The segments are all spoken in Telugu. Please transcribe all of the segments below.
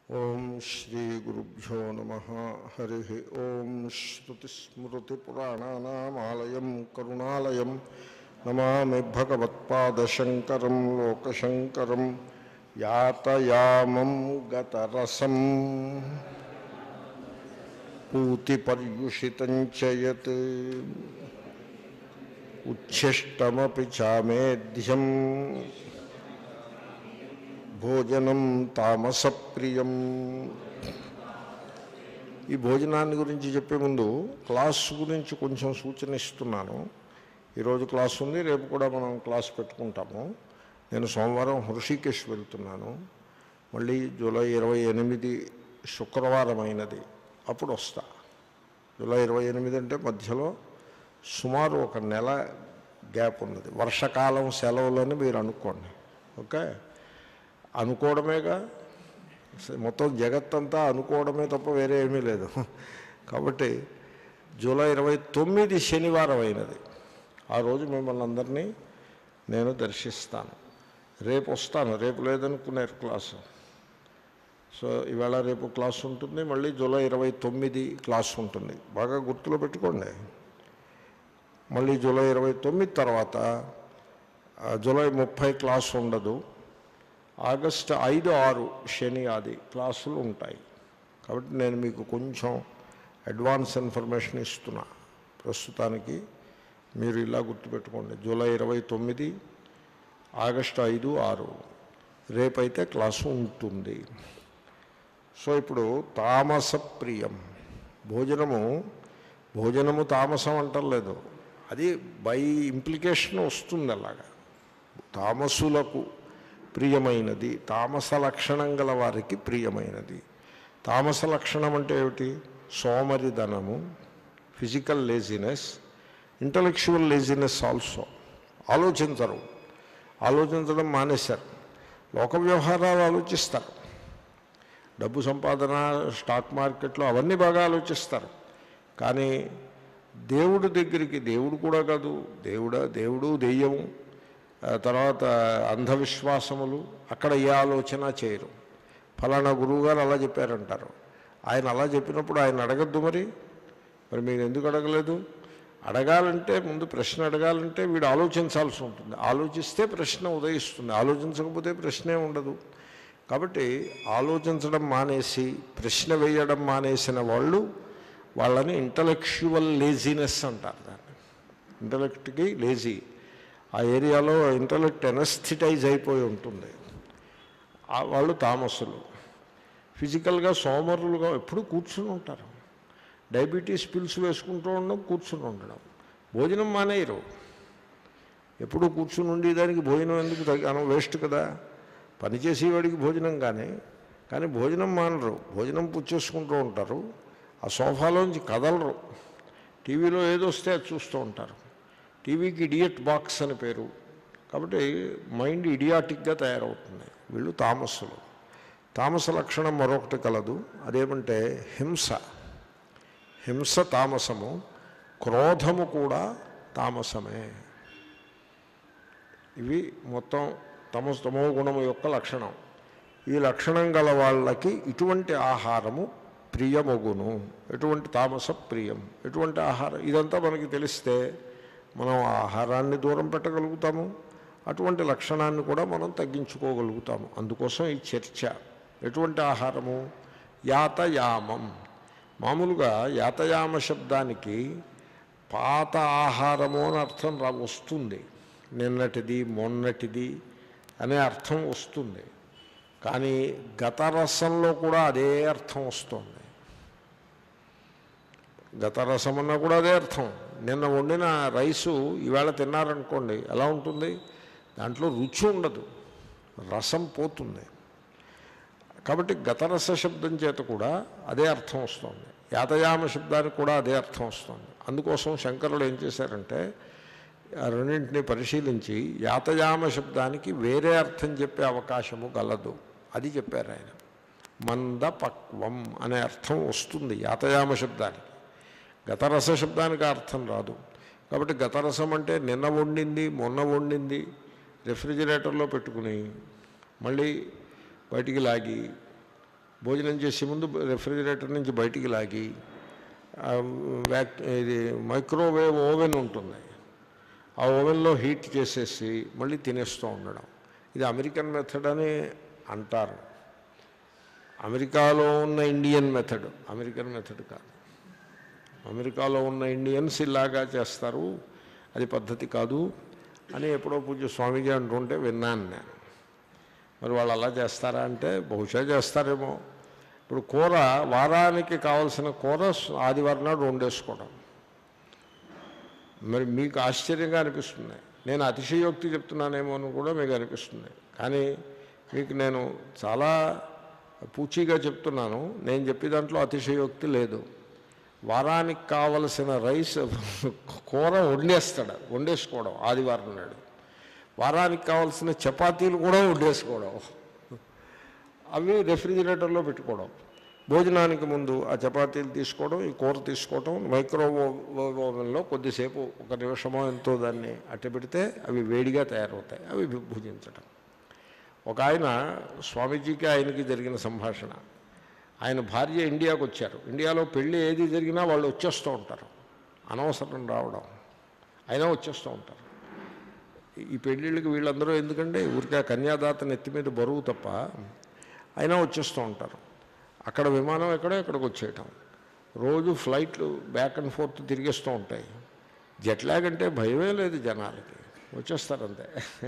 ఓం శ్రీ గురుభ్యో నమ హరి ఓం శ్రుతిస్మృతిపురాణానామాలయం కరుణాలయం నమామి భగవత్పాదశంకరం లోకశంకరం యాతయామం గతరసం పూతిపర్యుషితం చయత్ ఉచ్ఛిష్టమపి చామేధ్యం భోజనం తామసప్రియం ఈ భోజనాన్ని గురించి చెప్పే ముందు క్లాస్ గురించి కొంచెం సూచన ఇస్తున్నాను ఈరోజు క్లాస్ ఉంది రేపు కూడా మనం క్లాస్ పెట్టుకుంటాము నేను సోమవారం హృషికేశ్ వెళ్తున్నాను మళ్ళీ జూలై ఇరవై ఎనిమిది శుక్రవారం అయినది అప్పుడు వస్తా జూలై ఇరవై ఎనిమిది అంటే మధ్యలో సుమారు ఒక నెల గ్యాప్ ఉన్నది వర్షకాలం సెలవులని మీరు అనుకోండి ఓకే అనుకోవడమేగా స- మొత్తం జగత్తంతా అనుకోవడమే తప్ప వేరే ఏమీ లేదు కాబట్టి జూలై ఇరవై తొమ్మిది శనివారం అయినది ఆ రోజు మిమ్మల్ని అందరినీ నేను దర్శిస్తాను రేపు వస్తాను రేపు లేదనుకున్నారు క్లాసు సో ఇవాళ రేపు క్లాస్ ఉంటుంది మళ్ళీ జూలై ఇరవై తొమ్మిది క్లాస్ ఉంటుంది బాగా గుర్తులో పెట్టుకోండి మళ్ళీ జూలై ఇరవై తొమ్మిది తర్వాత ఆ, జూలై ముప్పై క్లాస్ ఉండదు ఆగస్టు ఐదు ఆరు శని ఆది క్లాసులు ఉంటాయి కాబట్టి నేను మీకు కొంచెం అడ్వాన్స్ ఇన్ఫర్మేషన్ ఇస్తున్నా ప్రస్తుతానికి మీరు ఇలా గుర్తుపెట్టుకోండి జూలై ఇరవై తొమ్మిది ఆగస్టు ఐదు ఆరు రేపైతే క్లాసు ఉంటుంది సో ఇప్పుడు తామస ప్రియం భోజనము భోజనము తామసం అంటలేదు అది బై ఇంప్లికేషన్ వస్తుంది అలాగా తామసులకు ప్రియమైనది తామస లక్షణం గల వారికి ప్రియమైనది తామస లక్షణం అంటే ఏమిటి సోమరిధనము physical laziness intellectual laziness also ఆలోచించరు ఆలోచించడం మానేశారు లోక వ్యవహారాలు ఆలోచిస్తారు డబ్బు సంపాదన స్టాక్ మార్కెట్లో అవన్నీ బాగా ఆలోచిస్తారు కానీ దేవుడి దగ్గరికి దేవుడు కూడా కాదు దేవుడా దేవుడు దెయ్యము ఆ తర్వాత అంధవిశ్వాసములు అక్కడ ఏ ఆలోచన చేయరు ఫలానా గురువుగారు అలా చెప్పారంటారు ఆయన అలా చెప్పినప్పుడు ఆయన అడగద్దు మరి మరి మీరు ఎందుకు అడగలేదు అడగాలంటే ముందు ప్రశ్న అడగాలంటే వీడు ఆలోచించాల్సి ఉంటుంది ఆలోచిస్తే ప్రశ్న ఉదయిస్తుంది ఆలోచించకపోతే ప్రశ్నే ఉండదు కాబట్టి ఆలోచించడం మానేసి ప్రశ్న వేయడం మానేసిన వాళ్ళు వాళ్ళని ఇంటలెక్చువల్ లేజినెస్ అంటారు దాన్ని ఇంటలెక్ట్కి లేజీ ఆ ఏరియాలో ఇంటలెక్ట్ ఎనస్థిటైజ్ అయిపోయి ఉంటుంది ఆ వాళ్ళు తామసులు ఫిజికల్గా సోమరులుగా ఎప్పుడు కూర్చుని ఉంటారు డయాబెటీస్ పిల్స్ వేసుకుంటూ ఉండడం కూర్చుని ఉండడం భోజనం మానేయరు ఎప్పుడు కూర్చుని ఉండేదానికి భోజనం ఎందుకు తగ్గ వేస్ట్ కదా పనిచేసేవాడికి భోజనం కానీ కానీ భోజనం మానరు భోజనం పుచ్చేసుకుంటూ ఉంటారు ఆ సోఫాలోంచి కదలరు టీవీలో ఏదొస్తే అది చూస్తూ ఉంటారు టీవీకి ఇడియట్ బాక్స్ అని పేరు కాబట్టి మైండ్ ఇడియాటిక్గా తయారవుతుంది వీళ్ళు తామస్సులు తామస లక్షణం మరొకటి కలదు అదేమంటే హింస హింస తామసము క్రోధము కూడా తామసమే ఇవి మొత్తం తమ తమో గుణము యొక్క లక్షణం ఈ లక్షణం గల వాళ్ళకి ఇటువంటి ఆహారము ప్రియమగును ఎటువంటి తామస ప్రియం ఎటువంటి ఆహారం ఇదంతా మనకి తెలిస్తే మనం ఆ ఆహారాన్ని దూరం పెట్టగలుగుతాము అటువంటి లక్షణాన్ని కూడా మనం తగ్గించుకోగలుగుతాము అందుకోసం ఈ చర్చ ఎటువంటి ఆహారము యాతయామం మామూలుగా యాతయామ శబ్దానికి పాత ఆహారము అని అర్థం రా వస్తుంది నిన్నటిది మొన్నటిది అనే అర్థం వస్తుంది కానీ గత రసంలో కూడా అదే అర్థం వస్తుంది గత రసం అన్నా కూడా అదే అర్థం నిన్న వండిన రైసు ఈవేళ తిన్నారనుకోండి ఎలా ఉంటుంది దాంట్లో రుచి ఉండదు రసం పోతుంది కాబట్టి గతరస శబ్దం చేత కూడా అదే అర్థం వస్తుంది యాతయామ శబ్దానికి కూడా అదే అర్థం వస్తుంది అందుకోసం శంకరులు ఏం చేశారంటే ఆ రెండింటిని పరిశీలించి యాతయామ శబ్దానికి వేరే అర్థం చెప్పే అవకాశము గలదు అది చెప్పారు ఆయన మంద పక్వం అనే అర్థం వస్తుంది యాతయామ శబ్దానికి గతరస శబ్దానికి ఆ అర్థం రాదు కాబట్టి గతరసం అంటే నిన్న వండింది మొన్న వండింది రెఫ్రిజిరేటర్లో పెట్టుకుని మళ్ళీ బయటికి లాగి భోజనం చేసే ముందు రెఫ్రిజిరేటర్ నుంచి బయటికి లాగి ఆ, వ్యాక్ ఇది మైక్రోవేవ్ ఓవెన్ ఉంటుంది ఆ ఓవెన్లో హీట్ చేసేసి మళ్ళీ తినేస్తూ ఉండడం ఇది అమెరికన్ మెథడ్ అని అంటారు అమెరికాలో ఉన్న ఇండియన్ మెథడ్ అమెరికన్ మెథడ్ కాదు అమెరికాలో ఉన్న ఇండియన్స్ ఇలాగా చేస్తారు అది పద్ధతి కాదు అని ఎప్పుడో పూజ స్వామీజీ అంటుంటే విన్నాను నేను మరి వాళ్ళు అలా చేస్తారా అంటే బహుశా చేస్తారేమో ఇప్పుడు కూర వారానికి కావలసిన కూర ఆదివారం నాడు వండేసుకోవడం మరి మీకు ఆశ్చర్యంగా అనిపిస్తుంది నేను అతిశయోక్తి చెప్తున్నానేమో అని కూడా మీకు అనిపిస్తుంది కానీ మీకు నేను చాలా పూచీగా చెప్తున్నాను నేను చెప్పే దాంట్లో అతిశయోక్తి లేదు వారానికి కావలసిన రైస్ కూర వండేస్తాడు వండేసుకోవడం ఆదివారం నాడు వారానికి కావాల్సిన చపాతీలు కూడా వండేసుకోవడం అవి రెఫ్రిజిరేటర్లో పెట్టుకోవడం భోజనానికి ముందు ఆ చపాతీలు తీసుకోవడం ఈ కూర తీసుకోవడం మైక్రోవేవ్ ఓవెన్లో కొద్దిసేపు ఒక నిమిషమో ఎంతో దాన్ని అట్ట పెడితే అవి వేడిగా తయారవుతాయి అవి భుజించడం ఒక ఆయన స్వామీజీకి ఆయనకి జరిగిన సంభాషణ ఆయన భార్య ఇండియాకు వచ్చారు ఇండియాలో పెళ్ళి ఏది జరిగినా వాళ్ళు వచ్చేస్తూ ఉంటారు అనవసరం రావడం అయినా వచ్చేస్తూ ఉంటారు ఈ పెళ్ళిళ్ళకి వీళ్ళందరూ ఎందుకంటే ఊరికే ఆ కన్యాదాత నెత్తి మీద బరువు తప్ప అయినా వచ్చేస్తూ ఉంటారు అక్కడ విమానం ఎక్కడో ఇక్కడికి వచ్చేయటం రోజు ఫ్లైట్లు బ్యాక్ అండ్ ఫోర్త్ తిరిగేస్తూ ఉంటాయి జెట్ లాగ్ అంటే భయమే లేదు జనాలకి వచ్చేస్తారంతే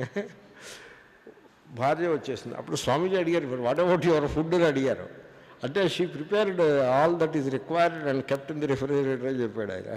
భార్య వచ్చేసింది అప్పుడు స్వామీజీ అడిగారు వాట్ అబౌట్ యువర్ ఫుడ్ అని అడిగారు అంటే she prepared all that is required and kept in the refrigerator అని చెప్పాడు ఆయన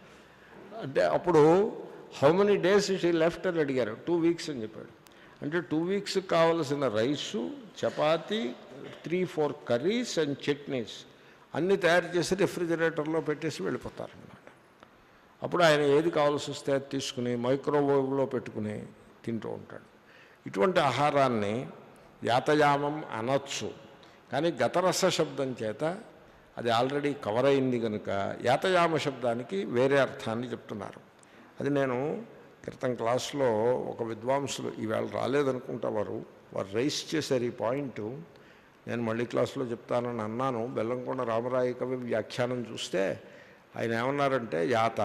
అంటే అప్పుడు how many days she left అని అడిగారు టూ వీక్స్ అని చెప్పాడు అంటే టూ వీక్స్ కావలసిన rice chapati three four curries and chutneys అన్నీ తయారు చేసి రిఫ్రిజిరేటర్లో పెట్టేసి వెళ్ళిపోతారన్నమాట అప్పుడు ఆయన ఏది కావాల్సి వస్తే అది తీసుకుని మైక్రోవేవ్లో పెట్టుకుని తింటూ ఉంటాడు ఇటువంటి ఆహారాన్ని యాతయామం అనొచ్చు కానీ గతరస శబ్దం చేత అది ఆల్రెడీ కవర్ అయింది కనుక యాతయామ శబ్దానికి వేరే అర్థాన్ని చెప్తున్నారు అది నేను క్రితం క్లాస్లో ఒక విద్వాంసులు ఈవేళ రాలేదనుకుంటా వారు వారు రైస్ చేశారు ఈ పాయింట్ నేను మళ్ళీ క్లాస్లో చెప్తానని అన్నాను బెల్లంకొండ రామరాయ కవి వ్యాఖ్యానం చూస్తే ఆయన ఏమన్నారంటే యాత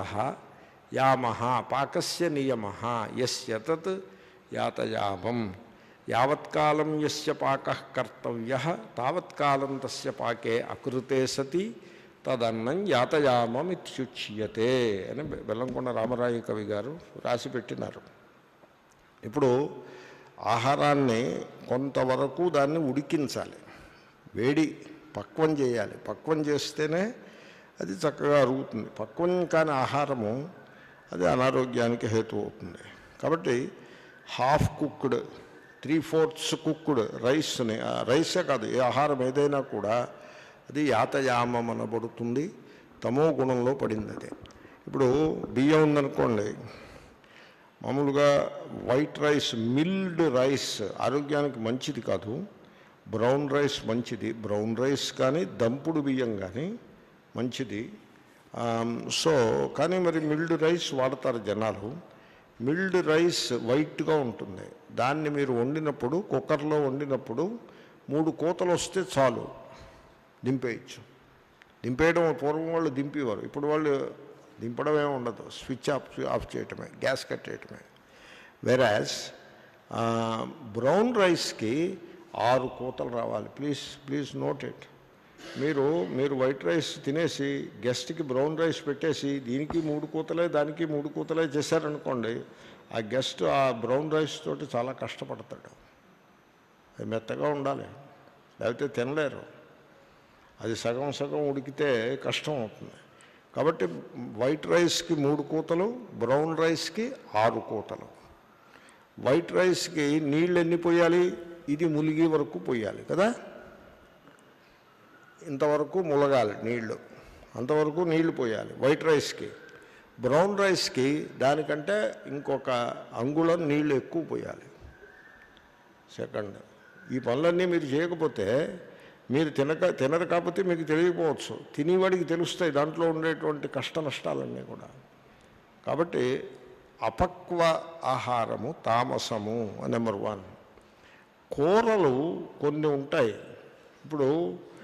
యామహ పాకస్య నియమ యస్య తత్ యాతయామం యావత్కాలం యస్య పాక కర్తవ్య తావత్కాలం తస్య పాకే అకృతే సతి తదన్నం యాతయామమిత్యుచ్యతే అని బె- బెల్లంకొండ రామరాయ కవి గారు రాసి పెట్టినారు ఇప్పుడు ఆహారాన్ని కొంతవరకు దాన్ని ఉడికించాలి వేడి పక్వం చేయాలి పక్వం చేస్తేనే అది చక్కగా అరుగుతుంది పక్వం కాని ఆహారము అది అనారోగ్యానికి హేతు అవుతుంది కాబట్టి half cooked three fourths cooked రైస్ని ఆ రైసే కాదు ఏ ఆహారం ఏదైనా కూడా అది యాతయామం అనబడుతుంది తమో గుణంలో పడింది అది ఇప్పుడు బియ్యం ఉందనుకోండి మామూలుగా వైట్ రైస్ మిల్డ్ రైస్ ఆరోగ్యానికి మంచిది కాదు బ్రౌన్ రైస్ మంచిది బ్రౌన్ రైస్ కానీ దంపుడు బియ్యం కానీ మంచిది ఆమ్, సో కానీ మరి మిల్డ్ రైస్ వాడతారు జనాలు మిల్డ్ రైస్ వైట్గా ఉంటుంది దాన్ని మీరు వండినప్పుడు కుక్కర్లో వండినప్పుడు మూడు కోతలు వస్తే చాలు దింపేయచ్చు దింపేయడం పూర్వం వాళ్ళు దింపేవారు ఇప్పుడు వాళ్ళు దింపడమే ఉండదు స్విచ్ ఆఫ్ ఆఫ్ చేయటమే గ్యాస్ కట్టేయటమే వెరాజ్ బ్రౌన్ రైస్కి ఆరు కూతలు రావాలి ప్లీజ్ ప్లీజ్ నోట్ ఇట్ మీరు మీరు వైట్ రైస్ తినేసి గెస్ట్కి బ్రౌన్ రైస్ పెట్టేసి దీనికి మూడు కూతలే దానికి మూడు కూతలే చేశారనుకోండి ఆ గెస్ట్ ఆ బ్రౌన్ రైస్ తోటి చాలా కష్టపడతాడు అది మెత్తగా ఉండాలి లేకపోతే తినలేరు అది సగం సగం ఉడికితే కష్టం అవుతుంది కాబట్టి వైట్ రైస్కి మూడు కూతలు బ్రౌన్ రైస్కి ఆరు కూతలు వైట్ రైస్కి నీళ్ళు ఎన్ని పోయాలి ఇది ములిగి వరకు పోయాలి కదా ఇంతవరకు ములగాలి నీళ్లు అంతవరకు నీళ్లు పోయాలి వైట్ రైస్కి బ్రౌన్ రైస్కి దానికంటే ఇంకొక అంగుళం నీళ్లు ఎక్కువ పోయాలి సెకండ్ ఈ పనులన్నీ మీరు చేయకపోతే మీరు తినక తినరు కాకపోతే మీకు తెలియకపోవచ్చు తినేవాడికి తెలుస్తాయి దాంట్లో ఉండేటువంటి కష్ట నష్టాలన్నీ కూడా కాబట్టి అపక్వ ఆహారము తామసము నెంబర్ వన్ కూరలు కొన్ని ఉంటాయి ఇప్పుడు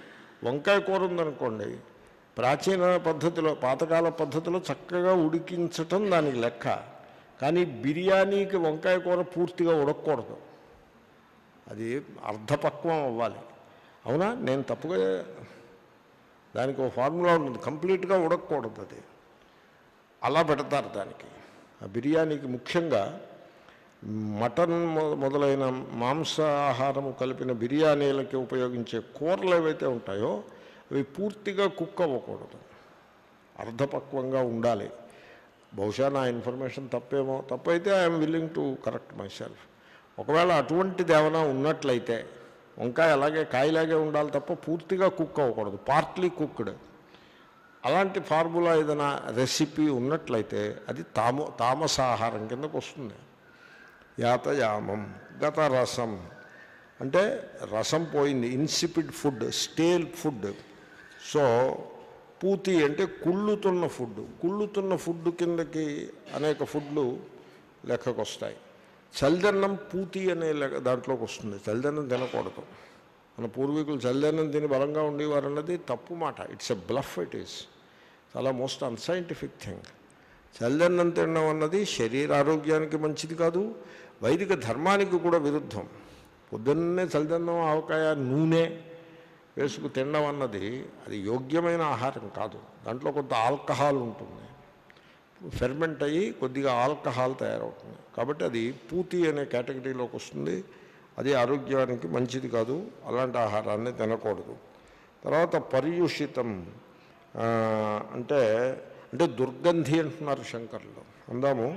వంకాయ కూర ఉందనుకోండి ప్రాచీన పద్ధతిలో పాతకాల పద్ధతిలో చక్కగా ఉడికించటం దానికి లెక్క కానీ బిర్యానీకి వంకాయ కూర పూర్తిగా ఉడకకూడదు అది అర్ధపక్వం అవ్వాలి అవునా నేను తప్పుగా దానికి ఒక ఫార్ములా ఉంటుంది కంప్లీట్గా ఉడకకూడదు అది అలా పెడతారు దానికి ఆ బిర్యానీకి ముఖ్యంగా మటన్ మొ- మొదలైన మాంసాహారము కలిపిన బిర్యానీలకి ఉపయోగించే కూరలు ఏవైతే ఉంటాయో అవి పూర్తిగా కుక్ అవ్వకూడదు అర్ధపక్వంగా ఉండాలి బహుశా నా ఇన్ఫర్మేషన్ తప్పేమో తప్పైతే I'm willing to correct myself ఒకవేళ అటువంటిది ఏమైనా ఉన్నట్లయితే వంకాయ అలాగే కాయలాగే ఉండాలి తప్ప పూర్తిగా కుక్ అవ్వకూడదు పార్ట్లీ కుక్డ్ అలాంటి ఫార్ములా ఏదైనా రెసిపీ ఉన్నట్లయితే అది తామ తామసాహారం కిందకు వస్తుంది యాతయామం గత రసం అంటే రసం పోయింది insipid food stale food so పూతి అంటే కుళ్ళుతున్న ఫుడ్ కుళ్ళుతున్న ఫుడ్ కిందకి అనేక ఫుడ్లు లెక్కకు వస్తాయి చలిదన్నం పూతి అనే లెక్క దాంట్లోకి వస్తుంది చలిదన్నం తినకూడదు మన పూర్వీకులు చలిదన్నం తిని బలంగా ఉండేవారు అన్నది తప్పు మాట it's a bluff it is చాలా మోస్ట్ అన్సైంటిఫిక్ థింగ్ చలిదన్నం తినడం అన్నది శరీర ఆరోగ్యానికి మంచిది కాదు వైదిక ధర్మానికి కూడా విరుద్ధం పొద్దున్నే చలిదన్నం ఆవకాయ నూనె వేసుకు తినడం అన్నది అది యోగ్యమైన ఆహారం కాదు దాంట్లో కొంత ఆల్కహాల్ ఉంటుంది ఫెర్మెంట్ అయ్యి కొద్దిగా ఆల్కహాల్ తయారవుతుంది కాబట్టి అది పూతి అనే కేటగిరీలోకి వస్తుంది అది ఆరోగ్యానికి మంచిది కాదు అలాంటి ఆహారాన్ని తినకూడదు తర్వాత పర్యూషితం ఆ, అంటే అంటే దుర్గంధి అంటున్నారు శంకర్లు అందాము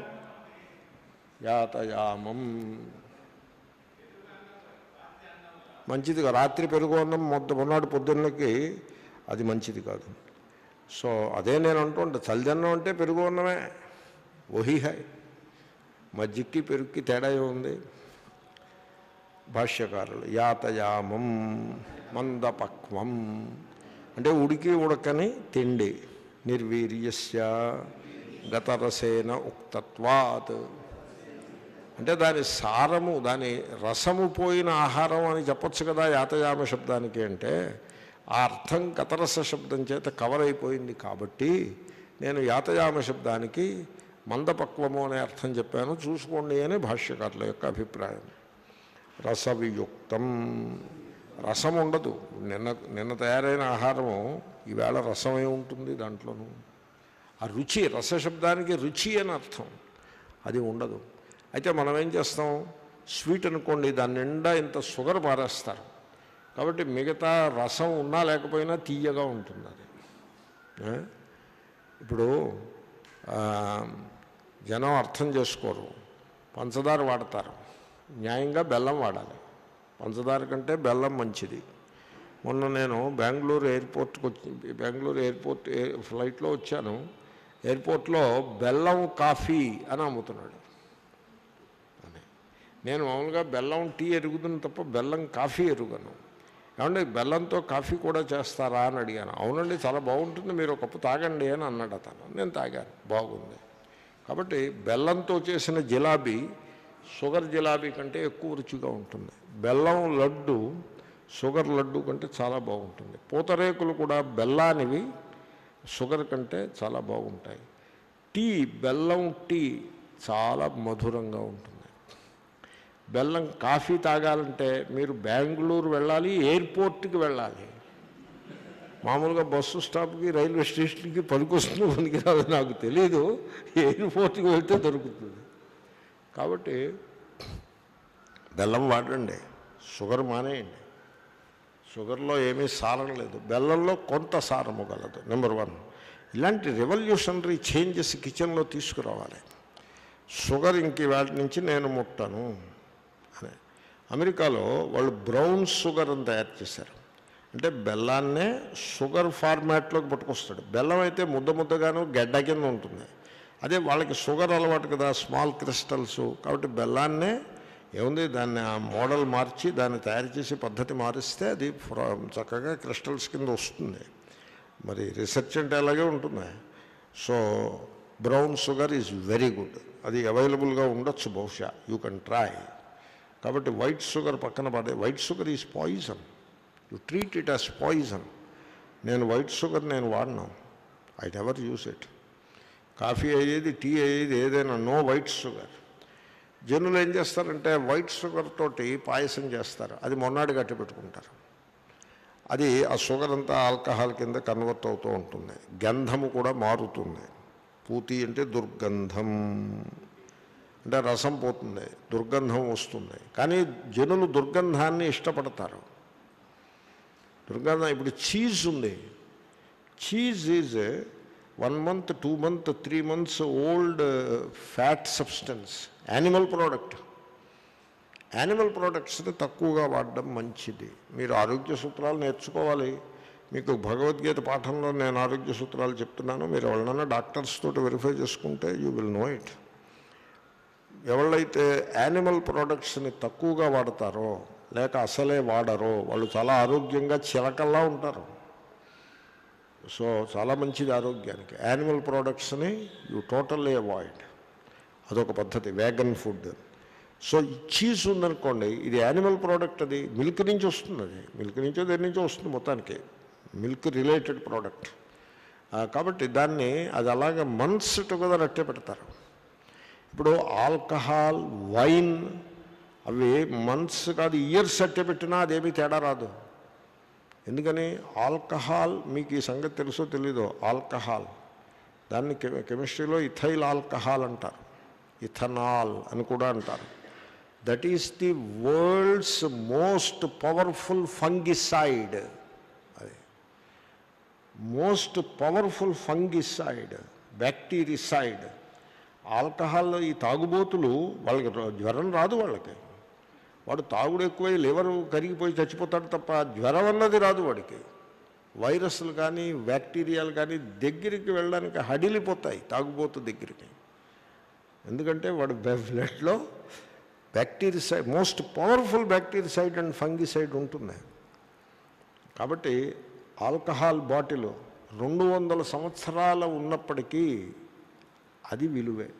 యాతయామం మంచిది కాదు రాత్రి పెరుగు అన్నం మొద్ద మొన్నటి పొద్దున్నకి అది మంచిది కాదు సో అదే నేను అంటుంటా చలిదన్నం అంటే పెరుగు అన్నమే వహి హై మజ్జిక్కి పెరుగుకి తేడా ఉంది భాష్యకారులు యాతయామం మందపక్వం అంటే ఉడికి ఉడకని తిండి నిర్వీర్యస్య గతరసేన ఉక్తత్వాత్ అంటే దాని సారము దాని రసము పోయిన ఆహారం అని చెప్పొచ్చు కదా యాతయామ శబ్దానికి అంటే ఆ అర్థం గతరస శబ్దం చేత కవర్ అయిపోయింది కాబట్టి నేను యాతయామ శబ్దానికి మందపక్వము అనే అర్థం చెప్పాను చూసుకోండి అని భాష్యకారుల యొక్క అభిప్రాయం రసవియుక్తం రసం ఉండదు నిన్న నిన్న తయారైన ఆహారము ఈవేళ రసమే ఉంటుంది దాంట్లోనూ ఆ రుచి రసశబ్దానికి రుచి అని అర్థం అది ఉండదు అయితే మనం ఏం చేస్తాం స్వీట్ అనుకోండి దాని నిండా ఇంత షుగర్ పారేస్తారు కాబట్టి మిగతా రసం ఉన్నా లేకపోయినా తీయగా ఉంటుంది అది ఏ? ఇప్పుడు ఆ, జనం అర్థం చేసుకోరు పంచదార వాడతారు న్యాయంగా బెల్లం వాడాలి పంచదార కంటే బెల్లం మంచిది మొన్న నేను బెంగళూరు ఎయిర్పోర్ట్కి వచ్చి బెంగళూరు ఎయిర్పోర్ట్ ఎయిర్ ఫ్లైట్లో వచ్చాను ఎయిర్పోర్ట్లో బెల్లం కాఫీ అని అమ్ముతున్నాడు అని నేను మామూలుగా బెల్లం టీ ఎరుగుతుంది తప్ప బెల్లం కాఫీ ఎరుగను ఏమంటే బెల్లంతో కాఫీ కూడా చేస్తారా అని అడిగాను అవునండి చాలా బాగుంటుంది మీరు ఒక కప్పు తాగండి అని అన్నాడు అతను నేను తాగాను బాగుంది కాబట్టి బెల్లంతో చేసిన జిలాబీ షుగర్ జిలాబీ కంటే ఎక్కువ రుచిగా ఉంటుంది బెల్లం లడ్డు షుగర్ లడ్డు కంటే చాలా బాగుంటుంది పూతరేకులు కూడా బెల్లానివి షుగర్ కంటే చాలా బాగుంటాయి టీ బెల్లం టీ చాలా మధురంగా ఉంటుంది బెల్లం కాఫీ తాగాలంటే మీరు బెంగళూరు వెళ్ళాలి ఎయిర్పోర్ట్కి వెళ్ళాలి మామూలుగా బస్సు స్టాప్కి రైల్వే స్టేషన్కి పనికొస్తుందో పనికిరాదో నాకు తెలియదు ఎయిర్పోర్ట్కి వెళ్తే దొరుకుతుంది కాబట్టి బెల్లం వాడండి షుగర్ మానేయండి షుగర్లో ఏమీ సారం లేదు బెల్లంలో కొంత సారము గలదు నెంబర్ వన్ ఇలాంటి రెవల్యూషనరీ చేంజెస్ కిచెన్లో తీసుకురావాలి షుగర్ ఇంక వాటి నుంచి నేను ముట్టను అని అమెరికాలో వాళ్ళు బ్రౌన్ షుగర్ అని తయారు చేశారు అంటే బెల్లాన్నే షుగర్ ఫార్మాట్లోకి పట్టుకొస్తాడు బెల్లం అయితే ముద్ద ముద్దగాను గడ్డ కింద ఉంటుంది అదే వాళ్ళకి షుగర్ అలవాటు కదా స్మాల్ క్రిస్టల్స్ కాబట్టి బెల్లాన్నే ఏముంది దాన్ని ఆ మోడల్ మార్చి దాన్ని తయారు చేసే పద్ధతి మారిస్తే అది ఫ్రా- చక్కగా క్రిస్టల్స్ కింద వస్తుంది మరి రీసెర్చ్ అంటే అలాగే ఉంటుంది so brown sugar is very good అది అవైలబుల్గా ఉండొచ్చు బహుశా యూ కెన్ ట్రై కాబట్టి వైట్ షుగర్ పక్కన పడే white sugar is poison you treat it as poison నేను వైట్ షుగర్ నేను వాడినా I never use it coffee అయ్యేది టీ అయ్యేది ఏదైనా నో వైట్ షుగర్ జనులు ఏం చేస్తారంటే వైట్ షుగర్ తోటి పాయసం చేస్తారు అది మొన్నాడు గట్టి పెట్టుకుంటారు అది ఆ షుగర్ అంతా ఆల్కహాల్ కింద కన్వర్ట్ అవుతూ ఉంటుంది గంధము కూడా మారుతుంది పూతి అంటే దుర్గంధం అంటే రసం పోతుంది దుర్గంధం వస్తుంది కానీ జనులు దుర్గంధాన్ని ఇష్టపడతారు దుర్గంధం ఇప్పుడు చీజ్ ఉంది cheese is one month two month three months old fat substance animal product animal ప్రోడక్ట్స్ని తక్కువగా వాడడం మంచిది మీరు ఆరోగ్య సూత్రాలు నేర్చుకోవాలి మీకు భగవద్గీత పాఠంలో నేను ఆరోగ్య సూత్రాలు చెప్తున్నాను మీరు ఎవరినైనా డాక్టర్స్ తోటి వెరిఫై చేసుకుంటే యూ విల్ నో ఇట్ ఎవళ్ళైతే యానిమల్ ప్రోడక్ట్స్ని తక్కువగా వాడతారో లేక అసలే వాడరో వాళ్ళు చాలా ఆరోగ్యంగా చిలకల్లా ఉంటారు సో చాలా మంచిది ఆరోగ్యానికి యానిమల్ ప్రోడక్ట్స్ని యూ టోటల్లీ అవాయిడ్ అదొక పద్ధతి వేగన్ ఫుడ్ సో ఈ చీజ్ ఉందనుకోండి ఇది యానిమల్ ప్రోడక్ట్ అది మిల్క్ నుంచి వస్తుంది అది మిల్క్ నుంచో దేని నుంచో వస్తుంది మొత్తానికి మిల్క్ రిలేటెడ్ ప్రోడక్ట్ కాబట్టి దాన్ని అది అలాగే మంత్స్ టుగెదర్ అట్టే పెడతారు ఇప్పుడు ఆల్కహాల్ వైన్ అవి మంత్స్ కాదు ఇయర్స్ అట్టే పెట్టినా అదేమీ తేడా రాదు ఎందుకని ఆల్కహాల్ మీకు ఈ సంగతి తెలుసో తెలీదో ఆల్కహాల్ దాన్ని కె- కెమిస్ట్రీలో ఇథైల్ ఆల్కహాల్ అంటారు ఇథనాల్ అని కూడా అంటారు that is the world's most powerful fungicide అది most powerful fungicide bactericide alcohol ఈ తాగుబోతులు వాళ్ళకి ర- జ్వరం రాదు వాళ్ళకి వాడు తాగుడు ఎక్కువై లివర్ కరిగిపోయి చచ్చిపోతాడు తప్ప జ్వరం అన్నది రాదు వాడికి వైరస్లు కానీ బ్యాక్టీరియాలు కానీ దగ్గరికి వెళ్ళడానికి హడిలిపోతాయి తాగుబోతు దగ్గరికి ఎందుకంటే వాడు బ్లడ్లో bactericide most powerful bactericide and fungicide ఉంటుంది కాబట్టి ఆల్కహాల్ బాటిల్ రెండు వందల సంవత్సరాల ఉన్నప్పటికీ అది విలువే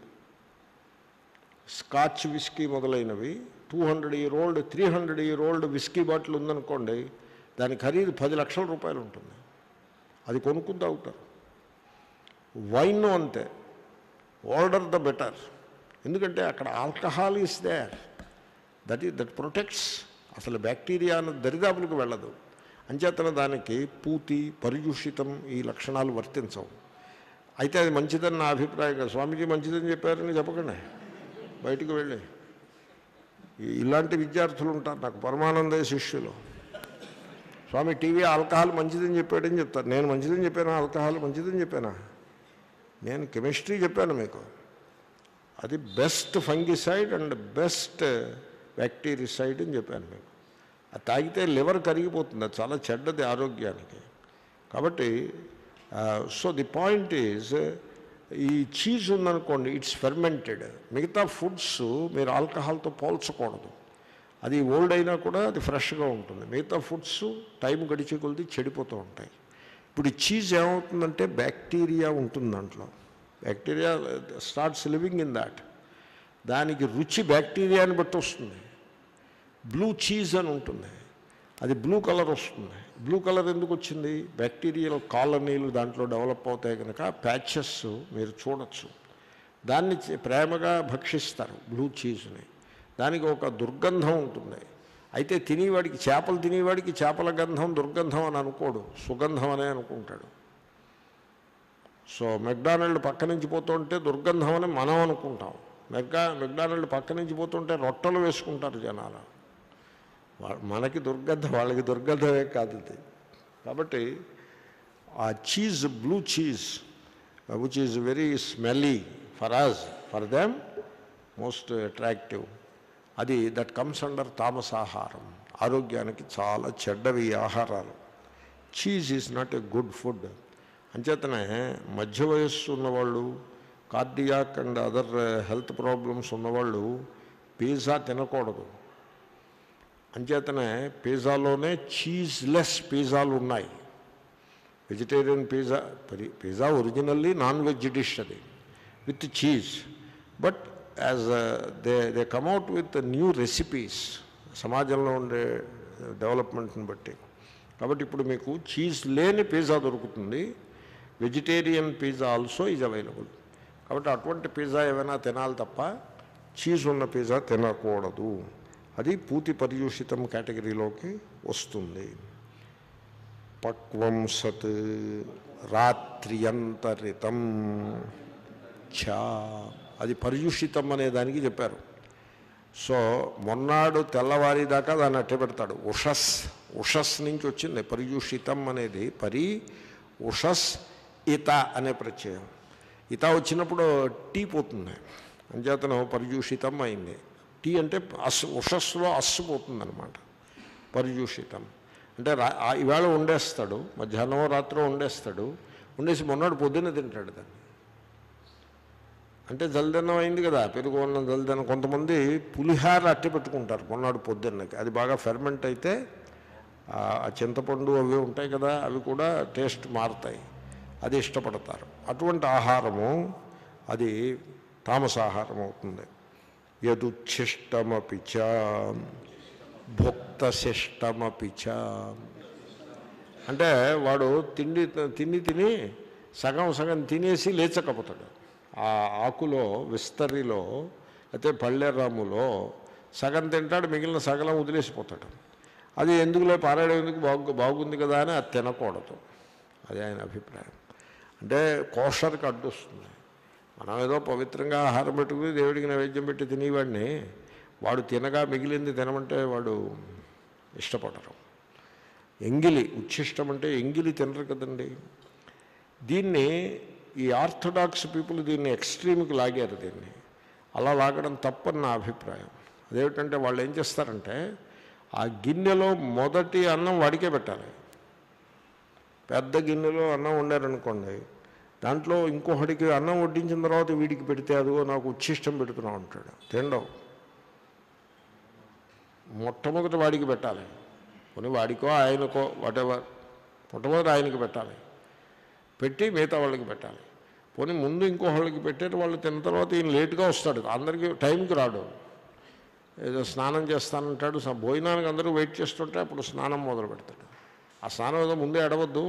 స్కాచ్ విస్కీ మొదలైనవి two hundred year old three hundred year old whisky bottle ఉందనుకోండి దాని ఖరీదు పది లక్షల రూపాయలు ఉంటుంది అది కొనుక్కుని తాగుతారు వైన్ అంతే ఓల్డర్ ద బెటర్ ఎందుకంటే అక్కడ ఆల్కహాల్ ఈస్ దేర్ దట్ ఈ దట్ ప్రొటెక్ట్స్ అసలు బ్యాక్టీరియా అన్నది దరిదాపులకు వెళ్ళదు అంచేతన దానికి పూతి పరిదూషితం ఈ లక్షణాలు వర్తించవు అయితే అది మంచిదని నా అభిప్రాయం కాదు స్వామీజీ మంచిదని చెప్పారని చెప్పకండి బయటికి వెళ్ళి ఈ- ఇలాంటి విద్యార్థులు ఉంటారు నాకు పరమానంద శిష్యులు స్వామి టీవీ ఆల్కహాల్ మంచిదని చెప్పాడని చెప్తారు నేను మంచిదని చెప్పాను ఆల్కహాల్ మంచిదని చెప్పానా నేను కెమిస్ట్రీ చెప్పాను మీకు అది best fungicide and best bactericide అని చెప్పాను మీకు అది తాగితే లివర్ కరిగిపోతుంది అది చాలా చెడ్డది ఆరోగ్యానికి కాబట్టి సో ది పాయింట్ ఈజ్ ఈ చీజ్ ఉందనుకోండి ఇట్స్ ఫెర్మెంటెడ్ మిగతా ఫుడ్స్ మీరు ఆల్కహాల్తో పోల్చకూడదు అది ఓల్డ్ అయినా కూడా అది ఫ్రెష్గా ఉంటుంది మిగతా ఫుడ్స్ టైం గడిచే కొద్ది చెడిపోతూ ఉంటాయి ఇప్పుడు ఈ చీజ్ ఏమవుతుందంటే బ్యాక్టీరియా ఉంటుంది దాంట్లో bacteria starts living in that దానికి రుచి బ్యాక్టీరియాని బట్టి వస్తుంది బ్లూ చీజ్ అని ఉంటుంది అది బ్లూ కలర్ వస్తుంది బ్లూ కలర్ ఎందుకు వచ్చింది బ్యాక్టీరియల్ కాలనీలు దాంట్లో డెవలప్ అవుతాయి కనుక ప్యాచెస్ మీరు చూడొచ్చు దాన్ని చే- ప్రేమగా భక్షిస్తారు బ్లూ చీజ్ని దానికి ఒక దుర్గంధం ఉంటుంది అయితే తినేవాడికి చేపలు తినేవాడికి చేపల గంధం దుర్గంధం అని అనుకోడు సుగంధం అనే అనుకుంటాడు సో మెక్డానల్డ్ పక్క నుంచి పోతుంటే దుర్గంధం అని మనం అనుకుంటాం మెక్డా మెక్డానల్డ్ పక్క నుంచి పోతుంటే రొట్టెలు వేసుకుంటారు జనాలు వా- మనకి దుర్గంధం వాళ్ళకి దుర్గంధమే కాదు ఇది కాబట్టి ఆ cheese blue cheese which is very smelly for us for them most attractive అది దట్ కమ్స్ అండర్ తామసాహారం ఆరోగ్యానికి చాలా చెడ్డవి ఈ ఆహారాలు cheese is not a good food అంచేతనే మధ్య వయస్సు ఉన్నవాళ్ళు cardiac and other health problems ఉన్నవాళ్ళు పిజ్జా తినకూడదు అంచేతనే పిజ్జాలోనే చీజ్లెస్ పిజ్జాలు ఉన్నాయి వెజిటేరియన్ పిజ్జా పరి- pizza originally non veg dish అది with cheese but as they they come at with new recipes సమాజంలో ఉండే డెవలప్మెంట్ని బట్టి కాబట్టి ఇప్పుడు మీకు చీజ్ లేని పిజ్జా దొరుకుతుంది vegetarian pizza also is available కాబట్టి అటువంటి పిజ్జా ఏమైనా తినాలి తప్ప చీజ్ ఉన్న పిజ్జా తినకూడదు అది పూతి పర్యూషితం కేటగిరీలోకి వస్తుంది పక్వం సత్ రాత్ర్యంతరితం ఛా అది పర్యూషితం అనే దానికి చెప్పారు సో మొన్నాడు తెల్లవారి దాకా దాన్ని అట్టే పెడతాడు ఉషస్ ఉషస్ నుంచి వచ్చింది పర్యూషితం అనేది పరి ఉషస్ ఇత అనే ప్రత్యయం ఇత వచ్చినప్పుడు టీ పోతుంది అంచేతను పర్యూషితం అయింది టీ అంటే అస్ ఉషస్సులో అస్సు పోతుందన్నమాట పర్యూషితం అంటే రా ఆ ఇవాళ వండేస్తాడు మధ్యాహ్నం రాత్రి వండేస్తాడు వండేసి మొన్నటి పొద్దున్న తింటాడు దాన్ని అంటే జల్దన్నం అయింది కదా పెరుగు అన్నం జల్దన్నం కొంతమంది పులిహార అట్టి పెట్టుకుంటారు మొన్నటి పొద్దున్నకి అది బాగా ఫెర్మెంట్ అయితే ఆ ఆ చింతపండు అవి ఉంటాయి కదా అవి కూడా టేస్ట్ మారుతాయి అది ఇష్టపడతారు అటువంటి ఆహారము అది తామసాహారం అవుతుంది యదుచ్ఛిష్టమపిచ భుక్తశిష్టమపిచ అంటే వాడు తిండి తిని తిని సగం సగం తినేసి లేచకపోతాడు ఆ ఆకులో విస్తరిలో అయితే పళ్ళెరాములో సగం తింటాడు మిగిలిన సగం వదిలేసిపోతాడు అది ఎందుకులే పారాయడం ఎందుకు బాగు బాగుంది కదా అని అది తినకూడదు అది ఆయన అభిప్రాయం అంటే కోషర్కి అడ్డొస్తుంది మనం ఏదో పవిత్రంగా ఆహారం పెట్టుకుని దేవుడికి నైవేద్యం పెట్టి తినేవాడిని వాడు తినగా మిగిలింది తినమంటే వాడు ఇష్టపడరు ఎంగిలి ఉచ్ఛిష్టం అంటే ఎంగిలి తినరు కదండి దీన్ని ఈ ఆర్థడాక్స్ పీపుల్ దీన్ని ఎక్స్ట్రీమ్కి లాగారు దీన్ని అలా లాగడం తప్పని నా అభిప్రాయం అదేమిటంటే వాళ్ళు ఏం చేస్తారంటే ఆ గిన్నెలో మొదటి అన్నం వాడికే పెట్టాలి పెద్ద గిన్నెలో అన్నం వండారనుకోండి దాంట్లో ఇంకొకటికి అన్నం వడ్డించిన తర్వాత వీడికి పెడితే అదిగో నాకు ఉచ్ఛిష్టం పెడుతున్నావు అంటాడు తినడం మొట్టమొదటి వాడికి పెట్టాలి కొన్ని వాడికో ఆయనకో వాటెవర్ మొట్టమొదటి ఆయనకి పెట్టాలి పెట్టి మిగతా వాళ్ళకి పెట్టాలి పోనీ ముందు ఇంకో వాళ్ళకి పెట్టారు వాళ్ళు తిన్న తర్వాత ఈయన లేట్గా వస్తాడు అందరికీ టైంకి రాడు ఏదో స్నానం చేస్తానంటాడు స- భోజనానికి అందరూ వెయిట్ చేస్తుంటే అప్పుడు స్నానం మొదలు పెడతాడు ఆ స్నానం ఏదో ముందే ఎడవద్దు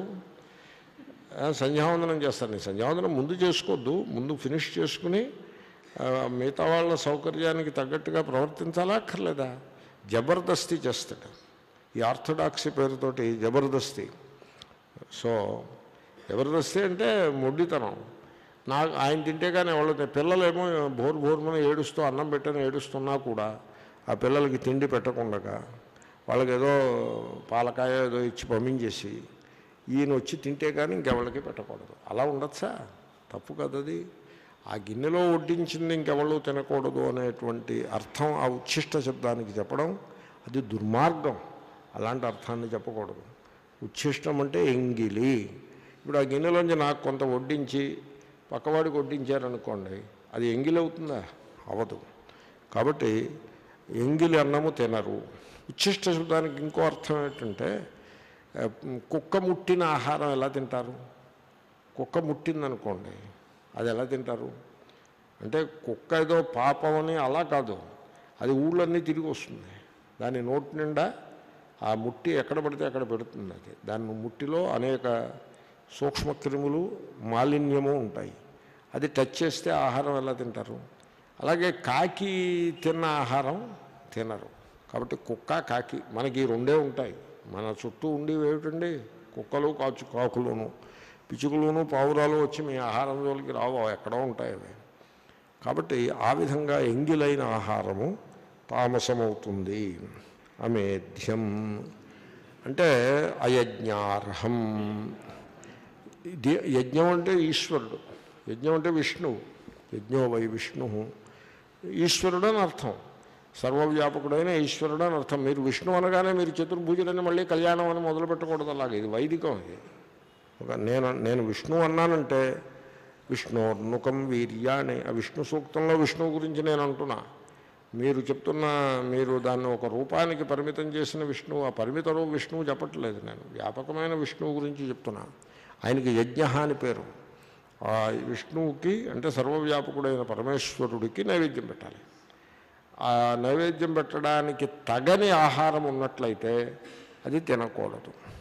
ఆ, సంధ్యావందనం చేస్తాను నేను సంధ్యావందనం ముందు చేసుకోవద్దు ముందు ఫినిష్ చేసుకుని ఆ, మిగతా వాళ్ళ సౌకర్యానికి తగ్గట్టుగా ప్రవర్తించాలా అక్కర్లేదా జబర్దస్తి చేస్తాడు ఈ ఆర్థడాక్సీ పేరుతోటి జబర్దస్తి సో జబర్దస్తి అంటే మొడ్డితనం నాకు ఆయన తింటే కానీ వాళ్ళు పిల్లలేమో బోరు బోరుమని ఏడుస్తూ అన్నం పెట్టని ఏడుస్తున్నా కూడా ఆ పిల్లలకి తిండి పెట్టకుండా వాళ్ళకి ఏదో పాలకాయ ఏదో ఇచ్చి పంపించేసి ఈయన వచ్చి తింటే కానీ ఇంకెవరికి పెట్టకూడదు అలా ఉండొచ్చా తప్పు కదా అది ఆ గిన్నెలో వడ్డించింది ఇంకెవళ్ళు తినకూడదు అనేటువంటి అర్థం ఆ ఉచ్ఛిష్ట శబ్దానికి చెప్పడం అది దుర్మార్గం అలాంటి అర్థాన్ని చెప్పకూడదు ఉచ్ఛిష్టం అంటే ఎంగిలి ఇప్పుడు ఆ గిన్నెలోంచి నాకు కొంత వడ్డించి పక్కవాడికి వడ్డించారనుకోండి అది ఎంగిలి అవుతుందా అవదు కాబట్టి ఎంగిలి అన్నము తినరు ఉచ్ఛిష్ట శబ్దానికి ఇంకో అర్థం ఏంటంటే ఆ, కుక్క ముట్టిన ఆహారం ఎలా తింటారు కుక్క ముట్టిందనుకోండి అది ఎలా తింటారు అంటే కుక్క ఏదో పాపం అని అలా కాదు అది ఊళ్ళన్నీ తిరిగి వస్తుంది దాని నోటి నిండా ఆ ముట్టి ఎక్కడ పడితే అక్కడ పెడుతుంది అది దాని ముట్టిలో అనేక సూక్ష్మక్రిములు మాలిన్యము ఉంటాయి అది టచ్ చేస్తే ఆహారం ఎలా తింటారు అలాగే కాకి తిన్న ఆహారం తినరు కాబట్టి కుక్క కాకి మనకి ఈ రెండే ఉంటాయి మన చుట్టూ ఉండేవి ఏమిటండి కుక్కలు కాచు కాకులును పిచుకులును పావురాలు వచ్చి మీ ఆహారం జోలికి రావు అవి ఎక్కడో ఉంటాయి అవి కాబట్టి ఆ విధంగా ఎంగిలైన ఆహారము తామసమవుతుంది అమేధ్యం అంటే అయజ్ఞార్హం ఇది యజ్ఞం అంటే ఈశ్వరుడు యజ్ఞం అంటే విష్ణువు యజ్ఞో వై విష్ణు ఈశ్వరుడు అని అర్థం సర్వవ్యాపకుడైన ఈశ్వరుడు అని అర్థం మీరు విష్ణు అనగానే మీరు చతుర్భుజుడని మళ్ళీ కళ్యాణం అని మొదలు పెట్టకూడదు అలాగే ఇది వైదికం ఇది ఒక నేను నేను విష్ణు అన్నానంటే విష్ణోర్నుకం వీర్యాని ఆ విష్ణు సూక్తంలో విష్ణువు గురించి నేను అంటున్నా మీరు చెప్తున్న మీరు దాన్ని ఒక రూపానికి పరిమితం చేసిన విష్ణువు ఆ పరిమిత రూప విష్ణువు చెప్పట్లేదు నేను వ్యాపకమైన విష్ణువు గురించి చెప్తున్నా ఆయనకి యజ్ఞ అని పేరు ఆ విష్ణువుకి అంటే సర్వవ్యాపకుడైన పరమేశ్వరుడికి నైవేద్యం పెట్టాలి ఆ నైవేద్యం పెట్టడానికి తగని ఆహారం ఉన్నట్లయితే అది తినకూడదు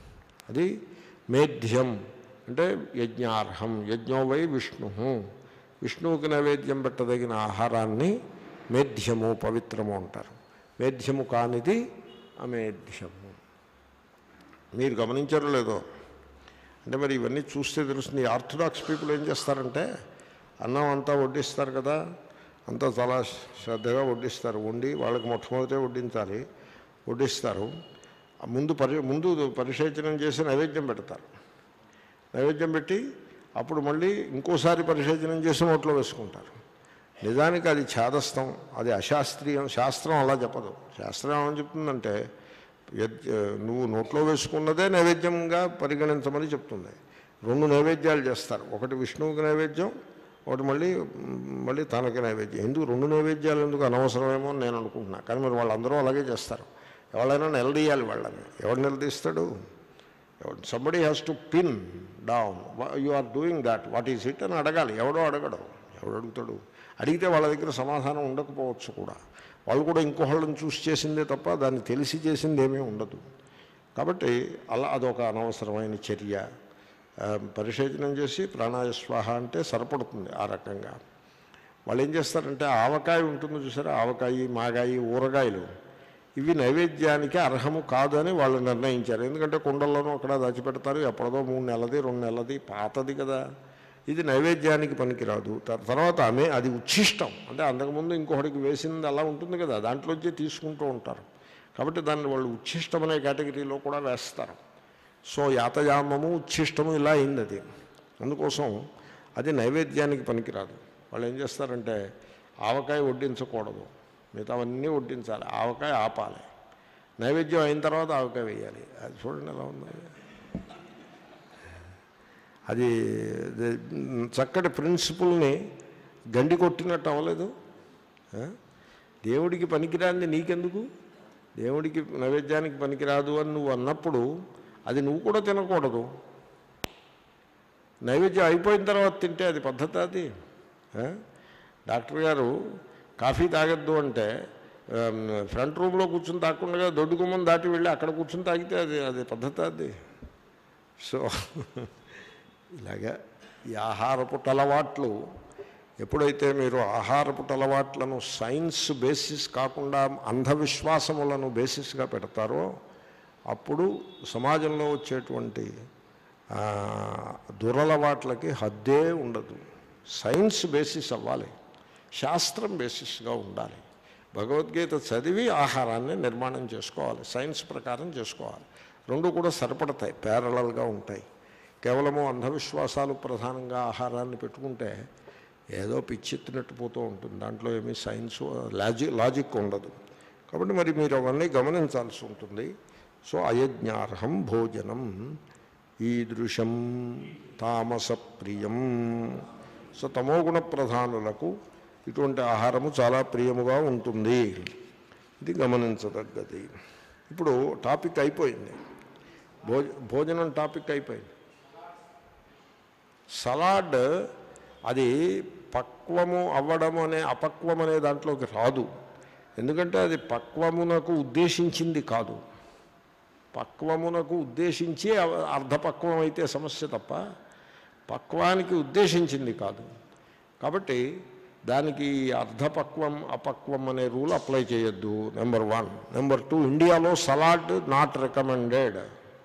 అది మేధ్యం అంటే యజ్ఞార్హం యజ్ఞో వై విష్ణు విష్ణువుకి నైవేద్యం పెట్టదగిన ఆహారాన్ని మేధ్యము పవిత్రము అంటారు మేధ్యము కానిది అమేధ్యము మీరు గమనించారో లేదో అంటే మరి ఇవన్నీ చూస్తే తెలుస్తుంది ఈ ఆర్థడాక్స్ పీపుల్ ఏం చేస్తారంటే అన్నం అంతా వడ్డిస్తారు కదా అంతా చాలా శ్రద్ధగా వడ్డిస్తారు వండి వాళ్ళకి మొట్టమొదటే వడ్డించాలి వడ్డిస్తారు ఆ ముందు పరి ముందు పరిశేచనం చేసి నైవేద్యం పెడతారు నైవేద్యం పెట్టి అప్పుడు మళ్ళీ ఇంకోసారి పరిశేచనం చేసి నోట్లో వేసుకుంటారు నిజానికి అది ఛాదస్థం అది అశాస్త్రీయం శాస్త్రం అలా చెప్పదు శాస్త్రం ఏమని చెప్తుందంటే యద్- నువ్వు నోట్లో వేసుకున్నదే నైవేద్యంగా పరిగణించమని చెప్తుంది రెండు నైవేద్యాలు చేస్తారు ఒకటి విష్ణువుకి నైవేద్యం ఒకటి మళ్ళీ మళ్ళీ తనకి నైవేద్యం ఎందుకు రెండు నైవేద్యాలు ఎందుకు అనవసరమేమో అని నేను అనుకుంటున్నా కానీ మరి వాళ్ళందరూ అలాగే చేస్తారు ఎవరైనా నిలదీయాలి వాళ్ళని ఎవడు నిలదీస్తాడు somebody has to pin down you are doing that what is it అని అడగాలి ఎవడో అడగడు ఎవడు అడుగుతాడు అడిగితే వాళ్ళ దగ్గర సమాధానం ఉండకపోవచ్చు కూడా వాళ్ళు కూడా ఇంకొకళ్ళని చూసి చేసిందే తప్ప దాన్ని తెలిసి చేసింది ఏమీ ఉండదు కాబట్టి అలా అదొక అనవసరమైన చర్య ఆ, పరిశోధనం చేసి ప్రాణాయ స్వాహ అంటే సరిపడుతుంది ఆ రకంగా వాళ్ళు ఏం చేస్తారంటే ఆవకాయ ఉంటుంది చూసారా ఆవకాయ మాగాయి ఊరగాయలు ఇవి నైవేద్యానికి అర్హము కాదని వాళ్ళు నిర్ణయించారు ఎందుకంటే కుండల్లోనూ అక్కడ దాచిపెడతారు ఎప్పటిదో మూడు నెలది రెండు నెలది పాతది కదా ఇది నైవేద్యానికి పనికిరాదు త- తర్వాత ఆమె అది ఉచ్ఛిష్టం అంటే అంతకుముందు ఇంకొకటికి వేసింది అలా ఉంటుంది కదా దాంట్లోంచి తీసుకుంటూ ఉంటారు కాబట్టి దాన్ని వాళ్ళు ఉచ్ఛిష్టం అనే కేటగిరీలో కూడా వేస్తారు సో యాతయామము ఉచ్ఛిష్టము ఇలా అయింది అది అందుకోసం అది నైవేద్యానికి పనికిరాదు వాళ్ళు ఏం చేస్తారంటే ఆవకాయ వడ్డించకూడదు మిగతావన్నీ వడ్డించాలి ఆవకాయ ఆపాలి నైవేద్యం అయిన తర్వాత ఆవకాయ వేయాలి అది చూడండి ఎలా ఉంది అది ది- చక్కటి ప్రిన్సిపుల్ని గండి కొట్టినట్టు అవ్వలేదు ఆ? దేవుడికి పనికిరాంది నీకెందుకు దేవుడికి నైవేద్యానికి పనికిరాదు అని నువ్వు అన్నప్పుడు అది నువ్వు కూడా తినకూడదు నైవేద్యం అయిపోయిన తర్వాత తింటే అది పద్ధతి అది ఆ? డాక్టర్ గారు కాఫీ తాగొద్దు అంటే ఆమ్, ఫ్రంట్ రూమ్లో కూర్చుని తాగకుండా దొడ్డు గుమ్మం దాటి వెళ్ళి అక్కడ కూర్చుని తాగితే అది అది పద్ధతి అది సో ఇలాగా ఈ ఆహారపు అలవాట్లు ఎప్పుడైతే మీరు ఆహారపు అలవాట్లను సైన్స్ బేసిస్ కాకుండా అంధవిశ్వాసములను బేసిస్గా పెడతారో అప్పుడు సమాజంలో వచ్చేటువంటి ఆ, దురలవాట్లకి హద్దే ఉండదు సైన్స్ బేసిస్ అవ్వాలి శాస్త్రం బేసిస్గా ఉండాలి భగవద్గీత చదివి ఆహారాన్ని నిర్మాణం చేసుకోవాలి సైన్స్ ప్రకారం చేసుకోవాలి రెండు కూడా సరిపడతాయి ప్యారలల్గా ఉంటాయి కేవలము అంధవిశ్వాసాలు ప్రధానంగా ఆహారాన్ని పెట్టుకుంటే ఏదో పిచ్చెత్తినట్టు పోతూ ఉంటుంది దాంట్లో ఏమీ సైన్స్ లాజిక్ లాజిక్ ఉండదు కాబట్టి మరి మీరు అవన్నీ గమనించాల్సి ఉంటుంది సో అయజ్ఞార్హం భోజనం ఈదృశం తామస ప్రియం సో తమోగుణ ప్రధానులకు ఇటువంటి ఆహారము చాలా ప్రియముగా ఉంటుంది ఇది గమనించదగ్గది ఇప్పుడు టాపిక్ అయిపోయింది భోజ భోజనం టాపిక్ అయిపోయింది సలాడ్ అది పక్వము అవ్వడం అనే అపక్వం అనే దాంట్లోకి రాదు ఎందుకంటే అది పక్వమునకు ఉద్దేశించింది కాదు పక్వమునకు ఉద్దేశించి అవ- అర్ధపక్వం అయితే సమస్య తప్ప పక్వానికి ఉద్దేశించింది కాదు కాబట్టి దానికి ఈ అర్ధపక్వం అపక్వం అనే రూల్ అప్లై చేయొద్దు నెంబర్ వన్ నెంబర్ టూ ఇండియాలో salad not recommended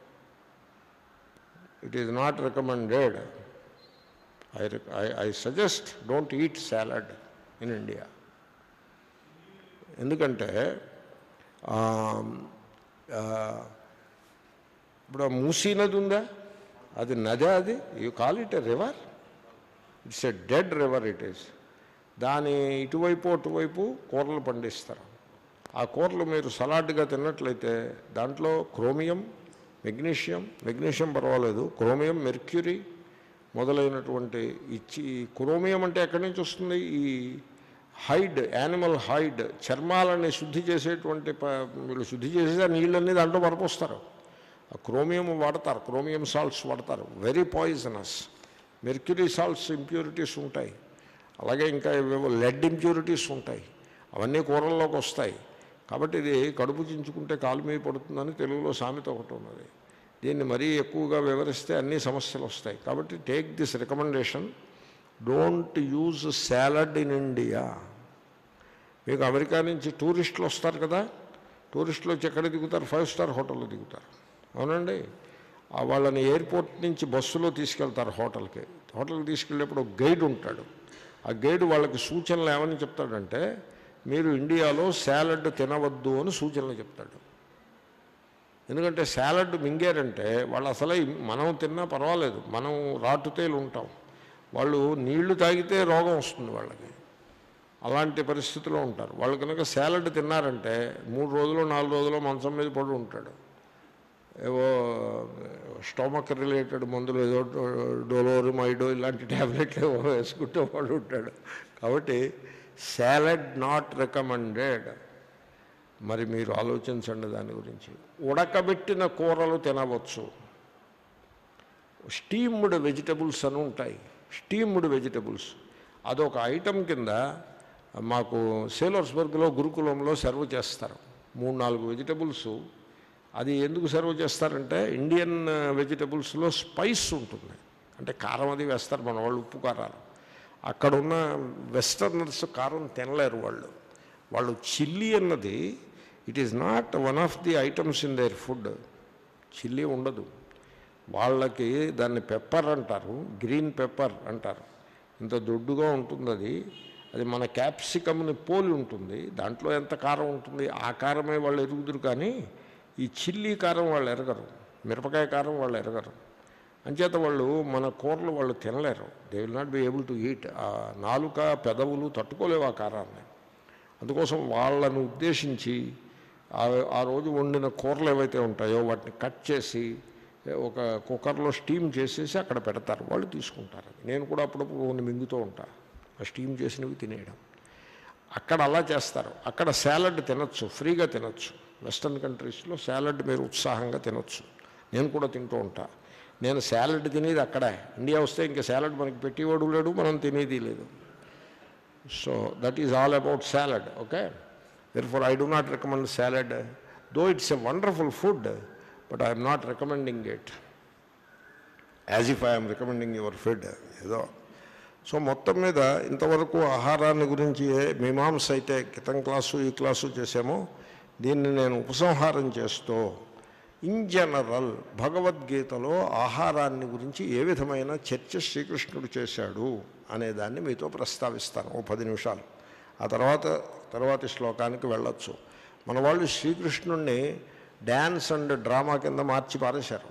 it is not recommended I I suggest don't eat salad in India ఎందుకంటే ఆ, ఆ, ఇప్పుడు ఆ మూసీ నది ఉందా అది నదే అది you call it a river it's a dead river it is దాని ఇటువైపు అటువైపు కూరలు పండిస్తారు ఆ కూరలు మీరు సలాడ్గా తిన్నట్లయితే దాంట్లో క్రోమియం మెగ్నీషియం మెగ్నీషియం పర్వాలేదు క్రోమియం మెర్క్యూరీ మొదలైనటువంటి ఇచ్చి ఈ క్రోమియం అంటే ఎక్కడి నుంచి వస్తుంది ఈ హైడ్ యానిమల్ హైడ్ చర్మాలని శుద్ధి చేసేటువంటి ప- వీళ్ళు శుద్ధి చేసేసి ఆ నీళ్ళన్నీ దాంట్లో పరపోస్తారు ఆ క్రోమియం వాడతారు క్రోమియం సాల్ట్స్ వాడతారు very poisonous mercury salts impurities ఉంటాయి అలాగే ఇంకా ఏవేవో లెడ్ ఇంప్యూరిటీస్ ఉంటాయి అవన్నీ కూరల్లోకి వస్తాయి కాబట్టి ఇది కడుపు చించుకుంటే కాలు మీద పడుతుందని తెలుగులో సామెత ఒకటి ఉన్నది దీన్ని మరీ ఎక్కువగా వివరిస్తే అన్ని సమస్యలు వస్తాయి కాబట్టి take this recommendation don't use salad in India మీకు అమెరికా నుంచి టూరిస్టులు వస్తారు కదా టూరిస్టులు వచ్చి ఎక్కడ దిగుతారు ఫైవ్ స్టార్ హోటల్లో దిగుతారు అవునండి ఆ వాళ్ళని ఎయిర్పోర్ట్ నుంచి బస్సులో తీసుకెళ్తారు హోటల్కి హోటల్కి తీసుకెళ్ళేప్పుడు ఒక గైడ్ ఉంటాడు ఆ గైడ్ వాళ్ళకి సూచనలు ఏమని చెప్తాడంటే మీరు ఇండియాలో సాలడ్ తినవద్దు అని సూచనలు చెప్తాడు ఎందుకంటే సాలడ్ మింగారంటే వాళ్ళు అసలే మనం తిన్నా పర్వాలేదు మనం రాటుతేలు ఉంటాం వాళ్ళు నీళ్లు తాగితే రోగం వస్తుంది వాళ్ళకి అలాంటి పరిస్థితిలో ఉంటారు వాళ్ళు కనుక సాలడ్ తిన్నారంటే మూడు రోజులు నాలుగు రోజులు మంచం మీద పడి ఉంటాడు ఏవో స్టొమక్ రిలేటెడ్ మందులు ఏదో డోలోరిమైడో ఇలాంటి ట్యాబ్లెట్లు ఏవో వేసుకుంటూ వాడు ఉంటాడు కాబట్టి సాలడ్ నాట్ రికమెండెడ్ మరి మీరు ఆలోచించండి దాని గురించి ఉడకబెట్టిన కూరలు తినవచ్చు స్టీమ్డ్ వెజిటబుల్స్ అని ఉంటాయి స్టీమ్డ్ వెజిటబుల్స్ అదొక ఐటమ్ కింద మాకు సేలోర్స్బర్గ్లో గురుకులంలో సర్వ్ చేస్తారు మూడు నాలుగు వెజిటబుల్స్ అది ఎందుకు సర్వ్ చేస్తారంటే ఇండియన్ వెజిటబుల్స్లో స్పైస్ ఉంటుంది అంటే కారం అది వేస్తారు మన వాళ్ళు ఉప్పు కారాలు అక్కడ ఉన్న వెస్టర్నర్స్ కారం తినలేరు వాళ్ళు వాళ్ళు చిల్లీ అన్నది it is not one of the items in their food chilli ఉండదు వాళ్ళకి దాన్ని పెప్పర్ అంటారు గ్రీన్ పెప్పర్ అంటారు ఇంత దొడ్డుగా ఉంటుంది అది అది మన క్యాప్సికమ్ని పోలి ఉంటుంది దాంట్లో ఎంత కారం ఉంటుంది ఆ కారమే వాళ్ళు ఎరుగుదురు కానీ ఈ చిల్లీ కారం వాళ్ళు ఎరగరు మిరపకాయ కారం వాళ్ళు ఎరగరు అంచేత వాళ్ళు మన కూరలు వాళ్ళు తినలేరు they will not be able to eat ఆ నాలుక పెదవులు తట్టుకోలేవు ఆ కారాన్ని అందుకోసం వాళ్ళను ఉద్దేశించి ఆ ఆ రోజు వండిన కూరలు ఏవైతే ఉంటాయో వాటిని కట్ చేసి ఒక కుక్కర్లో స్టీమ్ చేసేసి అక్కడ పెడతారు వాళ్ళు తీసుకుంటారు నేను కూడా అప్పుడప్పుడు కొన్ని మింగుతూ ఉంటాను ఆ స్టీమ్ చేసినవి తినేయడం అక్కడ అలా చేస్తారు అక్కడ సాలడ్ తినొచ్చు ఫ్రీగా తినొచ్చు వెస్ట్రన్ కంట్రీస్లో సాలడ్ మీరు ఉత్సాహంగా తినొచ్చు నేను కూడా తింటూ ఉంటా నేను సాలడ్ తినేది అక్కడే ఇండియా వస్తే ఇంకా సాలడ్ మనకి పెట్టేవాడు లేడు మనం తినేది లేదు so that is all about salad okay therefore I do not recommend salad though it's a wonderful food but I'm not recommending it as if I'm recommending your food ఏదో సో మొత్తం మీద ఇంతవరకు ఆహారాన్ని గురించి ఏ మీమాంస అయితే క్రితం క్లాసు ఈ క్లాసు చేసామో దీన్ని నేను ఉపసంహారం చేస్తూ ఇన్ జనరల్ భగవద్గీతలో ఆహారాన్ని గురించి ఏ విధమైన చర్చ శ్రీకృష్ణుడు చేశాడు అనేదాన్ని మీతో ప్రస్తావిస్తాను ఓ పది నిమిషాలు ఆ తర్వాత తర్వాతి శ్లోకానికి వెళ్ళొచ్చు మన వాళ్ళు శ్రీకృష్ణుణ్ణి డ్యాన్స్ అండ్ డ్రామా కింద మార్చి పారేశారు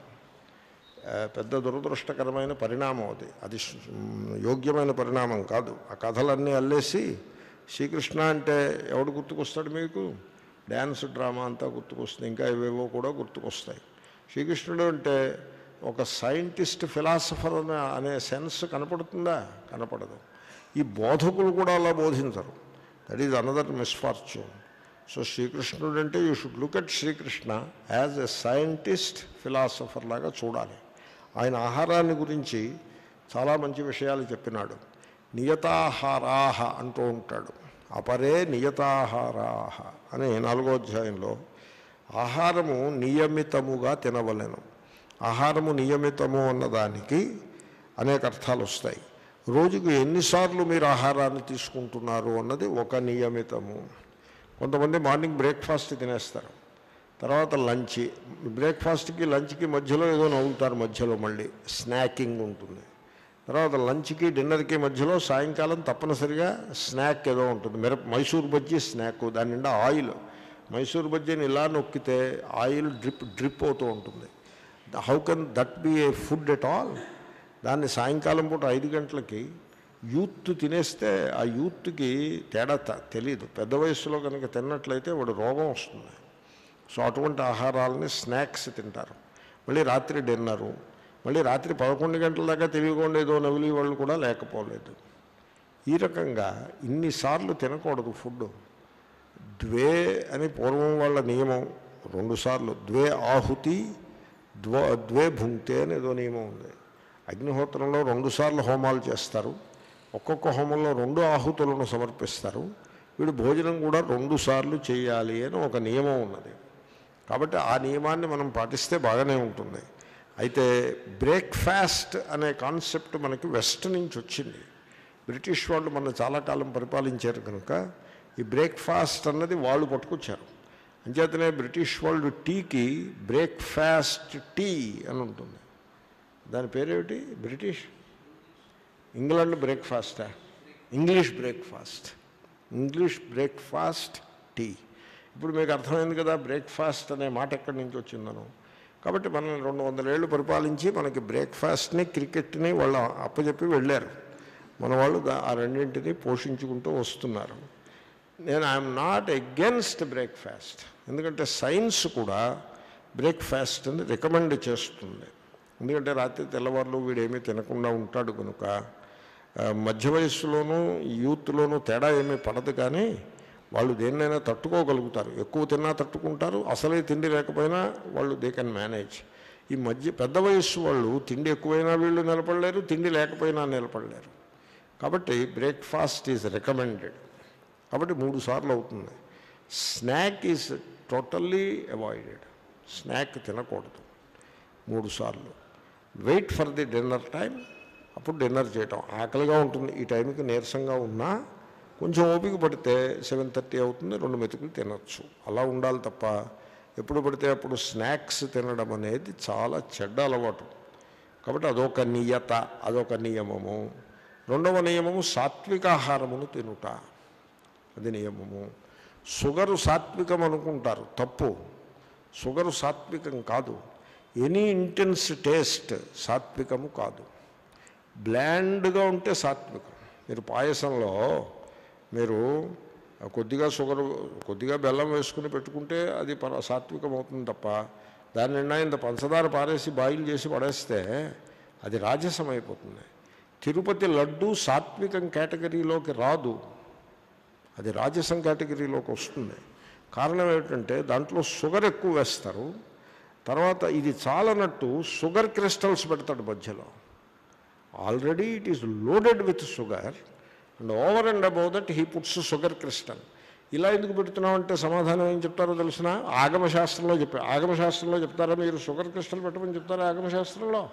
ఆ, పెద్ద దురదృష్టకరమైన పరిణామం అది అది స్- యోగ్యమైన పరిణామం కాదు ఆ కథలన్నీ అల్లేసి శ్రీకృష్ణ అంటే ఎవడు గుర్తుకొస్తాడు మీకు డ్యాన్స్ డ్రామా అంతా గుర్తుకొస్తుంది ఇంకా ఇవేవో కూడా గుర్తుకొస్తాయి శ్రీకృష్ణుడు అంటే ఒక సైంటిస్ట్ ఫిలాసఫర్ అనే అనే సెన్స్ కనపడుతుందా కనపడదు ఈ బోధకులు కూడా అలా బోధించరు that is another misfortune so శ్రీకృష్ణుడు అంటే you should look at Shri Krishna as a scientist philosopher లాగా చూడాలి ఆయన ఆహారాన్ని గురించి చాలా మంచి విషయాలు చెప్పినాడు నియతాహారాహ అంటూ ఉంటాడు అపరే నియతాహారాహ అని నాలుగో అధ్యాయంలో ఆహారము నియమితముగా తినవలెను ఆహారము నియమితము అన్నదానికి అనేక అర్థాలు వస్తాయి రోజుకు ఎన్నిసార్లు మీరు ఆహారాన్ని తీసుకుంటున్నారు అన్నది ఒక నియమితము కొంతమంది మార్నింగ్ బ్రేక్ఫాస్ట్ తినేస్తారు తర్వాత లంచ్ బ్రేక్ఫాస్ట్కి లంచ్కి మధ్యలో ఏదో నవ్వుతారు మధ్యలో మళ్ళీ స్నాకింగ్ ఉంటుంది తర్వాత లంచ్కి డిన్నర్కి మధ్యలో సాయంకాలం తప్పనిసరిగా స్నాక్ ఏదో ఉంటుంది మిరప మైసూర్ బజ్జీ స్నాక్ దాని నిండా ఆయిల్ మైసూర్ బజ్జీని ఇలా నొక్కితే ఆయిల్ డ్రిప్ డ్రిప్ అవుతూ ఉంటుంది how can that be a food at all దాన్ని సాయంకాలం పూట ఐదు గంటలకి యూత్ తినేస్తే ఆ యూత్కి తేడా త- తెలియదు పెద్ద వయసులో కనుక తిన్నట్లయితే వాడు రోగం వస్తుంది సో అటువంటి ఆహారాలని స్నాక్స్ తింటారు మళ్ళీ రాత్రి డిన్నరు మళ్ళీ రాత్రి పదకొండు గంటల దాకా తెలియకుండా ఏదో నవిలి వాళ్ళు కూడా లేకపోలేదు ఈ రకంగా ఇన్నిసార్లు తినకూడదు ఫుడ్ ద్వే అని పూర్వం వాళ్ళ నియమం రెండుసార్లు ద్వే ఆహుతి ద్వ ద్వే భుంక్తే అని ఏదో నియమం ఉంది అగ్నిహోత్రంలో రెండుసార్లు హోమాలు చేస్తారు ఒక్కొక్క హోమంలో రెండు ఆహుతులను సమర్పిస్తారు వీడు భోజనం కూడా రెండు సార్లు చేయాలి అని ఒక నియమం ఉన్నది కాబట్టి ఆ నియమాన్ని మనం పాటిస్తే బాగానే ఉంటుంది అయితే బ్రేక్ఫాస్ట్ అనే కాన్సెప్ట్ మనకి వెస్ట్ నుంచి వచ్చింది బ్రిటిష్ వాళ్ళు మన చాలా కాలం పరిపాలించారు కనుక ఈ బ్రేక్ఫాస్ట్ అన్నది వాళ్ళు పట్టుకొచ్చారు అంచేతనే బ్రిటిష్ వాళ్ళు టీకి బ్రేక్ఫాస్ట్ టీ అని ఉంటుంది దాని పేరేమిటి బ్రిటిష్ ఇంగ్లాండ్ బ్రేక్ఫాస్టా English breakfast English breakfast tea ఇప్పుడు మీకు అర్థమైంది కదా బ్రేక్ఫాస్ట్ అనే మాట ఎక్కడి నుంచి వచ్చిందను కాబట్టి మనం రెండు వందల ఏళ్ళు పరిపాలించి మనకి బ్రేక్ఫాస్ట్ని క్రికెట్ని వాళ్ళు అప్పచెప్పి వెళ్ళారు మన వాళ్ళు దా- ఆ రెండింటిని పోషించుకుంటూ వస్తున్నారు నేను ఐఎమ్ నాట్ అగెన్స్ట్ బ్రేక్ఫాస్ట్ ఎందుకంటే సైన్స్ కూడా బ్రేక్ఫాస్ట్ని రికమెండ్ చేస్తుంది ఎందుకంటే రాత్రి తెల్లవారులు వీడేమీ తినకుండా ఉంటాడు కనుక ఆ, మధ్య వయస్సులోనూ యూత్లోనూ తేడా ఏమీ పడదు కానీ వాళ్ళు దేన్నైనా తట్టుకోగలుగుతారు ఎక్కువ తిన్నా తట్టుకుంటారు అసలే తిండి లేకపోయినా వాళ్ళు దే కెన్ మేనేజ్ ఈ మధ్య పెద్ద వయస్సు వాళ్ళు తిండి ఎక్కువైనా వీళ్ళు నిలబడలేరు తిండి లేకపోయినా నిలబడలేరు కాబట్టి బ్రేక్ఫాస్ట్ ఈజ్ రికమెండెడ్ కాబట్టి మూడు సార్లు అవుతుంది snack is totally avoided snack తినకూడదు మూడు సార్లు wait for the dinner time అప్పుడు డిన్నర్ చేయటం ఆకలిగా ఉంటుంది ఈ టైంకి నీరసంగా ఉన్నా కొంచెం ఓపిక పడితే సెవెన్ థర్టీ అవుతుంది రెండు మెతుకులు తినొచ్చు అలా ఉండాలి తప్ప ఎప్పుడు పడితే అప్పుడు స్నాక్స్ తినడం అనేది చాలా చెడ్డ అలవాటు కాబట్టి అదొక నియత అదొక నియమము రెండవ నియమము సాత్వికాహారమును తినుట అది నియమము షుగరు సాత్వికం అనుకుంటారు తప్పు షుగరు సాత్వికం కాదు ఎనీ ఇంటెన్స్ టేస్ట్ సాత్వికము కాదు బ్లాండ్గా ఉంటే సాత్వికం మీరు పాయసంలో మీరు కొద్దిగా షుగర్ కొద్దిగా బెల్లం వేసుకుని పెట్టుకుంటే అది పర సాత్వికం అవుతుంది తప్ప దాని నిండా ఇంత పంచదార పారేసి బాయిల్ చేసి పడేస్తే అది రాజసం అయిపోతుంది తిరుపతి లడ్డు సాత్వికం కేటగిరీలోకి రాదు అది రాజసం కేటగిరీలోకి వస్తుంది కారణం ఏమిటంటే దాంట్లో షుగర్ ఎక్కువ వేస్తారు తర్వాత ఇది చాలనట్టు షుగర్ క్రిస్టల్స్ పెడతాడు మధ్యలో already it is loaded with sugar and over and above that he puts sugar crystal ఇలా ఎందుకు పెడుతున్నామంటే సమాధానం ఏం చెప్తారో తెలిసిన ఆగమశాస్త్రంలో చెప్పారు ఆగమశాస్త్రంలో చెప్తారా మీరు షుగర్ క్రిస్టల్ పెట్టమని చెప్తారా ఆగమశాస్త్రంలో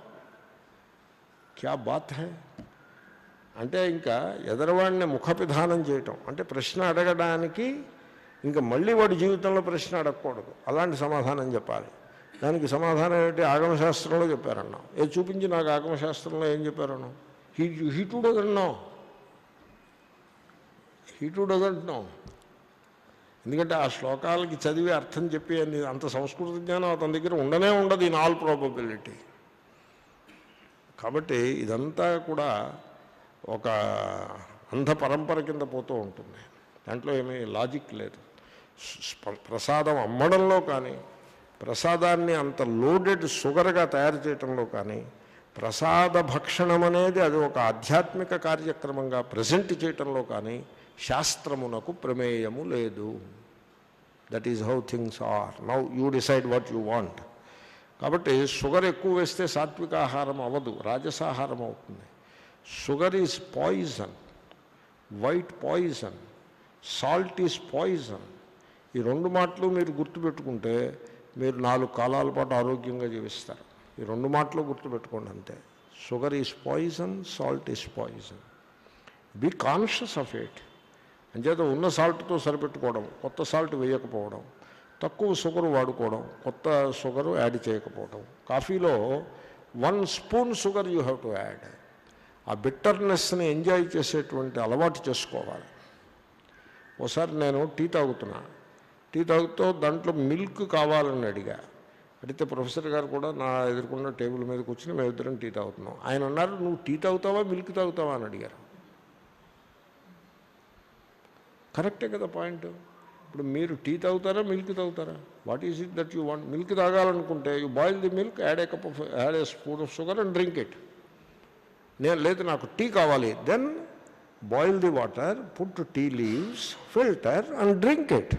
క్యా బాత్ హై అంటే ఇంకా ఎదరవాడిని ముఖపిధానం చేయటం అంటే ప్రశ్న అడగడానికి ఇంకా మళ్ళీ వాడి జీవితంలో ప్రశ్న అడగకూడదు అలాంటి సమాధానం చెప్పాలి దానికి సమాధానం ఏంటి ఆగమశాస్త్రంలో చెప్పారన్నాం ఏ చూపించి నాకు ఆగమశాస్త్రంలో ఏం చెప్పారన్నాం he he too doesn't know he too doesn't know ఎందుకంటే ఆ శ్లోకాలకి చదివి అర్థం చెప్పి అని అంత సంస్కృత జ్ఞానం అతని దగ్గర ఉండనే ఉండదు ఇన్ ఆల్ ప్రాబబిలిటీ కాబట్టి ఇదంతా కూడా ఒక అంధ పరంపర కింద పోతూ ఉంటుంది దాంట్లో ఏమీ లాజిక్ లేదు స్ప- ప్రసాదం అమ్మడంలో కానీ ప్రసాదాన్ని అంత లోడెడ్ షుగర్గా తయారు చేయటంలో కానీ ప్రసాద భక్షణం అనేది అది ఒక ఆధ్యాత్మిక కార్యక్రమంగా ప్రజెంట్ చేయటంలో కానీ శాస్త్రమునకు ప్రమేయము లేదు that is how things are now you decide what you want కాబట్టి షుగర్ ఎక్కువ వేస్తే సాత్విక ఆహారం అవ్వదు రాజసాహారం అవుతుంది sugar is poison white poison salt is poison ఈ రెండు మాటలు మీరు గుర్తుపెట్టుకుంటే మీరు నాలుగు కాలాల పాటు ఆరోగ్యంగా జీవిస్తారు ఈ రెండు మాటలు గుర్తుపెట్టుకోండి అంతే sugar is poison salt is poison be conscious of it అంచేత ఉన్న సాల్ట్తో సరిపెట్టుకోవడం కొత్త సాల్ట్ వేయకపోవడం తక్కువ షుగర్ వాడుకోవడం కొత్త షుగర్ యాడ్ చేయకపోవడం కాఫీలో one spoon sugar you have to add ఆ బిట్టర్నెస్ని ఎంజాయ్ చేసేటువంటి అలవాటు చేసుకోవాలి ఒకసారి నేను టీ తాగుతున్నా టీ తాగుతూ దాంట్లో మిల్క్ కావాలని అడిగా అడిగితే ప్రొఫెసర్ గారు కూడా నా ఎదుర్కొన్న టేబుల్ మీద కూర్చుని మేము ఇద్దరం టీ తాగుతున్నాం ఆయన అన్నారు నువ్వు టీ తాగుతావా మిల్క్ తాగుతావా అని అడిగారు కరెక్టే కదా పాయింట్ ఇప్పుడు మీరు టీ తాగుతారా మిల్క్ తాగుతారా what is it that you want milk తాగాలనుకుంటే you boil the milk add a cup of add a spoon of sugar and drink it నేను లేదు నాకు టీ కావాలి then boil the water put tea leaves filter and drink it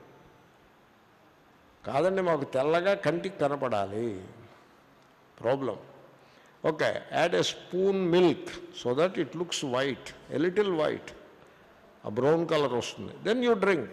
కాదండి మాకు తెల్లగా కంటికి కనపడాలి problem okay add a spoon milk so that it looks white a little white ఆ బ్రౌన్ కలర్ వస్తుంది దెన్ యూ డ్రింక్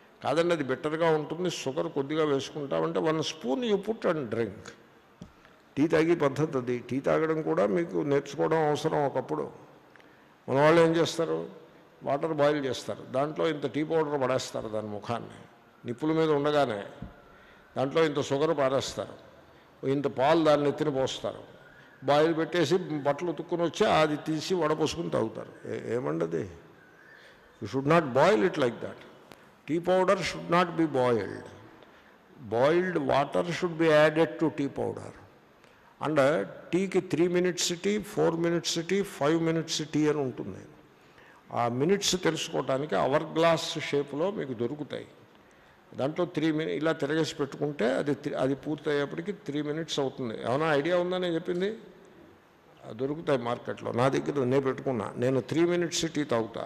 కాదండి అది బెటర్గా ఉంటుంది షుగర్ కొద్దిగా వేసుకుంటామంటే one spoon you put and drink tea తాగే పద్ధతి అది టీ తాగడం కూడా మీకు నేర్చుకోవడం అవసరం ఒకప్పుడు మన వాళ్ళు ఏం చేస్తారు వాటర్ బాయిల్ చేస్తారు దాంట్లో ఇంత టీ పౌడర్ పడేస్తారు దాని ముఖాన్ని నిప్పుల మీద ఉండగానే దాంట్లో ఇంత షుగర్ పారేస్తారు ఇంత పాలు దాన్ని ఎత్తిన పోస్తారు బాయిల్ పెట్టేసి బట్టలు ఉతుక్కుని వచ్చి అది తీసి వడపోసుకుని తాగుతారు ఏ- ఏమండది you should not boil it like that tea powder should not be boiled boiled water should be added to tea powder and టీకి three minutes tea four minutes tea five minutes tea అని ఉంటుంది ఆ మినిట్స్ తెలుసుకోవడానికి అవర్ గ్లాస్ షేప్లో మీకు దొరుకుతాయి దాంట్లో త్రీ మినిట్ ఇలా తిరగేసి పెట్టుకుంటే అది త్రీ- అది పూర్తయ్యేప్పటికి త్రీ మినిట్స్ అవుతుంది ఏమైనా ఐడియా ఉందా నేను చెప్పింది ఆ దొరుకుతాయి మార్కెట్లో నా దగ్గర నేను పెట్టుకున్నా నేను త్రీ మినిట్స్ టీ తాగుతా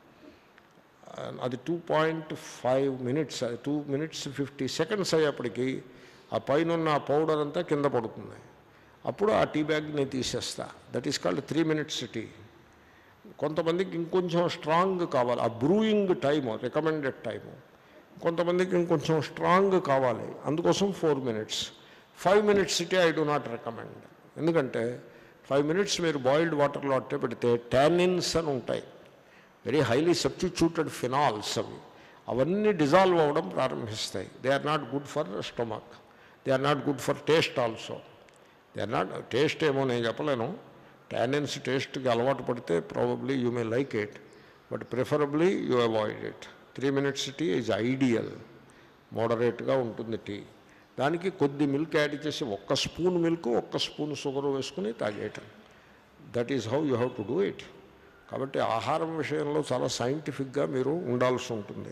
ఆ, అది టూ పాయింట్ ఫైవ్ మినిట్స్ అది టూ మినిట్స్ ఫిఫ్టీ సెకండ్స్ అయ్యేప్పటికి ఆ పైన ఉన్న ఆ పౌడర్ అంతా కింద పడుతుంది అప్పుడు ఆ టీ బ్యాగ్ నేను తీసేస్తా that is called three minutes tea కొంతమందికి ఇంకొంచెం స్ట్రాంగ్ కావాలి ఆ బ్రూయింగ్ టైము రికమెండెడ్ టైము కొంతమందికి ఇంకొంచెం స్ట్రాంగ్ కావాలి అందుకోసం four minutes five minutes tea I do not recommend ఎందుకంటే ఫైవ్ మినిట్స్ మీరు బాయిల్డ్ వాటర్లో అట్టే పెడితే టానిన్స్ అని ఉంటాయి వెరీ హైలీ సబ్స్టిట్యూటెడ్ ఫినాల్స్ అవి అవన్నీ డిజాల్వ్ అవ్వడం ప్రారంభిస్తాయి they are not good for stomach they are not good for taste also they are not taste ఏమో నేను చెప్పలేను టానిన్స్ టేస్ట్కి అలవాటు పడితే probably you may like it but preferably you avoid it three minutes tea is ideal మోడరేట్గా ఉంటుంది టీ దానికి కొద్ది మిల్క్ యాడ్ చేసి ఒక్క స్పూన్ మిల్క్ ఒక్క స్పూన్ షుగర్ వేసుకుని తాగేయటం that is how you have to do it కాబట్టి ఆహారం విషయంలో చాలా సైంటిఫిక్గా మీరు ఉండాల్సి ఉంటుంది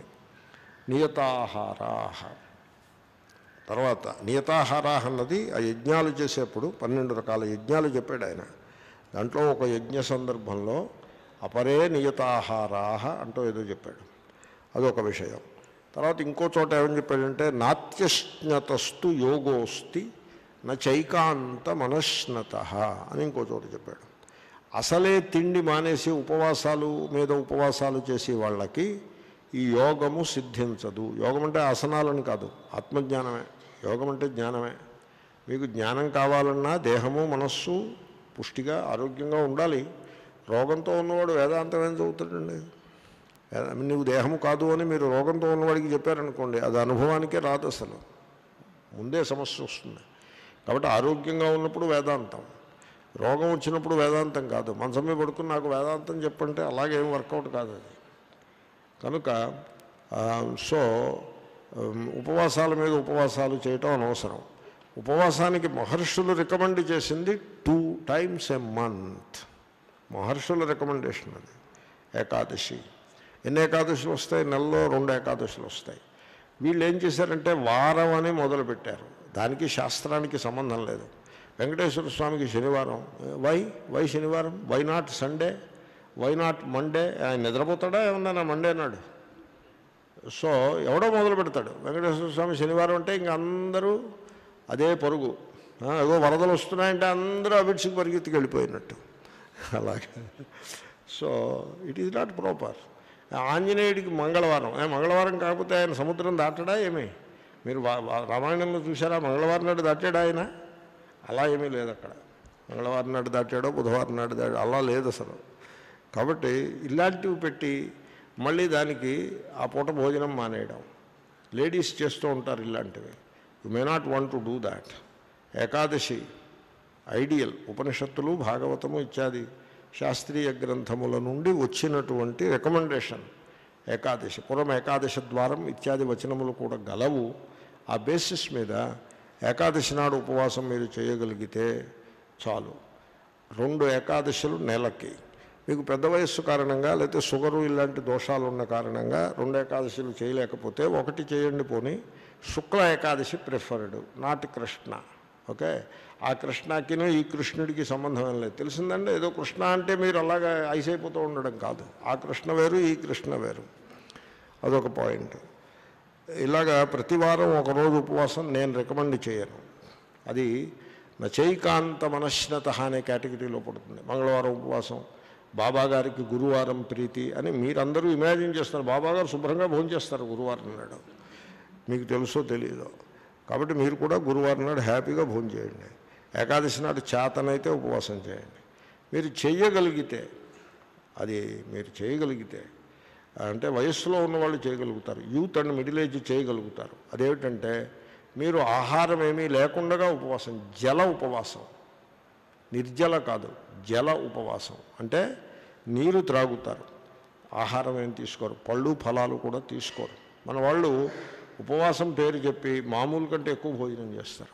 నియతాహారాహ తర్వాత నియతాహార అన్నది ఆ యజ్ఞాలు చేసేప్పుడు పన్నెండు రకాల యజ్ఞాలు చెప్పాడు ఆయన దాంట్లో ఒక యజ్ఞ సందర్భంలో అపరే నియతాహారాహ అంటూ ఏదో చెప్పాడు అదొక విషయం తర్వాత ఇంకో చోట ఏమని చెప్పాడంటే నాత్యశ్నతస్తు యోగోస్తి నైకాంత మనశ్నత అని ఇంకో చోట చెప్పాడు అసలే తిండి మానేసి ఉపవాసాలు మీద ఉపవాసాలు చేసే వాళ్ళకి ఈ యోగము సిద్ధించదు యోగం అంటే ఆసనాలని కాదు ఆత్మజ్ఞానమే యోగం అంటే జ్ఞానమే మీకు జ్ఞానం కావాలన్నా దేహము మనస్సు పుష్టిగా ఆరోగ్యంగా ఉండాలి రోగంతో ఉన్నవాడు వేదాంతం ఏం చదువుతాడండి వేద- నువ్వు దేహము కాదు అని మీరు రోగంతో ఉన్నవాడికి చెప్పారనుకోండి అది అనుభవానికే రాదు అసలు ముందే సమస్య వస్తుంది కాబట్టి ఆరోగ్యంగా ఉన్నప్పుడు వేదాంతం రోగం వచ్చినప్పుడు వేదాంతం కాదు మంచం మీద పడుకుని నాకు వేదాంతం చెప్పంటే అలాగేం వర్కౌట్ కాదు అది కనుక ఆ, సో ఉమ్, ఉపవాసాల మీద ఉపవాసాలు చేయటం అనవసరం ఉపవాసానికి మహర్షులు రికమెండ్ చేసింది టూ టైమ్స్ ఎ మంత్ మహర్షుల రికమెండేషన్ అది ఏకాదశి ఎన్ని ఏకాదశులు వస్తాయి నెలలో రెండు ఏకాదశులు వస్తాయి వీళ్ళు ఏం చేశారంటే వారం అని మొదలుపెట్టారు దానికి శాస్త్రానికి సంబంధం లేదు వెంకటేశ్వర స్వామికి శనివారం వై వై శనివారం why not Sunday why not Monday ఆయన నిద్రపోతాడా ఏమన్నా నా మండే నాడు సో ఎవడో మొదలు పెడతాడు వెంకటేశ్వర స్వామి శనివారం అంటే ఇంక అందరూ అదే పరుగు ఆ, ఏగో వరదలు వస్తున్నాయంటే అందరూ అవిడ్స్కి పరిగెత్తికి వెళ్ళిపోయినట్టు అలాగే so it is not proper ఆంజనేయుడికి మంగళవారం ఏ మంగళవారం కాకపోతే ఆయన సముద్రం దాటడా ఏమి మీరు వా- వా- రామాయణంలో చూసారా మంగళవారం నాడు దాటాడా ఆయన అలా ఏమీ లేదు అక్కడ మంగళవారం నాడు దాటాడో బుధవారం నాడు దాటాడో అలా లేదు అసలు కాబట్టి ఇలాంటివి పెట్టి మళ్ళీ దానికి ఆ పూట భోజనం మానేయడం లేడీస్ చేస్తూ ఉంటారు ఇలాంటివి you may not want to do that Ekadashi ideal ఉపనిషత్తులు భాగవతము ఇత్యాది శాస్త్రీయ గ్రంథముల నుండి వచ్చినటువంటి రికమెండేషన్ ఏకాదశి పురం ఏకాదశి ద్వారం ఇత్యాది వచనములు కూడా గలవు ఆ బేసిస్ మీద ఏకాదశి నాడు ఉపవాసం మీరు చేయగలిగితే చాలు రెండు ఏకాదశులు నెలకి మీకు పెద్ద వయస్సు కారణంగా లేకపోతే షుగరు ఇలాంటి దోషాలు ఉన్న కారణంగా రెండు ఏకాదశులు చేయలేకపోతే ఒకటి చేయండి పోని Shukla Ekadashi preferred not Krishna okay ఆ కృష్ణకిను ఈ కృష్ణుడికి సంబంధం ఏం లేదు తెలిసిందండి ఏదో కృష్ణ అంటే మీరు అలాగా ఐసైపోతూ ఉండడం కాదు ఆ కృష్ణ వేరు ఈ కృష్ణ వేరు అదొక పాయింట్ ఇలాగా ప్రతి వారం ఒకరోజు ఉపవాసం నేను రికమెండ్ చేయను అది నచైకాంత మనశ్నత అనే కేటగిరీలో పడుతుంది మంగళవారం ఉపవాసం బాబా గారికి గురువారం ప్రీతి అని మీరందరూ ఇమాజిన్ చేస్తున్నారు బాబా గారు శుభ్రంగా భోజనం చేస్తారు గురువారం నాడు మీకు తెలుసో తెలియదో కాబట్టి మీరు కూడా గురువారం నాడు హ్యాపీగా భోజనం చేయండి ఏకాదశి నాడు చేతనైతే ఉపవాసం చేయండి మీరు చేయగలిగితే అది మీరు చేయగలిగితే అంటే వయస్సులో ఉన్నవాళ్ళు చేయగలుగుతారు యూత్ అండ్ మిడిల్ ఏజ్ చేయగలుగుతారు అదేమిటంటే మీరు ఆహారం ఏమీ లేకుండా ఉపవాసం జల ఉపవాసం నిర్జల కాదు జల ఉపవాసం అంటే నీరు త్రాగుతారు ఆహారం ఏం తీసుకోరు పళ్ళు ఫలాలు కూడా తీసుకోరు మన వాళ్ళు ఉపవాసం పేరు చెప్పి మామూలు కంటే ఎక్కువ భోజనం చేస్తారు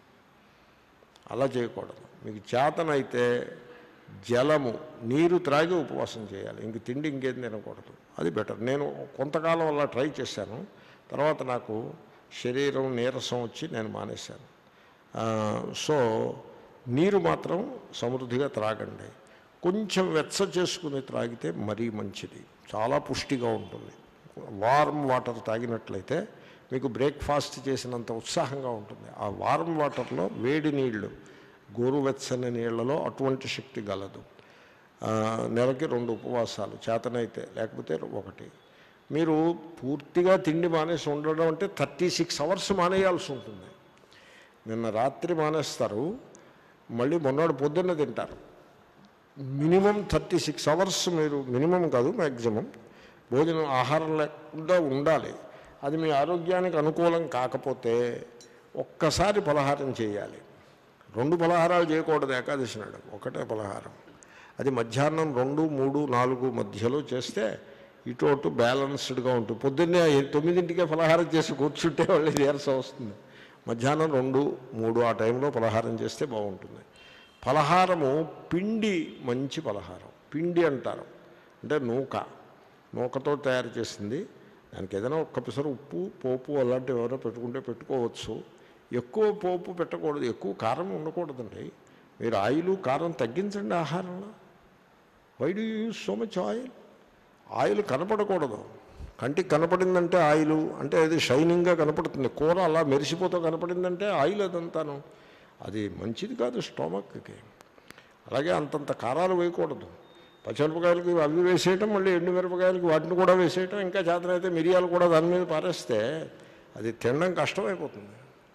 అలా చేయకూడదు మీకు చేతనైతే జలము నీరు త్రాగి ఉపవాసం చేయాలి ఇంక తిండి ఇంకేం తినకూడదు అది బెటర్ నేను కొంతకాలం అలా ట్రై చేశాను తర్వాత నాకు శరీరం నీరసం వచ్చి నేను మానేశాను ఆ, సో నీరు మాత్రం సమృద్ధిగా త్రాగండి కొంచెం వెచ్చ చేసుకుని త్రాగితే మరీ మంచిది చాలా పుష్టిగా ఉంటుంది వార్మ్ వాటర్ తాగినట్లయితే మీకు బ్రేక్ఫాస్ట్ చేసినంత ఉత్సాహంగా ఉంటుంది ఆ వార్మ్ వాటర్లో వేడి నీళ్లు గోరువెచ్చని నీళ్లలో అటువంటి శక్తి గలదు ఆ, నెలకి రెండు ఉపవాసాలు చేతనైతే లేకపోతే ఒకటి మీరు పూర్తిగా తిండి మానేసి ఉండడం అంటే థర్టీ సిక్స్ అవర్స్ మానేయాల్సి ఉంటుంది నిన్న రాత్రి మానేస్తారు మళ్ళీ మొన్నటి పొద్దున్న తింటారు మినిమం థర్టీ సిక్స్ అవర్స్ మీరు మినిమం కాదు మ్యాక్సిమం భోజనం ఆహారం లేకుండా ఉండాలి అది మీ ఆరోగ్యానికి అనుకూలం కాకపోతే ఒక్కసారి పలహారం చేయాలి రెండు పలహారాలు చేయకూడదు ఏకాదశి నాడు ఒకటే పలహారం అది మధ్యాహ్నం రెండు మూడు నాలుగు మధ్యలో చేస్తే ఇటు అటు బ్యాలన్స్డ్గా ఉంటుంది పొద్దున్నే తొమ్మిదింటికే పలహారం చేసి కూర్చుంటే వాళ్ళకి నీరసం వస్తుంది మధ్యాహ్నం రెండు మూడు ఆ టైంలో పలహారం చేస్తే బాగుంటుంది పలహారము పిండి మంచి పలహారం పిండి అంటారు అంటే నూక నూకతో తయారు చేసింది దానికి ఏదైనా ఒక్క పిసరు ఉప్పు పోపు అలాంటివి ఎవరో పెట్టుకుంటే పెట్టుకోవచ్చు ఎక్కువ పోపు పెట్టకూడదు ఎక్కువ కారం ఉండకూడదండి మీరు ఆయిల్ కారం తగ్గించండి ఆహారంలో why do use so much oil oil కనపడకూడదు కంటికి కనపడిందంటే ఆయిల్ అంటే అది షైనింగ్గా కనపడుతుంది కూర అలా మెరిసిపోతూ కనపడిందంటే ఆయిల్ అదంతాను అది మంచిది కాదు స్టోమక్కి అలాగే అంతంత కారాలు వేయకూడదు పచ్చిమిరపకాయలకి అవి వేసేయటం మళ్ళీ ఎండు మిరపకాయలకి వాటిని కూడా వేసేయటం ఇంకా చేతనైతే మిరియాలు కూడా దాని మీద పారేస్తే అది తినడం కష్టమైపోతుంది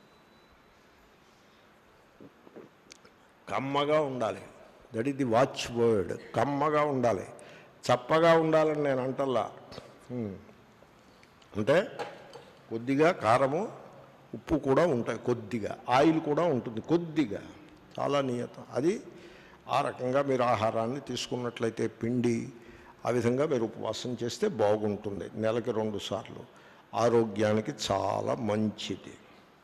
కమ్మగా ఉండాలి that is the watchword కమ్మగా ఉండాలి చప్పగా ఉండాలని నేను అంటల్లా హ్మ్. అంటే కొద్దిగా కారము ఉప్పు కూడా ఉంటాయి కొద్దిగా ఆయిల్ కూడా ఉంటుంది కొద్దిగా చాలా నియత అది ఆ రకంగా మీరు ఆహారాన్ని తీసుకున్నట్లయితే పిండి ఆ విధంగా మీరు ఉపవాసం చేస్తే బాగుంటుంది నెలకి రెండు సార్లు ఆరోగ్యానికి చాలా మంచిది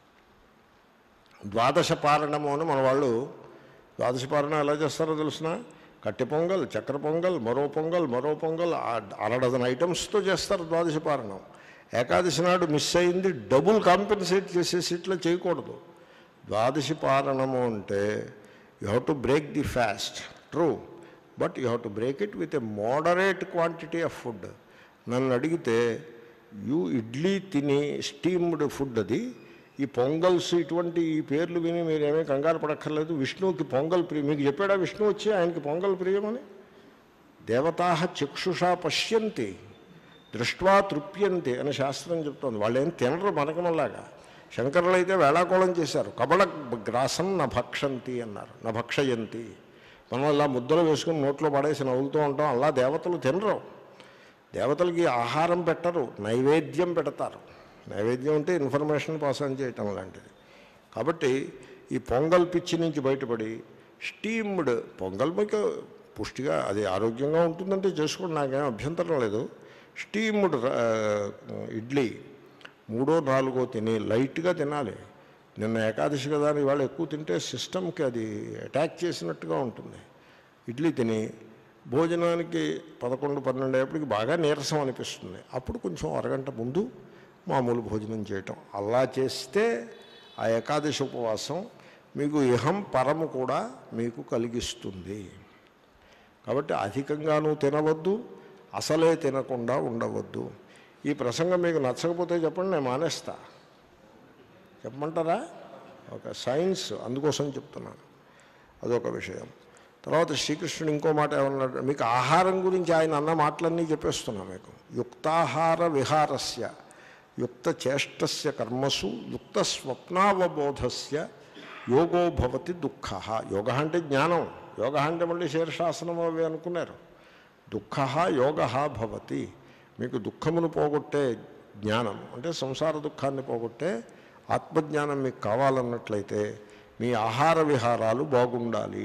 ద్వాదశ పారణము అని మన వాళ్ళు ద్వాదశ పారణం ఎలా చేస్తారో తెలిసిన కట్టె పొంగల్ చక్కెర పొంగల్ మరో పొంగల్ మరో పొంగల్ ఆ- అర డజన్ ఐటమ్స్తో చేస్తారు ద్వాదశ పారణం ఏకాదశి నాడు మిస్ అయింది డబుల్ కాంపెన్సేట్ చేసేసి ఇట్లా చేయకూడదు ద్వాదశి పారణము అంటే you have to break the fast true but you have to break it with a moderate quantity of food నన్ను అడిగితే యూ ఇడ్లీ తిని స్టీమ్డ్ ఫుడ్ అది ఈ పొంగల్స్ ఇటువంటి ఈ పేర్లు విని మీరేమీ కంగారు పడక్కర్లేదు విష్ణువుకి పొంగల్ ప్రియం మీకు చెప్పాడా విష్ణు వచ్చి ఆయనకి పొంగల్ ప్రియమని దేవతా చక్షుషా పశ్యంతి దృష్ట్వా తృప్యంతి అని శాస్త్రం చెప్తోంది వాళ్ళు ఏం తినరు మనకమల్లాగా శంకరులు అయితే వేళాకోళం చేశారు కబళ గ్రాసం నా భక్షంతి అన్నారు నా భక్షయంతి మనం ఇలా ముద్దలు వేసుకుని నోట్లో పడేసి నవ్వులుతూ ఉంటాం అలా దేవతలు తినరు దేవతలకి ఆహారం పెట్టరు నైవేద్యం పెడతారు నైవేద్యం అంటే ఇన్ఫర్మేషన్ పాస్ ఆన్ చేయటం లాంటిది కాబట్టి ఈ పొంగల్ పిచ్చి నుంచి బయటపడి స్టీమ్డ్ పొంగల్ మీకు పుష్టిగా అది ఆరోగ్యంగా ఉంటుందంటే చేసుకోండి నాకేం అభ్యంతరం లేదు స్టీమ్డ్ ఆ, ఇడ్లీ మూడో నాలుగో తిని లైట్గా తినాలి నిన్న ఏకాదశి కదా అని ఇవాళ ఎక్కువ తింటే సిస్టమ్కి అది అటాక్ చేసినట్టుగా ఉంటుంది ఇడ్లీ తిని భోజనానికి పదకొండు పన్నెండు అయ్యేప్పటికి బాగా నీరసం అనిపిస్తుంది అప్పుడు కొంచెం అరగంట ముందు మామూలు భోజనం చేయటం అలా చేస్తే ఆ ఏకాదశి ఉపవాసం మీకు ఇహం పరము కూడా మీకు కలిగిస్తుంది కాబట్టి అధికంగానూ తినవద్దు అసలే తినకుండా ఉండవద్దు ఈ ప్రసంగం మీకు నచ్చకపోతే చెప్పండి నేను మానేస్తా చెప్పమంటారా ఒక సైన్స్ అందుకోసం చెప్తున్నాను అదొక విషయం తర్వాత శ్రీకృష్ణుడు ఇంకో మాట ఏమన్నాడు మీకు ఆహారం గురించి ఆయన అన్న మాటలన్నీ చెప్పేస్తున్నా మీకు యుక్తాహార విహారస్య యుక్త చేష్టస్య కర్మసు యుక్త స్వప్నావబోధస్య యోగో భవతి దుఃఖ యోగ అంటే జ్ఞానం యోగ అంటే మళ్ళీ శీర్షాసనం అవి అనుకున్నారు దుఃఖ యోగ భవతి మీకు దుఃఖమును పోగొట్టే జ్ఞానం అంటే సంసార దుఃఖాన్ని పోగొట్టే ఆత్మజ్ఞానం మీకు కావాలన్నట్లయితే మీ ఆహార విహారాలు బాగుండాలి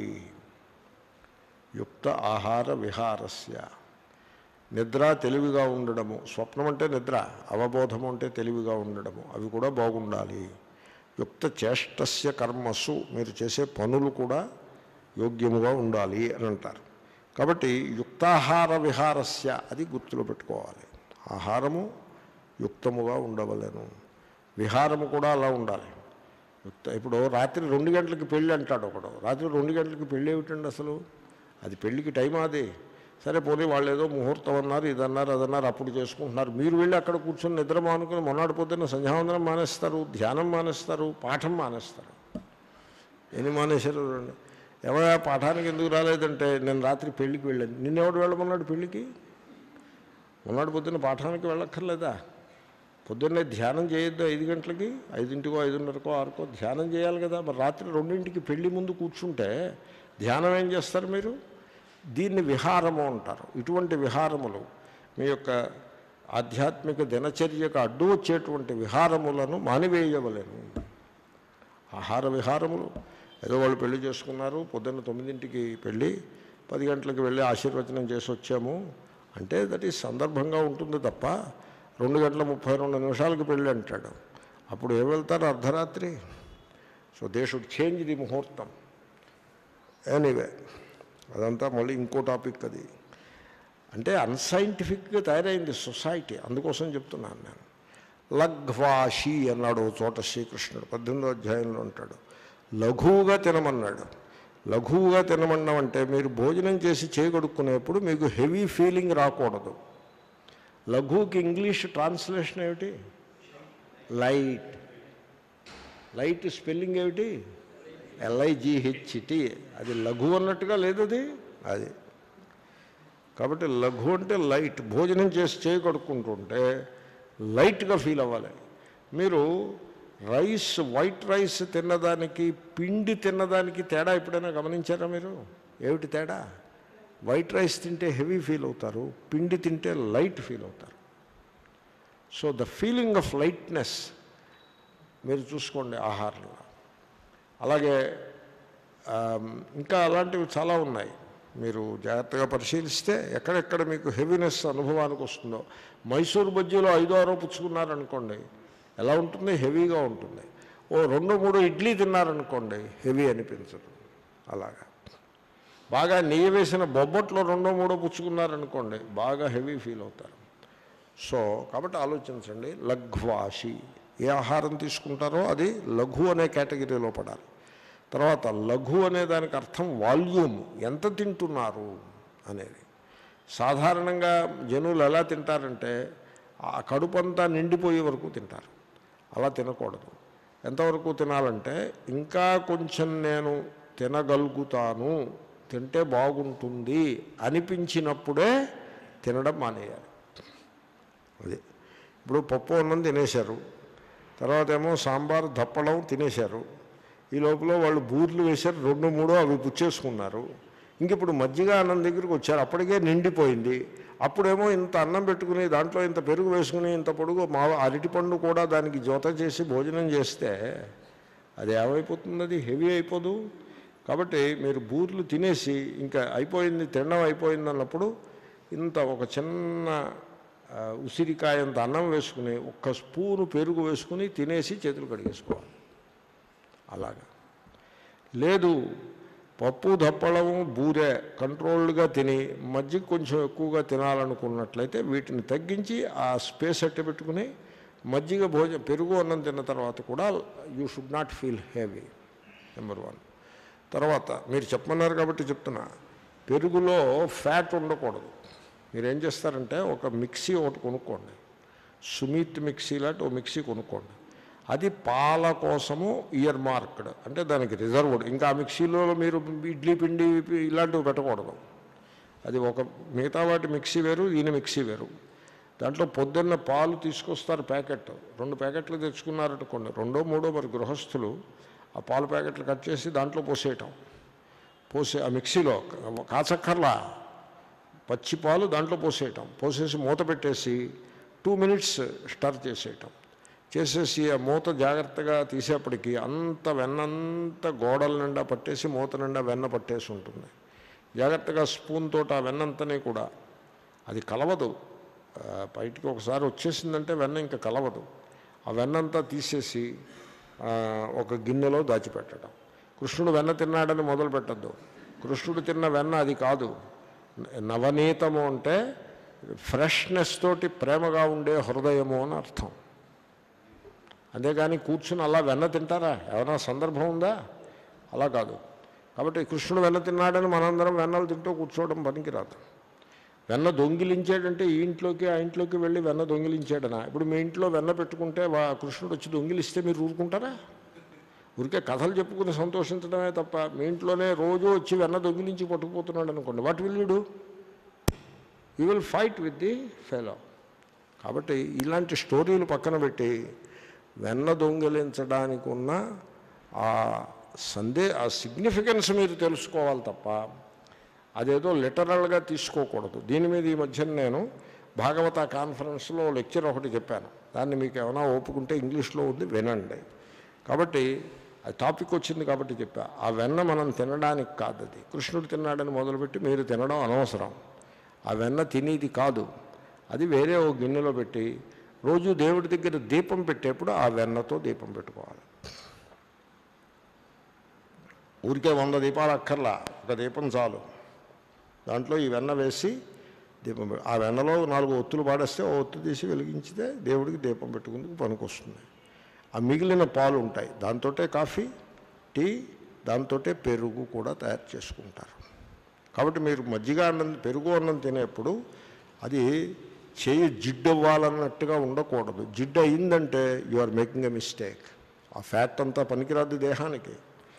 యుక్త ఆహార విహారస్య నిద్ర తెలివిగా ఉండడము స్వప్నం అంటే నిద్ర అవబోధము అంటే తెలివిగా ఉండడము అవి కూడా బాగుండాలి యుక్త చేష్టస్య కర్మసు మీరు చేసే పనులు కూడా యోగ్యముగా ఉండాలి అని అంటారు కాబట్టి యుక్తాహార విహారస్య అది గుర్తులో పెట్టుకోవాలి ఆహారము యుక్తముగా ఉండవలను విహారము కూడా అలా ఉండాలి యుక్త ఇప్పుడు రాత్రి రెండు గంటలకి పెళ్ళి అంటాడు ఒకడు రాత్రి రెండు గంటలకి పెళ్ళి ఏమిటండి అసలు అది పెళ్ళికి టైం అది సరే పోనీ వాళ్ళు ఏదో ముహూర్తం అన్నారు ఇదన్నారు అదన్నారు అప్పుడు చేసుకుంటున్నారు మీరు వెళ్ళి అక్కడ కూర్చొని నిద్ర మానుకుని మొన్నటి పొద్దున్న సంధ్యావందనం మానేస్తారు ధ్యానం మానేస్తారు పాఠం మానేస్తారు ఎన్ని మానేశారు చూడండి ఎవరా పాఠానికి ఎందుకు రాలేదంటే నేను రాత్రి పెళ్ళికి వెళ్ళాను నిన్నెవడు వెళ్ళమన్నాడు పెళ్ళికి మొన్నటి పొద్దున్న పాఠానికి వెళ్ళక్కర్లేదా పొద్దున్నే ధ్యానం చేయొద్దు ఐదు గంటలకి ఐదింటికో ఐదున్నరకో ఆరుకో ధ్యానం చేయాలి కదా మరి రాత్రి రెండింటికి పెళ్లి ముందు కూర్చుంటే ధ్యానం ఏం చేస్తారు మీరు దీన్ని విహారము అంటారు ఇటువంటి విహారములు మీ యొక్క ఆధ్యాత్మిక దినచర్యకు అడ్డు వచ్చేటువంటి విహారములను మానివేయవలేను ఆహార విహారములు ఏదో వాళ్ళు పెళ్లి చేసుకున్నారు పొద్దున్న తొమ్మిదింటికి పెళ్ళి పది గంటలకు వెళ్ళి ఆశీర్వచనం చేసి వచ్చాము అంటే దట్ ఈస్ సందర్భంగా ఉంటుంది తప్ప రెండు గంటల ముప్పై రెండు నిమిషాలకు పెళ్ళి అంటాడు అప్పుడు ఏం వెళ్తారు అర్ధరాత్రి so they should change the ముహూర్తం ఎనీవే అదంతా మళ్ళీ ఇంకో టాపిక్ అది అంటే అన్సైంటిఫిక్గా తయారైంది సొసైటీ అందుకోసం చెప్తున్నాను నేను లఘ్వాషి అన్నాడు ఓ చోట శ్రీకృష్ణుడు పద్దెనిమిదో అధ్యాయంలో ఉంటాడు లఘువుగా తినమన్నాడు లఘువుగా తినమన్నాం అంటే మీరు భోజనం చేసి చేయగడుక్కునేప్పుడు మీకు హెవీ ఫీలింగ్ రాకూడదు లఘువుకి ఇంగ్లీష్ ట్రాన్స్లేషన్ ఏమిటి లైట్ లైట్ స్పెల్లింగ్ ఏమిటి ఎల్ఐజిహెచ్టి అది లఘు అన్నట్టుగా లేదు అది అది కాబట్టి లఘు అంటే లైట్ భోజనం చేసి చేయి కడుక్కుంటుంటే లైట్గా ఫీల్ అవ్వాలి మీరు రైస్ వైట్ రైస్ తిన్నదానికి పిండి తిన్నదానికి తేడా ఎప్పుడైనా గమనించారా మీరు ఏమిటి తేడా వైట్ రైస్ తింటే హెవీ ఫీల్ అవుతారు పిండి తింటే లైట్ ఫీల్ అవుతారు so the feeling of lightness మీరు చూసుకోండి ఆహారంలో అలాగే ఆమ్, ఇంకా అలాంటివి చాలా ఉన్నాయి మీరు జాగ్రత్తగా పరిశీలిస్తే ఎక్కడెక్కడ మీకు హెవీనెస్ అనుభవానికి వస్తుందో మైసూర్ బజ్జీలో ఐదో ఆరో పుచ్చుకున్నారనుకోండి ఎలా ఉంటుంది హెవీగా ఉంటుంది ఓ రెండు మూడు ఇడ్లీ తిన్నారనుకోండి హెవీ అనిపించదు అలాగా బాగా నెయ్యి వేసిన బొబ్బట్లో రెండో మూడో పుచ్చుకున్నారనుకోండి బాగా హెవీ ఫీల్ అవుతారు సో కాబట్టి ఆలోచించండి లఘ్వాషి ఏ ఆహారం తీసుకుంటారో అది లఘు అనే కేటగిరీలో పడాలి తర్వాత లఘు అనే దానికి అర్థం వాల్యూమ్ ఎంత తింటున్నారు అనేది సాధారణంగా జనులు ఎలా తింటారంటే ఆ కడుపంతా నిండిపోయే వరకు తింటారు అలా తినకూడదు ఎంతవరకు తినాలంటే ఇంకా కొంచెం నేను తినగలుగుతాను తింటే బాగుంటుంది అనిపించినప్పుడే తినడం మానేయాలి అది ఇప్పుడు పప్పు అన్నం తినేశారు తర్వాత ఏమో సాంబార్ దప్పడం తినేశారు ఈ లోపల వాళ్ళు బూర్లు వేశారు రెండు మూడో అవి పుచ్చేసుకున్నారు ఇంక ఇప్పుడు మజ్జిగ అన్నం దగ్గరికి వచ్చారు అప్పటికే నిండిపోయింది అప్పుడేమో ఇంత అన్నం పెట్టుకుని దాంట్లో ఇంత పెరుగు వేసుకుని ఇంత పొడుగు మా అరటిపండు కూడా దానికి జోత చేసి భోజనం చేస్తే అది ఏమైపోతుంది అది హెవీ అయిపోదు కాబట్టి మీరు బూర్లు తినేసి ఇంకా అయిపోయింది తినడం అయిపోయింది అన్నప్పుడు ఇంత ఒక చిన్న ఆ, ఉసిరికాయంత అన్నం వేసుకుని ఒక్క స్పూను పెరుగు వేసుకుని తినేసి చేతులు కడిగేసుకోవాలి అలాగా లేదు పప్పు దప్పడము బూరె కంట్రోల్డ్గా తిని మజ్జిగ కొంచెం ఎక్కువగా తినాలనుకున్నట్లయితే వీటిని తగ్గించి ఆ స్పేస్ అట్ట పెట్టుకుని మజ్జిగ భోజ పెరుగు అన్నం తిన్న తర్వాత కూడా you should not feel heavy number one తర్వాత మీరు చెప్పమన్నారు కాబట్టి చెప్తున్నా పెరుగులో ఫ్యాట్ ఉండకూడదు మీరు ఏం చేస్తారంటే ఒక మిక్సీ ఒకటి కొనుక్కోండి సుమిత్ మిక్సీ లాంటి ఒక మిక్సీ కొనుక్కోండి అది పాల కోసము ఇయర్ మార్క్డ్ అంటే దానికి రిజర్వ్డ్ ఇంకా ఆ మిక్సీలో మీరు ఇడ్లీ పిండి ఇలాంటివి పెట్టకూడదు అది ఒక మిగతా వాటి మిక్సీ వేరు ఈయన మిక్సీ వేరు దాంట్లో పొద్దున్న పాలు తీసుకొస్తారు ప్యాకెట్ రెండు ప్యాకెట్లు తెచ్చుకున్నారనుకోండి రెండో మూడో మరి గృహస్థులు ఆ పాల ప్యాకెట్లు కట్ చేసి దాంట్లో పోసేయటం పోసే ఆ మిక్సీలో కాచక్కర్లా పచ్చి పాలు దాంట్లో పోసేయటం పోసేసి మూత పెట్టేసి టూ మినిట్స్ స్టర్ చేసేయటం చేసేసి ఆ మూత జాగ్రత్తగా తీసేపటికి అంత వెన్నంతా గోడల నిండా పట్టేసి మూత నిండా వెన్న పట్టేసి ఉంటుంది జాగ్రత్తగా స్పూన్ తోటి ఆ వెన్నంతనే కూడా అది కలవదు ఆ, బయటికి ఒకసారి వచ్చేసిందంటే వెన్న ఇంకా కలవదు ఆ వెన్నంతా తీసేసి ఆ, ఒక గిన్నెలో దాచిపెట్టడం కృష్ణుడు వెన్న తిన్నాడని మొదలు పెట్టద్దు కృష్ణుడు తిన్న వెన్న అది కాదు నవనీతము అంటే ఫ్రెష్నెస్ తోటి ప్రేమగా ఉండే హృదయము అని అర్థం అంతేగాని కూర్చుని అలా వెన్న తింటారా ఏమైనా సందర్భం ఉందా అలా కాదు కాబట్టి కృష్ణుడు వెన్న తిన్నాడని మనందరం వెన్నలు తింటూ కూర్చోవడం పనికిరాదు వెన్న దొంగిలించాడంటే ఈ ఇంట్లోకి ఆ ఇంట్లోకి వెళ్ళి వెన్న దొంగిలించాడనా ఇప్పుడు మీ ఇంట్లో వెన్న పెట్టుకుంటే వా కృష్ణుడు వచ్చి దొంగిలిస్తే మీరు ఊరుకుంటారా ఊరికే కథలు చెప్పుకుని సంతోషించడమే తప్ప మీ ఇంట్లోనే రోజు వచ్చి వెన్న దొంగిలించి పట్టుకుపోతున్నాడు అనుకోండి what will you do you will fight with the fellow కాబట్టి ఇలాంటి స్టోరీలు పక్కన పెట్టి వెన్న దొంగిలించడానికి ఉన్న ఆ సందే ఆ సిగ్నిఫికెన్స్ మీరు తెలుసుకోవాలి తప్ప అదేదో లిటరల్గా తీసుకోకూడదు దీని మీద ఈ మధ్యన నేను భాగవత కాన్ఫరెన్స్లో లెక్చర్ ఒకటి చెప్పాను దాన్ని మీకు ఏమైనా ఒప్పుకుంటే ఇంగ్లీష్లో ఉంది వినండి కాబట్టి ఆ టాపిక్ వచ్చింది కాబట్టి చెప్పా ఆ వెన్న మనం తినడానికి కాదు అది కృష్ణుడు తిన్నాడని మొదలుపెట్టి మీరు తినడం అనవసరం ఆ వెన్న తినేది కాదు అది వేరే ఓ గిన్నెలో పెట్టి రోజు దేవుడి దగ్గర దీపం పెట్టేప్పుడు ఆ వెన్నతో దీపం పెట్టుకోవాలి ఊరికే వంద దీపాలు అక్కర్లా ఒక దీపం చాలు దాంట్లో ఈ వెన్న వేసి దీపం పె- ఆ వెన్నలో నాలుగు ఒత్తులు పాడేస్తే ఓ ఒత్తు తీసి వెలిగించితే దేవుడికి దీపం పెట్టుకుందుకు పనికొస్తుంది ఆ మిగిలిన పాలు ఉంటాయి దాంతోటే కాఫీ టీ దాంతోటే పెరుగు కూడా తయారు చేసుకుంటారు కాబట్టి మీరు మజ్జిగ అన్నం పెరుగు అన్నం తినేప్పుడు అది చేయి జిడ్డు అవ్వాలన్నట్టుగా ఉండకూడదు జిడ్డు అయిందంటే you are making a mistake ఆ ఫ్యాట్ అంతా పనికిరాదు దేహానికి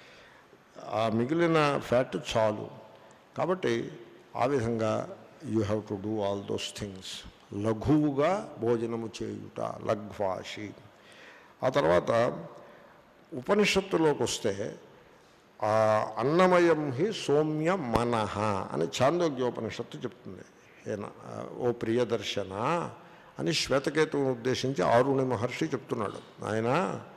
ఆ మిగిలిన ఫ్యాట్ చాలు కాబట్టి ఆ విధంగా you have to do all those things లఘువుగా భోజనము చేయుట లఘ్వాషి ఆ తర్వాత ఉపనిషత్తులోకి వస్తే ఆ అన్నమయం హి సౌమ్య మనః అని ఛాందోగ్యోపనిషత్తు చెప్తుంది ఏన ఓ ప్రియదర్శన అని శ్వేతకేతువును ఉద్దేశించి ఆరుణి మహర్షి చెప్తున్నాడు ఆయన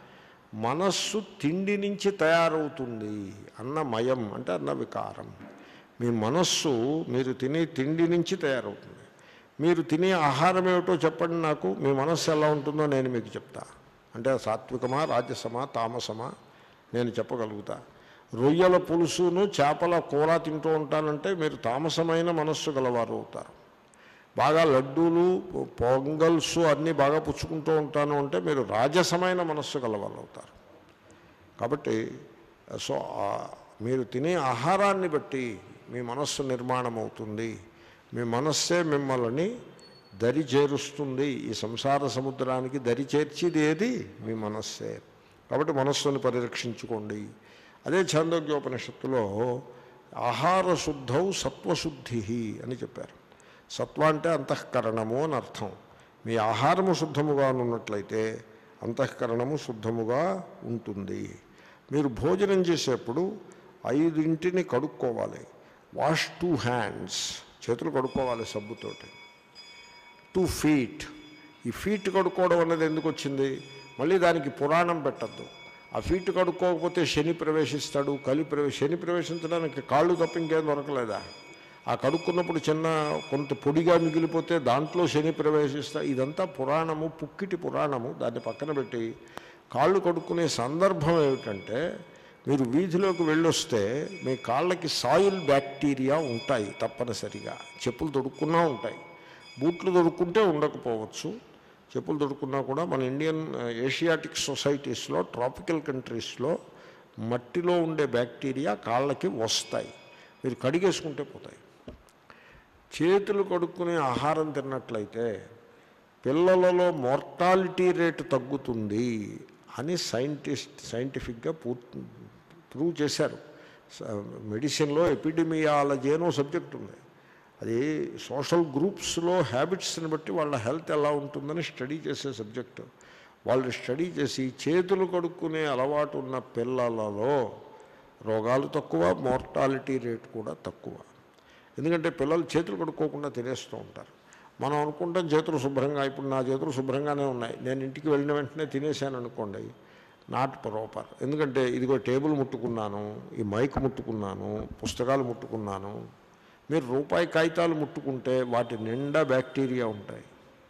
మనస్సు తిండి నుంచి తయారవుతుంది అన్నమయం అంటే అన్న వికారం మీ మనస్సు మీరు తినే తిండి నుంచి తయారవుతుంది మీరు తినే ఆహారం ఏమిటో చెప్పండి నాకు మీ మనస్సు ఎలా ఉంటుందో నేను మీకు చెప్తా అంటే సాత్వికమా రాజసమా తామసమా నేను చెప్పగలుగుతా రొయ్యల పులుసును చేపల కూర తింటూ ఉంటానంటే మీరు తామసమైన మనస్సు గలవారు అవుతారు బాగా లడ్డూలు పొంగల్స్ అన్నీ బాగా పుచ్చుకుంటూ ఉంటాను అంటే మీరు రాజసమైన మనస్సు గలవాళ్ళు అవుతారు కాబట్టి సో ఆ మీరు తినే ఆహారాన్ని బట్టి మీ మనస్సు నిర్మాణం అవుతుంది మీ మనస్సే మిమ్మల్ని దరి చేరుస్తుంది ఈ సంసార సముద్రానికి దరి చేర్చేది ఏది మీ మనస్సే కాబట్టి మనస్సుని పరిరక్షించుకోండి అదే ఛాందోగ్యోపనిషత్తులో ఆహార శుద్ధౌ సత్వశుద్ధి అని చెప్పారు సత్వ అంటే అంతఃకరణము అని అర్థం మీ ఆహారము శుద్ధముగా ఉన్నట్లయితే అంతఃకరణము శుద్ధముగా ఉంటుంది మీరు భోజనం చేసేప్పుడు ఐదింటిని కడుక్కోవాలి వాష్ టూ హ్యాండ్స్ చేతులు కడుక్కోవాలి సబ్బుతోటి టూ ఫీట్ ఈ ఫీట్ కడుక్కోవడం అనేది ఎందుకు వచ్చింది మళ్ళీ దానికి పురాణం పెట్టద్దు ఆ ఫీట్ కడుక్కోకపోతే శని ప్రవేశిస్తాడు కలి ప్రవేశ శని ప్రవేశించడానికి కాళ్ళు తప్ప ఇంకేం దొరకలేదా ఆ కడుక్కున్నప్పుడు చిన్న కొంత పొడిగా మిగిలిపోతే దాంట్లో శని ప్రవేశిస్తా ఇదంతా పురాణము పుక్కిటి పురాణము దాన్ని పక్కన పెట్టి కాళ్ళు కడుక్కునే సందర్భం ఏమిటంటే మీరు వీధిలోకి వెళ్ళొస్తే మీ కాళ్ళకి సాయిల్ బ్యాక్టీరియా ఉంటాయి తప్పనిసరిగా చెప్పులు తొడుక్కున్నా ఉంటాయి బూట్లు దొరుకుంటే ఉండకపోవచ్చు చెప్పులు దొరుకున్నా కూడా మన ఇండియన్ ఏషియాటిక్ సొసైటీస్లో ట్రాపికల్ కంట్రీస్లో మట్టిలో ఉండే బ్యాక్టీరియా కాళ్ళకి వస్తాయి మీరు కడిగేసుకుంటే పోతాయి చేతులు కడుక్కునే ఆహారం తిన్నట్లయితే పిల్లలలో మోర్టాలిటీ రేటు తగ్గుతుంది అని సైంటిస్ట్ సైంటిఫిక్గా పూర్తి ప్రూవ్ చేశారు స- మెడిసిన్లో ఎపిడమియాలజీ అని సబ్జెక్ట్ ఉంది అది సోషల్ గ్రూప్స్లో హ్యాబిట్స్ని బట్టి వాళ్ళ హెల్త్ ఎలా ఉంటుందని స్టడీ చేసే సబ్జెక్టు వాళ్ళు స్టడీ చేసి చేతులు కడుక్కునే అలవాటు ఉన్న పిల్లలలో రోగాలు తక్కువ మోర్టాలిటీ రేట్ కూడా తక్కువ ఎందుకంటే పిల్లలు చేతులు కడుక్కోకుండా తినేస్తూ ఉంటారు మనం అనుకుంటాం చేతులు శుభ్రంగా ఇప్పుడు నా చేతులు శుభ్రంగానే ఉన్నాయి నేను ఇంటికి వెళ్ళిన వెంటనే తినేసాను అనుకోండి నాట్ ప్రాపర్ ఎందుకంటే ఇదిగో టేబుల్ ముట్టుకున్నాను ఈ మైక్ ముట్టుకున్నాను పుస్తకాలు ముట్టుకున్నాను మీరు రూపాయి కాగితాలు ముట్టుకుంటే వాటి నిండా బ్యాక్టీరియా ఉంటాయి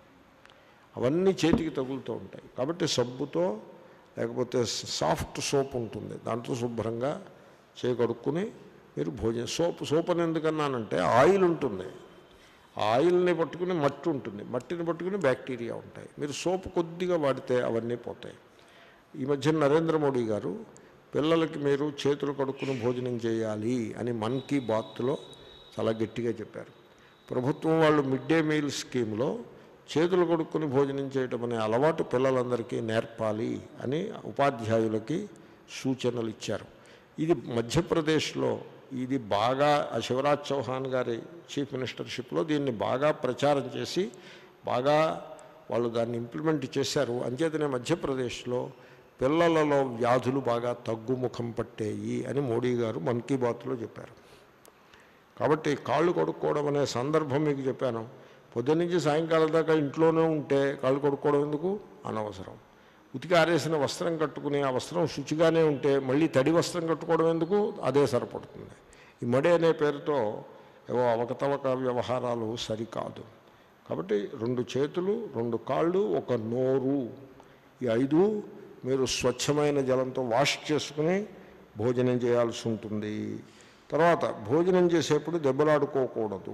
అవన్నీ చేతికి తగులుతూ ఉంటాయి కాబట్టి సబ్బుతో లేకపోతే సాఫ్ట్ సోప్ ఉంటుంది దాంట్లో శుభ్రంగా చేయగడుక్కుని మీరు భోజనం సోప్ సోప్ అని ఎందుకన్నానంటే ఆయిల్ ఉంటుంది ఆ ఆయిల్ని పట్టుకుని మట్టి ఉంటుంది మట్టిని పట్టుకుని బ్యాక్టీరియా ఉంటాయి మీరు సోప్ కొద్దిగా వాడితే అవన్నీ పోతాయి ఈ మధ్య నరేంద్ర మోడీ గారు పిల్లలకి మీరు చేతులు కడుక్కుని భోజనం చేయాలి అని మన్ కీ బాత్లో చాలా గట్టిగా చెప్పారు ప్రభుత్వం వాళ్ళు మిడ్ డే మీల్ స్కీమ్లో చేతులు కడుక్కుని భోజనం చేయటం అనే అలవాటు పిల్లలందరికీ నేర్పాలి అని ఉపాధ్యాయులకి సూచనలు ఇచ్చారు ఇది మధ్యప్రదేశ్లో ఇది బాగా ఆ శివరాజ్ చౌహాన్ గారి చీఫ్ మినిస్టర్షిప్లో దీన్ని బాగా ప్రచారం చేసి బాగా వాళ్ళు దాన్ని ఇంప్లిమెంట్ చేశారు అంచేతనే మధ్యప్రదేశ్లో పిల్లలలో వ్యాధులు బాగా తగ్గుముఖం పట్టేయి అని మోడీ గారు మన్ కీ బాత్లో చెప్పారు కాబట్టి కాళ్ళు కొడుక్కోవడం అనే సందర్భం మీకు చెప్పాను పొద్దున్నుంచి సాయంకాలం దాకా ఇంట్లోనే ఉంటే కాళ్ళు కొడుక్కోవడం ఎందుకు అనవసరం ఉతికి ఆరేసిన వస్త్రం కట్టుకుని ఆ వస్త్రం శుచిగానే ఉంటే మళ్ళీ తడి వస్త్రం కట్టుకోవడం ఎందుకు అదే సరిపడుతుంది ఈ మడి అనే పేరుతో ఏవో అవకతవక వ్యవహారాలు సరికాదు కాబట్టి రెండు చేతులు రెండు కాళ్ళు ఒక నోరు ఈ ఐదు మీరు స్వచ్ఛమైన జలంతో వాష్ చేసుకుని భోజనం చేయాల్సి ఉంటుంది తర్వాత భోజనం చేసేప్పుడు దెబ్బలాడుకోకూడదు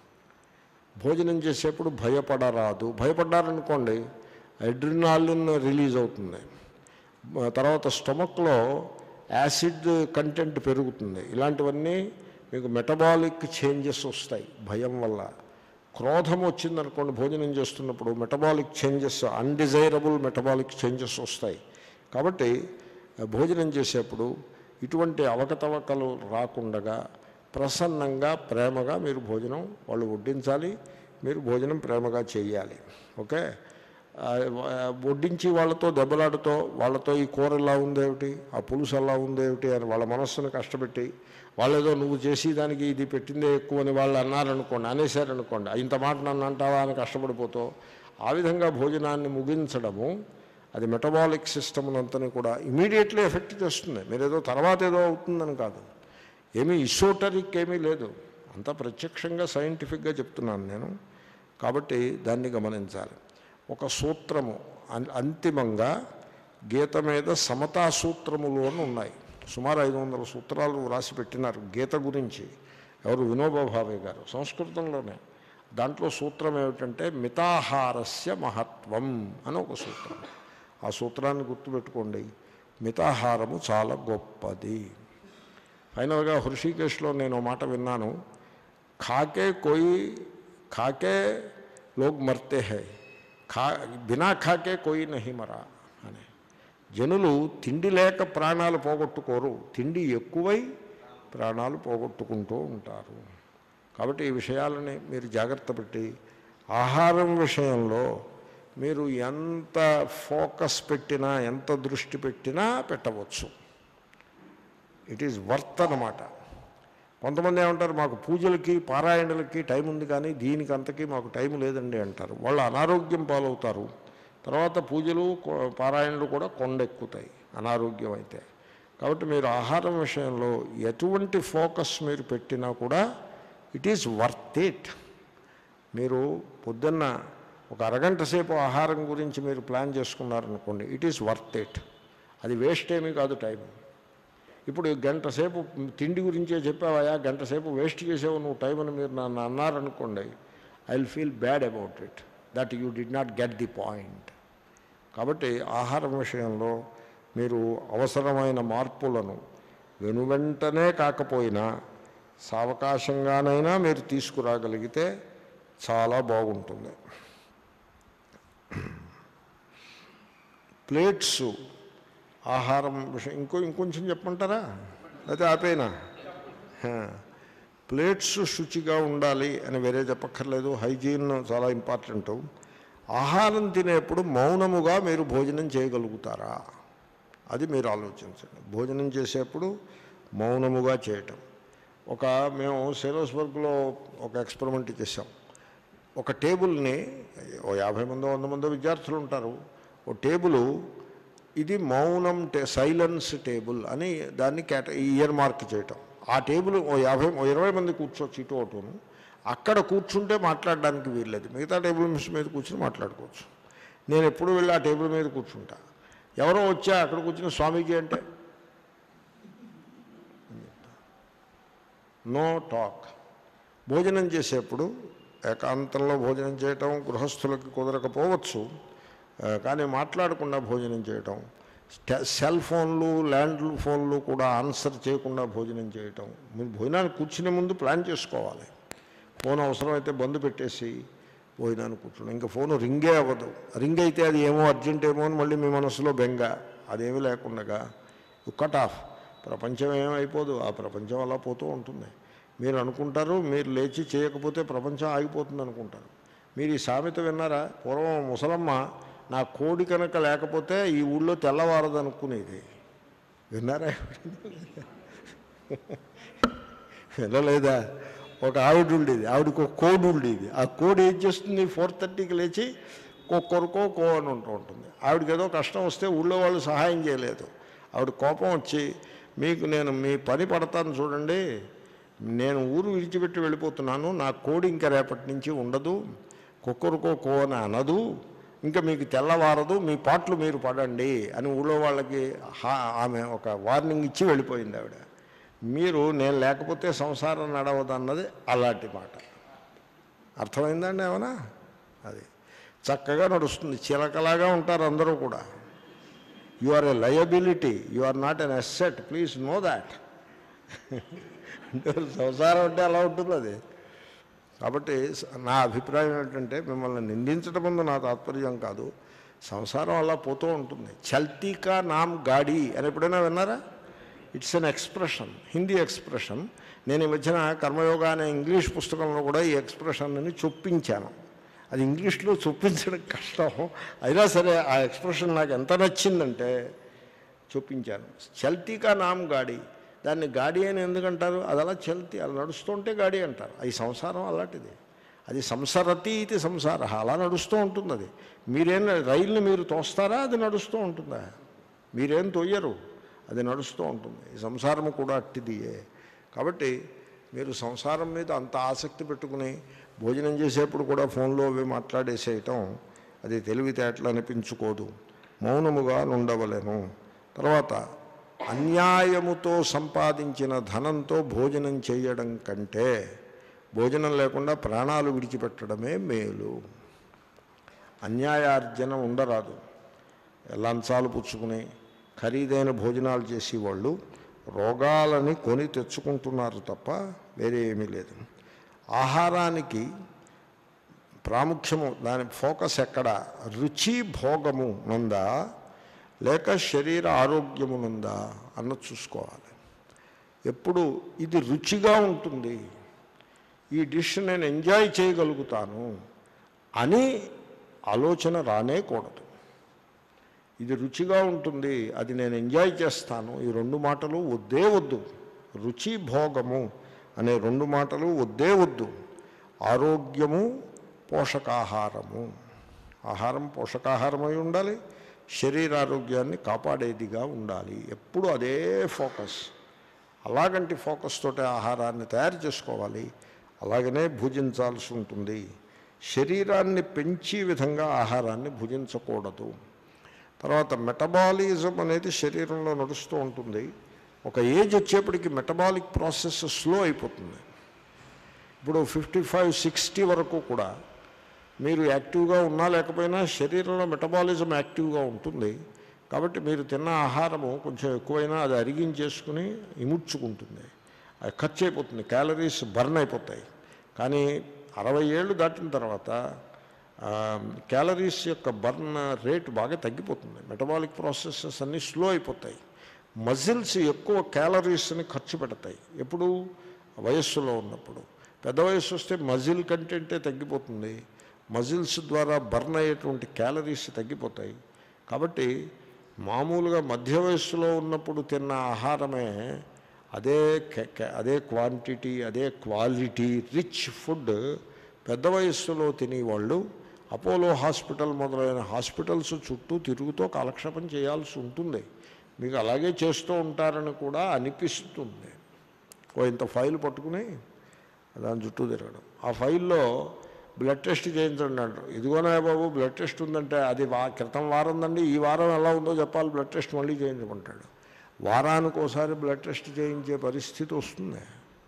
భోజనం చేసేప్పుడు భయపడరాదు భయపడ్డారనుకోండి అడ్రినాలిన్ రిలీజ్ అవుతుంది మ- తర్వాత స్టమక్లో యాసిడ్ కంటెంట్ పెరుగుతుంది ఇలాంటివన్నీ మీకు మెటబాలిక్ చేంజెస్ వస్తాయి భయం వల్ల క్రోధం వచ్చిందనుకోండి భోజనం చేస్తున్నప్పుడు metabolic changes undesirable metabolic changes వస్తాయి కాబట్టి ఆ, భోజనం చేసేప్పుడు ఇటువంటి అవకతవకలు రాకుండగా ప్రసన్నంగా ప్రేమగా మీరు భోజనం వాళ్ళు వడ్డించాలి మీరు భోజనం ప్రేమగా చేయాలి ఓకే ఆ, వడ్డించి వాళ్ళతో దెబ్బలాడుతో వాళ్ళతో ఈ కూర ఇలా ఉందేమిటి ఆ పులుసు అలా ఉందేమిటి అని వాళ్ళ మనస్సును కష్టపెట్టి వాళ్ళేదో నువ్వు చేసి దానికి ఇది పెట్టిందే ఎక్కువ అని వాళ్ళు అన్నారనుకోండి అనేసారనుకోండి ఇంత మాట నన్ను అంటావా అని కష్టపడిపోతూ ఆ విధంగా భోజనాన్ని ముగించడము అది మెటబాలిక్ సిస్టమ్ అంతని కూడా ఇమీడియట్లీ ఎఫెక్ట్ చేస్తుంది మీరు ఏదో తర్వాత ఏదో అవుతుందని కాదు ఏమీ ఇసోటరిక్ ఏమీ లేదు అంతా ప్రత్యక్షంగా సైంటిఫిక్గా చెప్తున్నాను నేను కాబట్టి దాన్ని గమనించాలి ఒక సూత్రము అన్- అంతిమంగా గీత మీద సమతా సూత్రములు అని ఉన్నాయి సుమారు ఐదు వందల సూత్రాలు రాసి పెట్టినారు గీత గురించి ఎవరు వినోబా భావే గారు సంస్కృతంలోనే దాంట్లో సూత్రం ఏమిటంటే మితాహారస్య మహత్వం అని ఒక సూత్రం ఆ సూత్రాన్ని గుర్తుపెట్టుకోండి మితాహారము చాలా గొప్పది ఫైనల్గా హృషికేశ్లో నేను ఓ మాట విన్నాను ఖాకే కోయి ఖాకే లోగ్ మర్తే హై ఖా బినా ఖాకే కోయి నహి మరా అని జనులు తిండి లేక ప్రాణాలు పోగొట్టుకోరు తిండి ఎక్కువై ప్రాణాలు పోగొట్టుకుంటూ ఉంటారు కాబట్టి ఈ విషయాలని మీరు జాగ్రత్త పెట్టి ఆహారం విషయంలో మీరు ఎంత ఫోకస్ పెట్టినా ఎంత దృష్టి పెట్టినా పెట్టవచ్చు ఇట్ ఈజ్ వర్త్ అన్నమాట కొంతమంది ఏమంటారు మాకు పూజలకి పారాయణలకి టైం ఉంది కానీ దీనికి అంతకీ మాకు టైం లేదండి అంటారు వాళ్ళు అనారోగ్యం పాలవుతారు తర్వాత పూజలు కొ- పారాయణలు కూడా కొండెక్కుతాయి అనారోగ్యం అయితే కాబట్టి మీరు ఆహారం విషయంలో ఎటువంటి ఫోకస్ మీరు పెట్టినా కూడా ఇట్ ఈజ్ వర్త్ ఇట్ మీరు పొద్దున్న ఒక అరగంట సేపు ఆహారం గురించి మీరు ప్లాన్ చేసుకున్నారనుకోండి ఇట్ ఈస్ వర్త్ ఇట్ అది వేస్ట్ ఏమీ కాదు టైం ఇప్పుడు గంట సేపు తిండి గురించే చెప్పావా గంట సేపు వేస్ట్ చేసావు నువ్వు టైం అని మీరు నన్ను అన్నారనుకోండి I will feel bad about it that you did not get the point కాబట్టి ఆహారం విషయంలో మీరు అవసరమైన మార్పులను వెనువెంటనే కాకపోయినా సావకాశంగానైనా మీరు తీసుకురాగలిగితే చాలా బాగుంటుంది ప్లేట్స్ ఆహారం విషయం ఇంకో ఇంకొంచెం చెప్పమంటారా అయితే ఆపేనా హా. ప్లేట్స్ శుచిగా ఉండాలి అని వేరే చెప్పక్కర్లేదు హైజీన్ చాలా ఇంపార్టెంట్ ఆహారం తినేప్పుడు మౌనముగా మీరు భోజనం చేయగలుగుతారా అది మీరు ఆలోచించండి భోజనం చేసేప్పుడు మౌనముగా చేయటం ఒక మేము సేలోస్బర్గ్లో ఒక ఎక్స్పెరిమెంట్ చేసాం ఒక టేబుల్ని ఓ యాభై మందో వంద మందో విద్యార్థులు ఉంటారు ఓ టేబుల్ ఇది మౌనం టే సైలెన్స్ టేబుల్ అని దాన్ని కేట ఇయర్ మార్క్ చేయటం ఆ టేబుల్ ఓ యాభై ఓ ఇరవై మంది కూర్చోవచ్చు ఇటు అటును అక్కడ కూర్చుంటే మాట్లాడడానికి వీల్లేదు మిగతా టేబుల్ మిస్ మీద కూర్చుని మాట్లాడుకోవచ్చు నేను ఎప్పుడు వెళ్ళి ఆ టేబుల్ మీద కూర్చుంటా ఎవరో వచ్చా అక్కడ కూర్చుని స్వామీజీ అంటే నో టాక్ భోజనం చేసేప్పుడు ఏకాంతంలో భోజనం చేయటం గృహస్థులకి కుదరకపోవచ్చు ఆ, కానీ మాట్లాడకుండా భోజనం చేయటం స్ట- సెల్ ఫోన్లు ల్యాండ్ ఫోన్లు కూడా ఆన్సర్ చేయకుండా భోజనం చేయటం మీరు భోజనానికి కూర్చునే ముందు ప్లాన్ చేసుకోవాలి ఫోన్ అవసరమైతే బంద్ పెట్టేసి భోజనానికి కూర్చోండి ఇంకా ఫోన్ రింగే అవ్వదు రింగ్ అయితే అది ఏమో అర్జెంట్ ఏమో అని మళ్ళీ మీ మనసులో బెంగ అదేమీ లేకుండా కట్ ఆఫ్ ప్రపంచం ఏమైపోదు ఆ ప్రపంచం అలా పోతూ ఉంటుంది మీరు అనుకుంటారు మీరు లేచి చేయకపోతే ప్రపంచం ఆగిపోతుంది అనుకుంటారు మీరు ఈ సామెత విన్నారా పూర్వం ముసలమ్మ నా కోడి కనుక లేకపోతే ఈ ఊళ్ళో తెల్లవారదు అనుకునేది విన్నారా వినలేదా ఒక ఆవిడ ఉండేది ఆవిడకి ఒక కోడి ఉండేది ఆ కోడి ఏం చేస్తుంది ఫోర్ థర్టీకి లేచి కుక్కరుకో కో అని ఉంటూ ఉంటుంది ఆవిడకి ఏదో కష్టం వస్తే ఊళ్ళో వాళ్ళు సహాయం చేయలేదు ఆవిడ కోపం వచ్చి మీకు నేను మీ పని పడతాను చూడండి నేను ఊరు విడిచిపెట్టి వెళ్ళిపోతున్నాను నా కోడి ఇంకా రేపటి నుంచి ఉండదు కుక్కరుకో కో అని అనదు ఇంకా మీకు తెల్లవారదు మీ పాటలు మీరు పడండి అని ఊళ్ళో వాళ్ళకి హా- ఆమె ఒక వార్నింగ్ ఇచ్చి వెళ్ళిపోయింది ఆవిడ మీరు నేను లేకపోతే సంసారం నడవదు అన్నది అలాంటి మాట అర్థమైందండి ఏమన్నా అది చక్కగా నడుస్తుంది చిలకలాగా ఉంటారు అందరూ కూడా you are a liability you are not an asset please know that అంటే సంసారం అంటే అలా ఉంటుంది అది కాబట్టి స- నా అభిప్రాయం ఏంటంటే మిమ్మల్ని నిందించడం ముందు నా తాత్పర్యం కాదు సంసారం అలా పోతూ ఉంటుంది చల్తీకా నామ్ గాడి అని ఎప్పుడైనా విన్నారా it's an expression Hindi expression నేను ఈ మధ్యన కర్మయోగ అనే ఇంగ్లీష్ పుస్తకంలో కూడా ఈ ఎక్స్ప్రెషన్ని చొప్పించాను అది ఇంగ్లీష్లో చొప్పించడం కష్టం అయినా సరే ఆ ఎక్స్ప్రెషన్ నాకు ఎంత నచ్చిందంటే చూపించాను చల్తీకా నామ్ గాడి దాన్ని గాడి అని ఎందుకంటారు అది అలా చల్తీ అలా నడుస్తుంటే గాడి అంటారు అది సంసారం అలాంటిది అది సంసరతి ఇది సంసార అలా నడుస్తూ ఉంటుంది అది మీరేం రైలుని మీరు తోస్తారా అది నడుస్తూ ఉంటుందా మీరేం తొయ్యరు అది నడుస్తూ ఉంటుంది ఈ సంసారం కూడా అట్టిదియే కాబట్టి మీరు సంసారం మీద అంత ఆసక్తి పెట్టుకుని భోజనం చేసేప్పుడు కూడా ఫోన్లో అవి మాట్లాడేసేయటం అది తెలివితేటలు అనిపించుకోదు మౌనముగా నుండవలెను తర్వాత అన్యాయముతో సంపాదించిన ధనంతో భోజనం చేయడం కంటే భోజనం లేకుండా ప్రాణాలు విడిచిపెట్టడమే మేలు అన్యాయార్జన ఉండరాదు లంచాలు పుచ్చుకుని ఖరీదైన భోజనాలు చేసేవాళ్ళు రోగాలని కొని తెచ్చుకుంటున్నారు తప్ప వేరే ఏమీ లేదు ఆహారానికి ప్రాముఖ్యము దాని ఫోకస్ ఎక్కడ రుచి భోగము నందా లేక శరీర ఆరోగ్యము నందా అన్నది చూసుకోవాలి ఎప్పుడు ఇది రుచిగా ఉంటుంది ఈ డిష్ నేను ఎంజాయ్ చేయగలుగుతాను అని ఆలోచన రానే కూడదు ఇది రుచిగా ఉంటుంది అది నేను ఎంజాయ్ చేస్తాను ఈ రెండు మాటలు వద్దే వద్దు రుచి భోగము అనే రెండు మాటలు వద్దే వద్దు ఆరోగ్యము పోషకాహారము ఆహారం పోషకాహారమై ఉండాలి శరీరారోగ్యాన్ని కాపాడేదిగా ఉండాలి ఎప్పుడు అదే ఫోకస్ అలాగంటి ఫోకస్ తోటి ఆహారాన్ని తయారు చేసుకోవాలి అలాగనే భుజించాల్సి ఉంటుంది శరీరాన్ని పెంచే విధంగా ఆహారాన్ని భుజించకూడదు తర్వాత మెటబాలిజం అనేది శరీరంలో నడుస్తూ ఉంటుంది ఒక ఏజ్ వచ్చేప్పటికి మెటబాలిక్ ప్రాసెస్ స్లో అయిపోతుంది ఇప్పుడు ఫిఫ్టీ ఫైవ్ సిక్స్టీ వరకు కూడా మీరు యాక్టివ్గా ఉన్నా లేకపోయినా శరీరంలో మెటబాలిజం యాక్టివ్గా ఉంటుంది కాబట్టి మీరు తిన్న ఆహారము కొంచెం ఎక్కువైనా అది అరిగించేసుకుని ఇముడ్చుకుంటుంది అది ఖర్చు అయిపోతుంది క్యాలరీస్ బర్న్ అయిపోతాయి కానీ అరవై ఏళ్ళు దాటిన తర్వాత ఆ, క్యాలరీస్ యొక్క బర్న్ రేట్ బాగా తగ్గిపోతుంది మెటబాలిక్ ప్రాసెసెస్ అన్నీ స్లో అయిపోతాయి మజిల్స్ ఎక్కువ క్యాలరీస్ని ఖర్చు పెడతాయి ఎప్పుడు వయస్సులో ఉన్నప్పుడు పెద్ద వయస్సు వస్తే మజిల్ కంటెంటే తగ్గిపోతుంది మజిల్స్ ద్వారా బర్న్ అయ్యేటువంటి క్యాలరీస్ తగ్గిపోతాయి కాబట్టి మామూలుగా మధ్య వయస్సులో ఉన్నప్పుడు తిన్న ఆహారమే అదే కె- కె- అదే క్వాంటిటీ అదే క్వాలిటీ రిచ్ ఫుడ్ పెద్ద వయస్సులో తినేవాళ్ళు అపోలో హాస్పిటల్ మొదలైన హాస్పిటల్స్ చుట్టూ తిరుగుతూ కాలక్షేపం చేయాల్సి ఉంటుంది మీకు అలాగే చేస్తూ ఉంటారని కూడా అనిపిస్తుంది ఓ ఇంత ఫైల్ పట్టుకుని దాని చుట్టూ తిరగడం ఆ ఫైల్లో బ్లడ్ టెస్ట్ చేయించండి అంటారు ఇదిగోనా బాబు బ్లడ్ టెస్ట్ ఉందంటే అది వా క్రితం వారం దండి ఈ వారం ఎలా ఉందో చెప్పాలి బ్లడ్ టెస్ట్ మళ్ళీ చేయించమంటాడు వారానికి ఒకసారి బ్లడ్ టెస్ట్ చేయించే పరిస్థితి వస్తుంది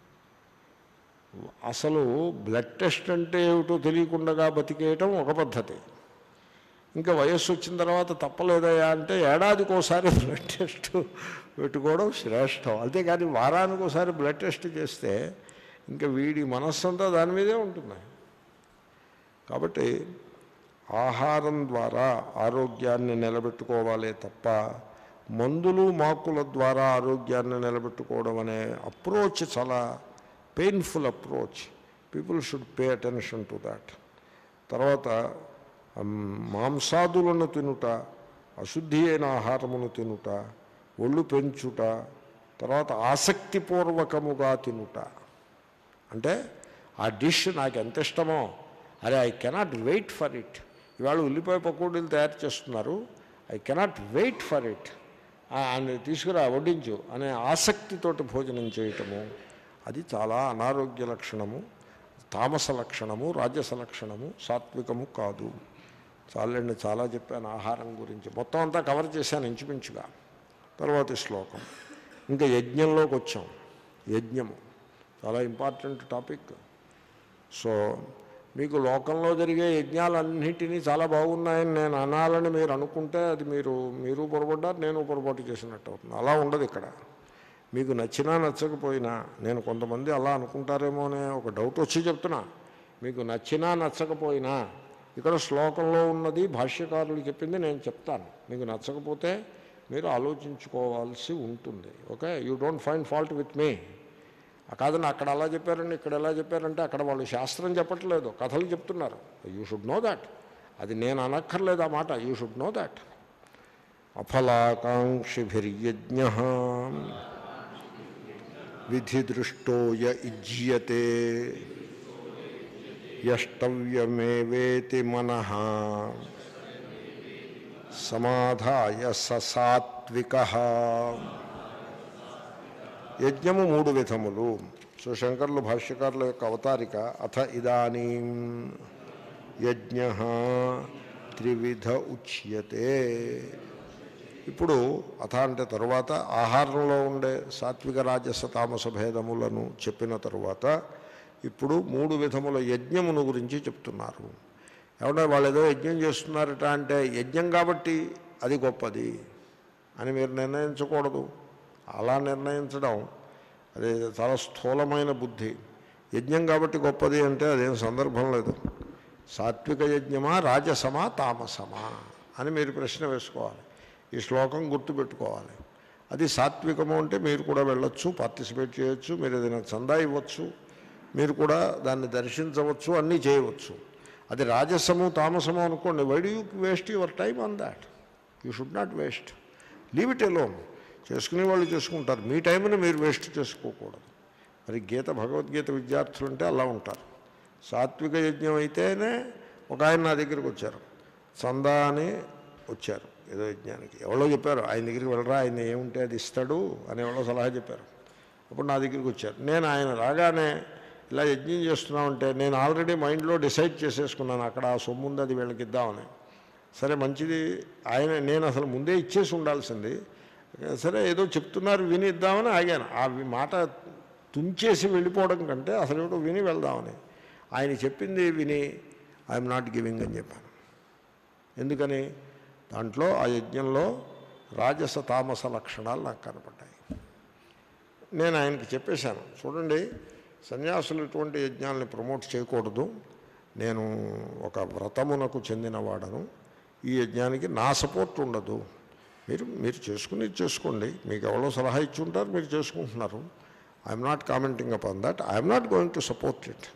అసలు బ్లడ్ టెస్ట్ అంటే ఏమిటో తెలియకుండా బతికేయటం ఒక పద్ధతి ఇంకా వయస్సు వచ్చిన తర్వాత తప్పలేదయా అంటే ఏడాదికి ఒకసారి బ్లడ్ టెస్ట్ పెట్టుకోవడం శ్రేష్టం అంతేకాని వారానికి ఒకసారి బ్లడ్ టెస్ట్ చేస్తే ఇంకా వీడి మనస్సంతా దాని మీదే ఉంటుంది కాబట్టి ఆహారం ద్వారా ఆరోగ్యాన్ని నిలబెట్టుకోవాలే తప్ప మందులు మాకుల ద్వారా ఆరోగ్యాన్ని నిలబెట్టుకోవడం అనే అప్రోచ్ చాలా painful approach people should pay attention to that తర్వాత మ్, మాంసాదులను తినుట అశుద్ధి అయిన ఆహారమును తినుట ఒళ్ళు పెంచుట తర్వాత ఆసక్తిపూర్వకముగా తినుట అంటే ఆ డిష్ నాకు ఎంత ఇష్టమో అరే I cannot wait for it ఇవాళ ఉల్లిపాయ పకోడీలు తయారు చేస్తున్నారు I cannot wait for it అని తీసుకురా వడ్డించు అనే ఆసక్తితోటి భోజనం చేయటము అది చాలా అనారోగ్య లక్షణము తామస లక్షణము రాజస లక్షణము సాత్వికము కాదు చాలండి చాలా చెప్పాను ఆహారం గురించి మొత్తం అంతా కవర్ చేశాను ఇంచుమించుగా తర్వాతి శ్లోకం ఇంకా యజ్ఞంలోకి వచ్చాం యజ్ఞము చాలా ఇంపార్టెంట్ టాపిక్ సో మీకు లోకంలో జరిగే యజ్ఞాలన్నిటినీ చాలా బాగున్నాయని నేను అనాలని మీరు అనుకుంటే అది మీరు మీరు పొరపడ్డారు నేను పొరపాటు చేసినట్టు అవుతుంది అలా ఉండదు ఇక్కడ మీకు నచ్చినా నచ్చకపోయినా నేను కొంతమంది అలా అనుకుంటారేమో అనే ఒక డౌట్ వచ్చి చెప్తున్నా మీకు నచ్చినా నచ్చకపోయినా ఇక్కడ శ్లోకంలో ఉన్నది భాష్యకారులు చెప్పింది నేను చెప్తాను మీకు నచ్చకపోతే మీరు ఆలోచించుకోవాల్సి ఉంటుంది okay you don't find fault with me కాదండి అక్కడ అలా చెప్పారండి ఇక్కడ ఎలా చెప్పారంటే అక్కడ వాళ్ళు శాస్త్రం చెప్పట్లేదు కథలు చెప్తున్నారు యూ షుడ్ నో దాట్ అది నేను అనక్కర్లేదు ఆ మాట యూ షుడ్ నో దాట్ అఫలాకాంక్షిభిర్యజ్ఞ విధిదృష్టోయ ఇజ్యతే యష్టవ్యమేవేతి మనః సమాధాయ ససాత్విక యజ్ఞము మూడు విధములు సో శంకర్లు భాష్యకారుల యొక్క అవతారిక అథ ఇదానీ యజ్ఞ త్రివిధ ఉచ్యతే ఇప్పుడు అథ అంటే తరువాత ఆహారంలో ఉండే సాత్విక రాజస తామస భేదములను చెప్పిన తరువాత ఇప్పుడు మూడు విధముల యజ్ఞమును గురించి చెప్తున్నారు ఏమంటే వాళ్ళు ఏదో యజ్ఞం చేస్తున్నారట అంటే యజ్ఞం కాబట్టి అది గొప్పది అని మీరు నిర్ణయించకూడదు అలా నిర్ణయించడం అది చాలా స్థూలమైన బుద్ధి యజ్ఞం కాబట్టి గొప్పది అంటే అదేం సందర్భం లేదు సాత్విక యజ్ఞమా రాజసమా తామసమా అని మీరు ప్రశ్న వేసుకోవాలి ఈ శ్లోకం గుర్తుపెట్టుకోవాలి అది సాత్వికము అంటే మీరు కూడా వెళ్ళొచ్చు పార్టిసిపేట్ చేయొచ్చు మీరు ఏదైనా చందా ఇవ్వచ్చు మీరు కూడా దాన్ని దర్శించవచ్చు అన్నీ చేయవచ్చు అది రాజసము తామసము అనుకోండి why do you waste your time on that you should not waste leave it alone చేసుకునే వాళ్ళు చేసుకుంటారు మీ టైంని మీరు వేస్ట్ చేసుకోకూడదు మరి గీత భగవద్గీత విద్యార్థులు అంటే అలా ఉంటారు సాత్విక యజ్ఞం అయితేనే ఒక ఆయన నా దగ్గరికి వచ్చారు చందా అని వచ్చారు ఏదో యజ్ఞానికి ఎవరో చెప్పారు ఆయన దగ్గరికి వెళ్ళరా ఆయన ఏముంటే అది ఇస్తాడు అని ఎవరో సలహా చెప్పారు అప్పుడు నా దగ్గరికి వచ్చారు నేను ఆయన రాగానే ఇలా యజ్ఞం చేస్తున్నామంటే నేను ఆల్రెడీ మైండ్లో డిసైడ్ చేసేసుకున్నాను అక్కడ ఆ సొమ్ము ఉంది అది వీళ్ళకి ఇద్దామని సరే మంచిది ఆయన నేను అసలు ముందే ఇచ్చేసి ఉండాల్సింది సరే ఏదో చెప్తున్నారు విని ఇద్దామని ఆగాను ఆ వి- మాట తుంచేసి వెళ్ళిపోవడం కంటే అసలు ఏమిటో విని వెళ్దామని ఆయన చెప్పింది విని ఐఎమ్ నాట్ గివింగ్ అని చెప్పాను ఎందుకని దాంట్లో ఆ యజ్ఞంలో రాజస తామస లక్షణాలు నాకు కనపడ్డాయి నేను ఆయనకి చెప్పేశాను చూడండి సన్యాసులు ఇటువంటి యజ్ఞాలని ప్రమోట్ చేయకూడదు నేను ఒక వ్రతమునకు చెందినవాడను ఈ యజ్ఞానికి నా సపోర్ట్ ఉండదు మీరు మీరు చేసుకుని చేసుకోండి మీకు ఎవరో సలహా ఇచ్చి ఉంటారు మీరు చేసుకుంటున్నారు I'm not commenting upon that I'm not going to support it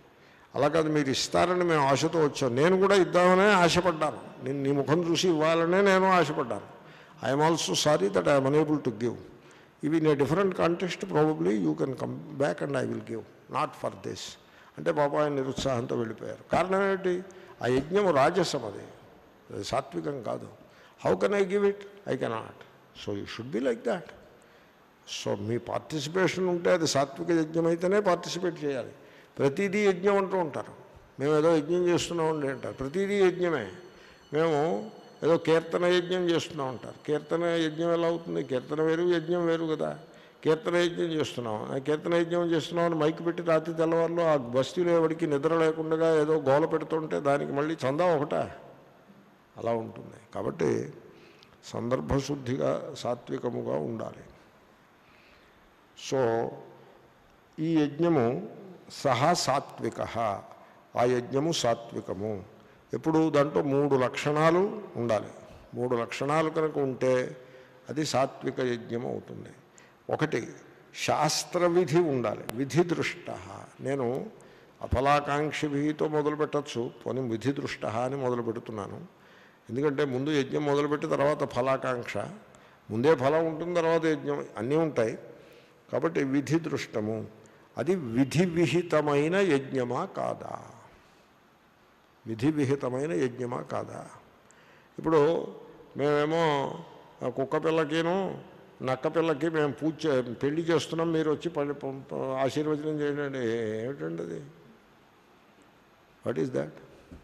అలా కాదు మీరు ఇస్తారని మేము ఆశతో వచ్చాం నేను కూడా ఇద్దామనే ఆశపడ్డాను నేను నీ ముఖం చూసి ఇవ్వాలనే నేను ఆశపడ్డాను I'm also sorry that I'm unable to give ఇవి in a different context probably you can come back and I will give not for this అంటే పాప ఆయన నిరుత్సాహంతో వెళ్ళిపోయారు కారణం ఏంటి ఆ యజ్ఞం రాజసం అది అది సాత్వికం కాదు how can I give it I cannot so you should be like that so మీ పార్టిసిపేషన్ ఉంటే అది సాత్విక యజ్ఞం అయితేనే పార్టిసిపేట్ చేయాలి ప్రతిదీ యజ్ఞం అంటూ ఉంటారు మేము ఏదో యజ్ఞం చేస్తున్నామండి అంటారు ప్రతిదీ యజ్ఞమే మేము ఏదో కీర్తన యజ్ఞం చేస్తున్నాం అంటారు కీర్తన యజ్ఞం ఎలా అవుతుంది కీర్తన వేరు యజ్ఞం వేరు కదా కీర్తన యజ్ఞం చేస్తున్నాం ఆ కీర్తన యజ్ఞం చేస్తున్నాం అని మైక్ పెట్టి రాత్రి తెల్లవారులో ఆ బస్తీలో ఎవరికి నిద్ర లేకుండా ఏదో గోల పెడుతుంటే దానికి మళ్ళీ చందా ఒకటా అలా ఉంటుంది కాబట్టి సందర్భశుద్ధిగా సాత్వికముగా ఉండాలి సో ఈ యజ్ఞము సహా సాత్విక ఆ యజ్ఞము సాత్వికము ఎప్పుడు దాంట్లో మూడు లక్షణాలు ఉండాలి మూడు లక్షణాలు కనుక ఉంటే అది సాత్విక యజ్ఞం అవుతుంది ఒకటి శాస్త్ర విధి ఉండాలి విధి దృష్ట నేను అఫలాకాంక్షితో మొదలు పెట్టచ్చు పోనీ విధి దృష్ట అని మొదలు పెడుతున్నాను ఎందుకంటే ముందు యజ్ఞం మొదలుపెట్టి తర్వాత ఫలాకాంక్ష ముందే ఫలం ఉంటుంది తర్వాత యజ్ఞం అన్నీ ఉంటాయి కాబట్టి విధి దృష్టము అది విధి విహితమైన యజ్ఞమా కాదా విధి విహితమైన యజ్ఞమా కాదా ఇప్పుడు మేమేమో ఆ కుక్క పిల్లకిను నక్క పిల్లకి మేము పూజ చే- పెళ్లి చేస్తున్నాం మీరు వచ్చి పని పం- ప- ఆశీర్వచనం చేయండి ఏమిటండి అది వాట్ ఈస్ దాట్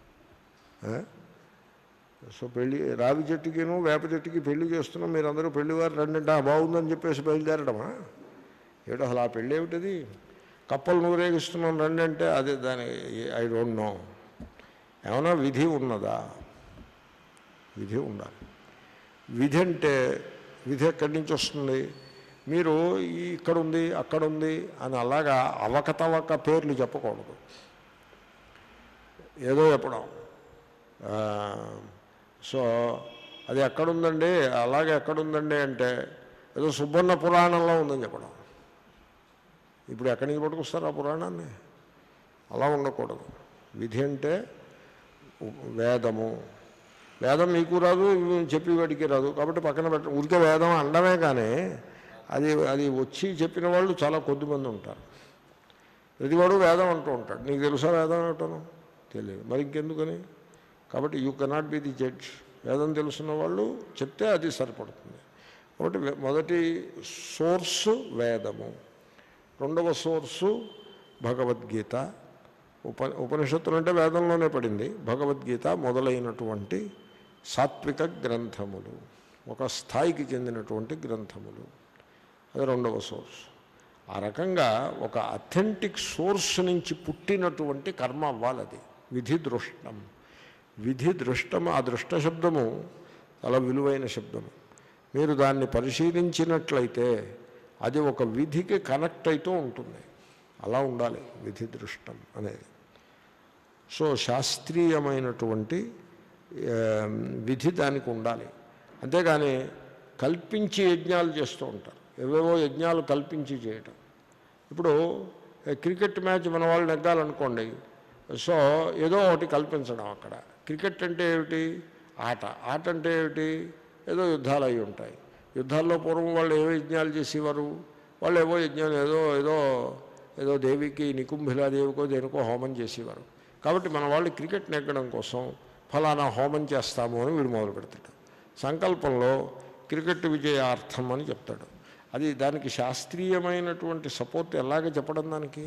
సో పెళ్ళి రావి చెట్టుకిను వేప చెట్టుకి పెళ్లి చేస్తున్నాం మీరందరూ పెళ్లివారు రండి అంటే బాగుందని చెప్పేసి బయలుదేరడమా ఏమిటో అసలు ఆ పెళ్ళి ఏమిటది కప్పలు నూరేగిస్తున్నాం రండి అంటే అదే దాని ఐ డోంట్ నో ఏమైనా విధి ఉన్నదా విధి ఉండాలి విధి అంటే విధి ఎక్కడి నుంచి వస్తుంది మీరు ఈ ఇక్కడ ఉంది అక్కడ ఉంది అని అలాగా అవకతవక పేర్లు చెప్పకూడదు ఏదో చెప్పడం ఆ, సో అది ఎక్కడుందండి అలాగే ఎక్కడుందండి అంటే ఏదో సుబ్బన్న పురాణంలో ఉందని చెప్పడం ఇప్పుడు ఎక్కడి నుంచి పట్టుకొస్తారు ఆ పురాణాన్ని అలా ఉండకూడదు విధి అంటే వేదము వేదం మీకు రాదు చెప్పి వాడికి రాదు కాబట్టి పక్కన పెట్ట ఉరికే వేదం అండమే కానీ అది అది వచ్చి చెప్పిన వాళ్ళు చాలా కొద్దిమంది ఉంటారు ప్రతివాడు వేదం అంటూ ఉంటాడు నీకు తెలుసా వేదం ఏమిటను తెలియదు మరి ఇంకెందుకని కాబట్టి you cannot be the judge వేదం తెలుసున్న వాళ్ళు చెప్తే అది సరిపడుతుంది కాబట్టి వే- మొదటి సోర్సు వేదము రెండవ సోర్సు భగవద్గీత ఉప ఉపనిషత్తులు అంటే వేదంలోనే పడింది భగవద్గీత మొదలైనటువంటి సాత్విక గ్రంథములు ఒక స్థాయికి చెందినటువంటి గ్రంథములు అది రెండవ సోర్స్ ఆ రకంగా ఒక అథెంటిక్ సోర్స్ నుంచి పుట్టినటువంటి కర్మ అవ్వాలి అది విధి దృష్టం విధి దృష్టం ఆ దృష్ట శబ్దము చాలా విలువైన శబ్దము మీరు దాన్ని పరిశీలించినట్లయితే అది ఒక విధికి కనెక్ట్ అవుతూ ఉంటుంది అలా ఉండాలి విధి దృష్టం అనేది సో శాస్త్రీయమైనటువంటి ఆ, విధి దానికి ఉండాలి అంతేగాని కల్పించి యజ్ఞాలు చేస్తూ ఉంటారు ఏవేవో యజ్ఞాలు కల్పించి చేయటం ఇప్పుడు ఏ, క్రికెట్ మ్యాచ్ మన వాళ్ళు నెగ్గాలనుకోండి సో ఏదో ఒకటి కల్పించడం అక్కడ క్రికెట్ అంటే ఏమిటి ఆట ఆట అంటే ఏమిటి ఏదో యుద్ధాలు అయి ఉంటాయి యుద్ధాల్లో పూర్వం వాళ్ళు ఏ యజ్ఞాలు చేసేవారు వాళ్ళు ఏవో యజ్ఞాలు ఏదో ఏదో ఏదో దేవికి నికుంభిలాదేవికో దేనికో హోమం చేసేవారు కాబట్టి మన వాళ్ళు క్రికెట్ నెగ్గడం కోసం ఫలానా హోమం చేస్తాము అని వీడు మొదలు పెడతాడు సంకల్పంలో క్రికెట్ విజయార్థం అని చెప్తాడు అది దానికి శాస్త్రీయమైనటువంటి సపోర్ట్ ఎలాగ చెప్పడం దానికి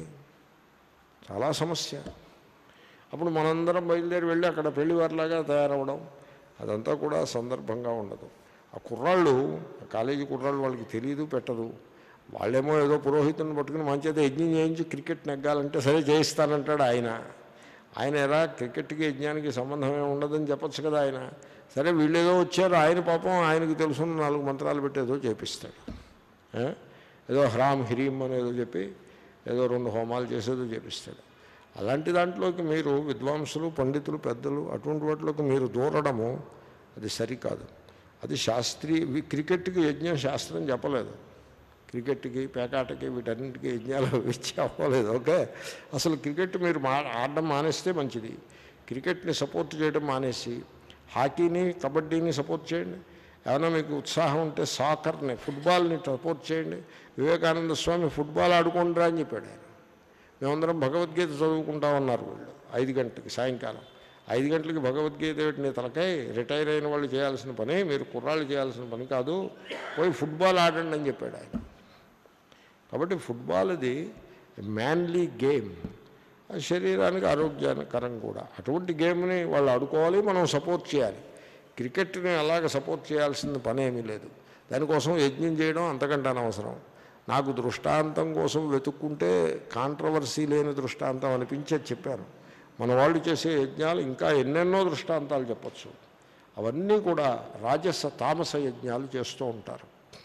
చాలా సమస్య అప్పుడు మనందరం బయలుదేరి వెళ్ళి అక్కడ పెళ్లివారిలాగా తయారవడం అదంతా కూడా సందర్భంగా ఉండదు ఆ కుర్రాళ్ళు ఆ కాలేజీ కుర్రాళ్ళు వాళ్ళకి తెలియదు పెట్టదు వాళ్ళేమో ఏదో పురోహితుని పట్టుకుని మంచిత యజ్ఞం చేయించి క్రికెట్ నెగ్గాలంటే సరే చేయిస్తానంటాడు ఆయన ఆయన ఎలా క్రికెట్కి యజ్ఞానికి సంబంధం ఏమి ఉండదని చెప్పచ్చు కదా ఆయన సరే వీళ్ళేదో వచ్చారు ఆయన పాపం ఆయనకి తెలుసున్న నాలుగు మంత్రాలు పెట్టి ఏదో చేపిస్తాడు ఏ? ఏదో హ్రామ్ హ్రీం అనేదో చెప్పి ఏదో రెండు హోమాలు చేసేదో చేపిస్తాడు అలాంటి దాంట్లోకి మీరు విద్వాంసులు పండితులు పెద్దలు అటువంటి వాటిలోకి మీరు దూరడము అది సరికాదు అది శాస్త్రీయ వి- క్రికెట్కి యజ్ఞం శాస్త్రం చెప్పలేదు క్రికెట్కి పేకాటకి వీటన్నిటికీ యజ్ఞాలు ఇచ్చి అవ్వలేదు ఓకే అసలు క్రికెట్ మీరు మా ఆడడం మానేస్తే మంచిది క్రికెట్ని సపోర్ట్ చేయడం మానేసి హాకీని కబడ్డీని సపోర్ట్ చేయండి ఏమైనా మీకు ఉత్సాహం ఉంటే సాకర్ని ఫుట్బాల్ని సపోర్ట్ చేయండి వివేకానంద స్వామి ఫుట్బాల్ ఆడుకుంటారా అని చెప్పాడు ఆయన మేమందరం భగవద్గీత చదువుకుంటా ఉన్నారు వీళ్ళు ఐదు గంటలకి సాయంకాలం ఐదు గంటలకి భగవద్గీత నీ తలకాయ రిటైర్ అయిన వాళ్ళు చేయాల్సిన పని మీరు కుర్రాళ్ళు చేయాల్సిన పని కాదు పోయి ఫుట్బాల్ ఆడండి అని చెప్పాడు ఆయన కాబట్టి ఫుట్బాల్ ఇది మ్యాన్లీ గేమ్ అది శరీరానికి ఆరోగ్యకరం కూడా అటువంటి గేమ్ని వాళ్ళు ఆడుకోవాలి మనం సపోర్ట్ చేయాలి క్రికెట్ని అలాగ సపోర్ట్ చేయాల్సిన పని ఏమీ లేదు దానికోసం యజ్ఞం చేయడం అంతకంటే అనవసరం నాకు దృష్టాంతం కోసం వెతుక్కుంటే కాంట్రవర్సీ లేని దృష్టాంతం అనిపించేది చెప్పాను మన వాళ్ళు చేసే యజ్ఞాలు ఇంకా ఎన్నెన్నో దృష్టాంతాలు చెప్పచ్చు అవన్నీ కూడా రాజస తామస యజ్ఞాలు చేస్తూ ఉంటారు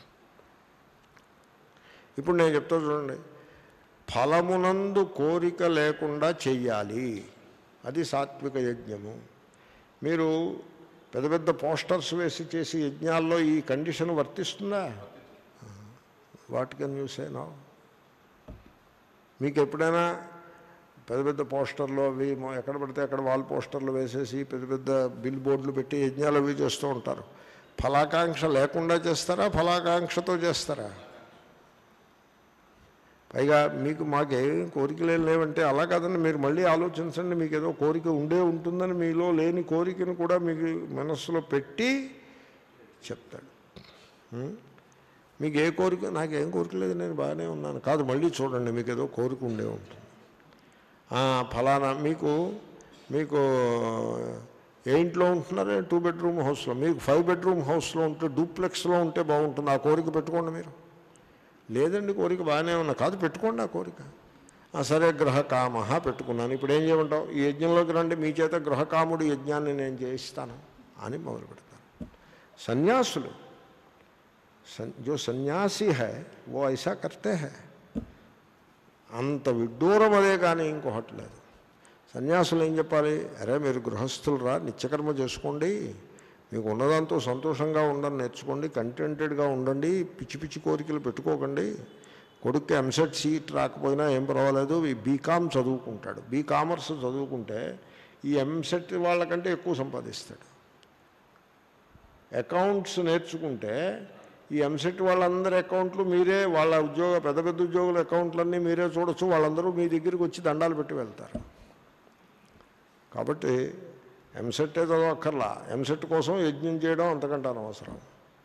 ఇప్పుడు నేను చెప్తా చూడండి ఫలమునందు కోరిక లేకుండా చెయ్యాలి అది సాత్విక యజ్ఞము మీరు పెద్ద పెద్ద పోస్టర్స్ వేసి చేసి యజ్ఞాల్లో ఈ కండిషన్ వర్తిస్తుందా what can you say no మీకు ఎప్పుడైనా పెద్ద పెద్ద పోస్టర్లు అవి మొ- ఎక్కడ పడితే అక్కడ వాల్ పోస్టర్లు వేసేసి పెద్ద పెద్ద బిల్ బోర్డులు పెట్టి యజ్ఞాలు అవి చేస్తూ ఉంటారు ఫలాకాంక్ష లేకుండా చేస్తారా ఫలాకాంక్షతో చేస్తారా పైగా మీకు మాకేం కోరికలేం లేవంటే అలా కాదండి మీరు మళ్ళీ ఆలోచించండి మీకు ఏదో కోరిక ఉండే ఉంటుందని మీలో లేని కోరికను కూడా మీకు మనస్సులో పెట్టి చెప్తాడు ఉం? మీకు ఏ కోరిక నాకేం కోరిక లేదు నేను బాగానే ఉన్నాను కాదు మళ్ళీ చూడండి మీకు ఏదో కోరిక ఉండే ఉంటుంది ఆ, ఫలానా మీకు మీకు ఏ ఇంట్లో ఉంటున్నారే టూ బెడ్రూమ్ హౌస్లో మీకు ఫైవ్ బెడ్రూమ్ హౌస్లో ఉంటే డూప్లెక్స్లో ఉంటే బాగుంటుంది ఆ కోరిక పెట్టుకోండి మీరు లేదండి కోరిక బాగానే ఉన్నా కాదు పెట్టుకోండి ఆ కోరిక ఆ, సరే గ్రహకామ పెట్టుకున్నాను ఇప్పుడు ఏం చేయమంటావు ఈ యజ్ఞంలోకి రండి మీ చేత గ్రహకాముడి యజ్ఞాన్ని నేను చేయిస్తాను అని మొదలు పెడతాను సన్యాసులు సన్ జో సన్యాసి హై ఓ ఐసా కర్తే హై అంత విడ్డూరం అదే కానీ ఇంకొకటి లేదు సన్యాసులు ఏం చెప్పాలి అరే మీరు గృహస్థులు రా నిత్యకర్మ చేసుకోండి మీకు ఉన్నదాంతో సంతోషంగా ఉండని నేర్చుకోండి కంటెంటెడ్గా ఉండండి పిచ్చి పిచ్చి కోరికలు పెట్టుకోకండి కొడుక్కి ఎంసెట్ సీట్ రాకపోయినా ఏం పర్వాలేదు ఈ బీకామ్ చదువుకుంటాడు బీ కామర్స్ చదువుకుంటే ఈ ఎంసెట్ వాళ్ళకంటే ఎక్కువ సంపాదిస్తాడు అకౌంట్స్ నేర్చుకుంటే ఈ ఎంసెట్ వాళ్ళందరి అకౌంట్లు మీరే వాళ్ళ ఉద్యోగ పెద్ద పెద్ద ఉద్యోగుల అకౌంట్లన్నీ మీరే చూడొచ్చు వాళ్ళందరూ మీ దగ్గరికి వచ్చి దండాలు పెట్టి వెళ్తారు కాబట్టి ఎంసెట్టే చదవక్కర్లా ఎంసెట్ కోసం యజ్ఞం చేయడం అంతకంటే అనవసరం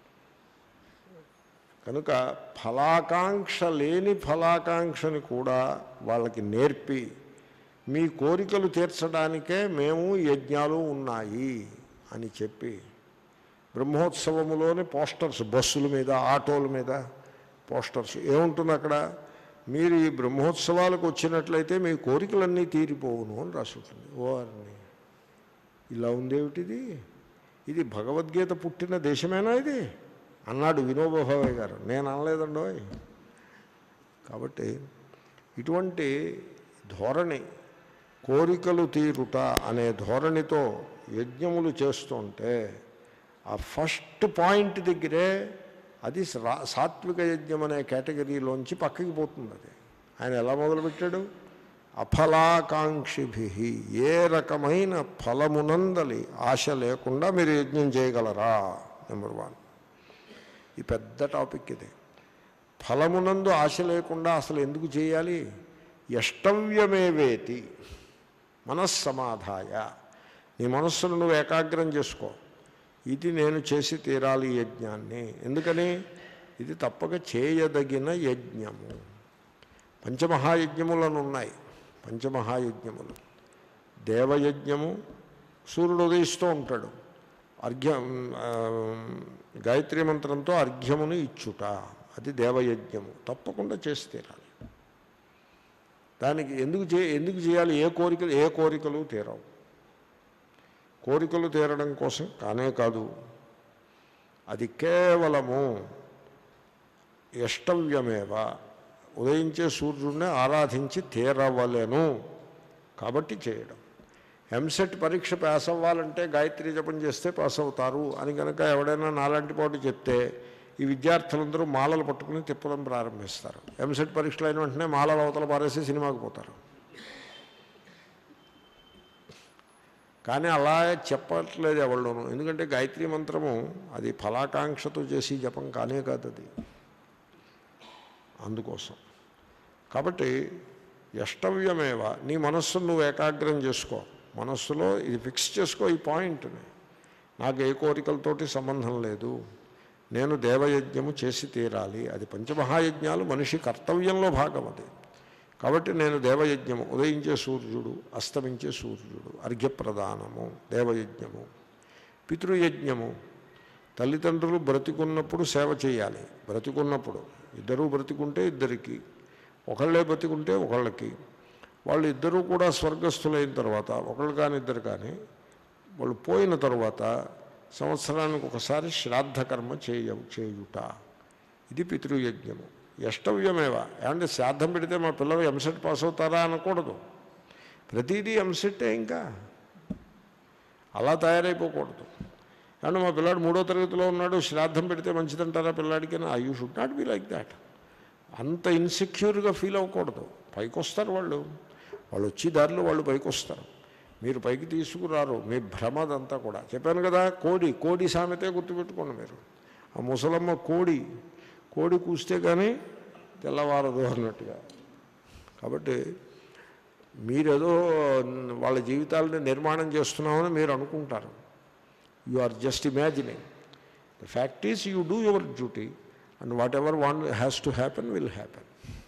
కనుక ఫలాకాంక్ష లేని ఫలాకాంక్షని కూడా వాళ్ళకి నేర్పి మీ కోరికలు తీర్చడానికే మేము యజ్ఞాలు ఉన్నాయి అని చెప్పి బ్రహ్మోత్సవములోని పోస్టర్స్ బస్సుల మీద ఆటోల మీద పోస్టర్స్ ఏముంటుంది అక్కడ మీరు ఈ బ్రహ్మోత్సవాలకు వచ్చినట్లయితే మీ కోరికలన్నీ తీరిపోవును అని రాసి ఉంటుంది ఓ అని ఇలా ఉందేమిటిది ఇది భగవద్గీత పుట్టిన దేశమేనా ఇది అన్నాడు వినోబాభావయ్య గారు నేను అనలేదండోయ్ కాబట్టి ఇటువంటి ధోరణి కోరికలు తీరుట అనే ధోరణితో యజ్ఞములు చేస్తుంటే ఆ ఫస్ట్ పాయింట్ దగ్గరే అది రా- సాత్విక యజ్ఞం అనే కేటగిరీలోంచి పక్కకి పోతుంది అది ఆయన ఎలా మొదలుపెట్టాడు అఫలాకాంక్షిభి ఏ రకమైన ఫలమునందలి ఆశ లేకుండా మీరు యజ్ఞం చేయగలరా నెంబర్ వన్ ఈ పెద్ద టాపిక్ ఇది ఫలమునందు ఆశ లేకుండా అసలు ఎందుకు చేయాలి ఎష్టవ్యమేవేతి మనస్సమాధాయ నీ మనస్సును నువ్వు ఏకాగ్రం చేసుకో ఇది నేను చేసి తీరాలి ఈ యజ్ఞాన్ని ఎందుకని ఇది తప్పక చేయదగిన యజ్ఞము పంచమహాయజ్ఞములను ఉన్నాయి పంచమహాయజ్ఞములు దేవయజ్ఞము సూర్యుడు ఉదయిస్తూ ఉంటాడు అర్ఘ్యం ఆ, గాయత్రి మంత్రంతో అర్ఘ్యమును ఇచ్చుట అది దేవయజ్ఞము తప్పకుండా చేసి తీరాలి దానికి ఎందుకు చే ఎందుకు చేయాలి ఏ కోరికలు ఏ కోరికలు తీరవు కోరికలు తీరడం కోసం కానే కాదు అది కేవలము ఇష్టవ్యమేవ ఉదయించే సూర్యుడిని ఆరాధించి తీరవలెను కాబట్టి చేయడం ఎంసెట్ పరీక్ష పాస్ అవ్వాలంటే గాయత్రి జపం చేస్తే పాస్ అవుతారు అని కనుక ఎవడైనా నాలాంటి పాటు చెప్తే ఈ విద్యార్థులందరూ మాలలు పట్టుకుని తిప్పడం ప్రారంభిస్తారు ఎంసెట్ పరీక్షలు అయిన వెంటనే మాలలు అవతల పారేసి సినిమాకి పోతారు కానీ అలా చెప్పట్లేదు ఎవళ్ళోనూ ఎందుకంటే గాయత్రి మంత్రము అది ఫలాకాంక్షతో చేసి జపం కానే కాదు అది అందుకోసం కాబట్టి యష్టవ్యమేవ నీ మనస్సును నువ్వు ఏకాగ్రం చేసుకో మనస్సులో ఇది ఫిక్స్ చేసుకో ఈ పాయింట్ని నాకు ఏ కోరికలతోటి సంబంధం లేదు నేను దేవయజ్ఞము చేసి తీరాలి అది పంచమహాయజ్ఞాలు మనిషి కర్తవ్యంలో భాగం అది కాబట్టి నేను దేవయజ్ఞము ఉదయించే సూర్యుడు అస్తమించే సూర్యుడు అర్ఘ్యప్రదానము దేవయజ్ఞము పితృయజ్ఞము తల్లిదండ్రులు బ్రతికున్నప్పుడు సేవ చేయాలి బ్రతికున్నప్పుడు ఇద్దరూ బ్రతికుంటే ఇద్దరికి ఒకళ్ళే బ్రతికుంటే ఒకళ్ళకి వాళ్ళు ఇద్దరూ కూడా స్వర్గస్థులైన తర్వాత ఒకళ్ళు కానీ ఇద్దరు కానీ వాళ్ళు పోయిన తర్వాత సంవత్సరానికి ఒకసారి శ్రాద్ధ కర్మ చేయ చేయుట ఇది పితృయజ్ఞము యష్టవ్యమేవ ఏమంటే శ్రాద్ధం పెడితే మా పిల్లలు ఎంసెట్ పాస్ అవుతారా అనకూడదు ప్రతిదీ ఎంసెట్టే ఇంకా అలా తయారైపోకూడదు ఏమంటే మా పిల్లాడు మూడో తరగతిలో ఉన్నాడు శ్రాద్ధం పెడితే మంచిదంటారా పిల్లాడికి I you should not be like that అంత ఇన్సెక్యూర్గా ఫీల్ అవ్వకూడదు పైకి వస్తారు వాళ్ళు వాళ్ళు వచ్చి దారిలో వాళ్ళు పైకి వస్తారు మీరు పైకి తీసుకురారు మీ భ్రమదంతా కూడా చెప్పాను కదా కోడి కోడి సామెతే గుర్తుపెట్టుకోండి మీరు ఆ ముసలమ్మ కోడి కోడి కూస్తే కానీ తెల్లవారదు అన్నట్టుగా కాబట్టి మీరేదో వాళ్ళ జీవితాలని నిర్మాణం చేస్తున్నామని మీరు అనుకుంటారు you are just imagining the fact is you do your duty and whatever one has to happen will happen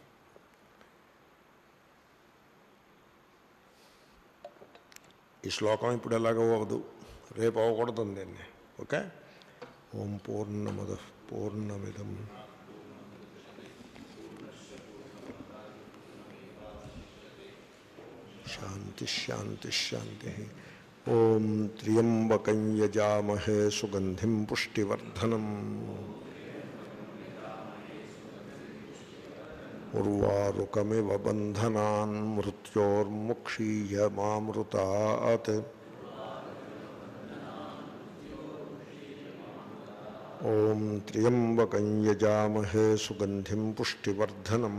ఈ శ్లోకం ఇప్పుడు ఎలాగో అవ్వదు రేపు అవ్వకూడదు దీన్ని ఓకే ఓం పూర్ణమద పూర్ణమిదం శాంతి శాంతి శాంతి ఓం త్ర్యంబకం యజామహే సుగంధిం పుష్టివర్ధనం ఉర్వారుకమివ బంధనాన్ మృత్యోర్ముక్షీయమామృతాత్ ఓం త్ర్యంబకం యజామహే సుగంధిం పుష్టివర్ధనం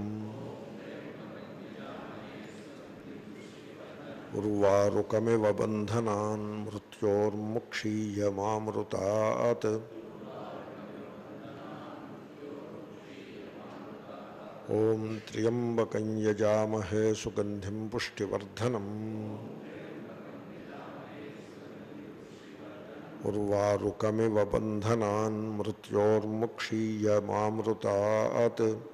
ఉర్వారుకమివ బంధనాన్ మృత్యోర్ముక్షీయమామృతాత్ ఓం త్ర్యంబకం యజామహే సుగంధిం పుష్టివర్ధనం ఉర్వారుకమివ బంధనాన్ మృత్యోర్ముక్షీయమామృతాత్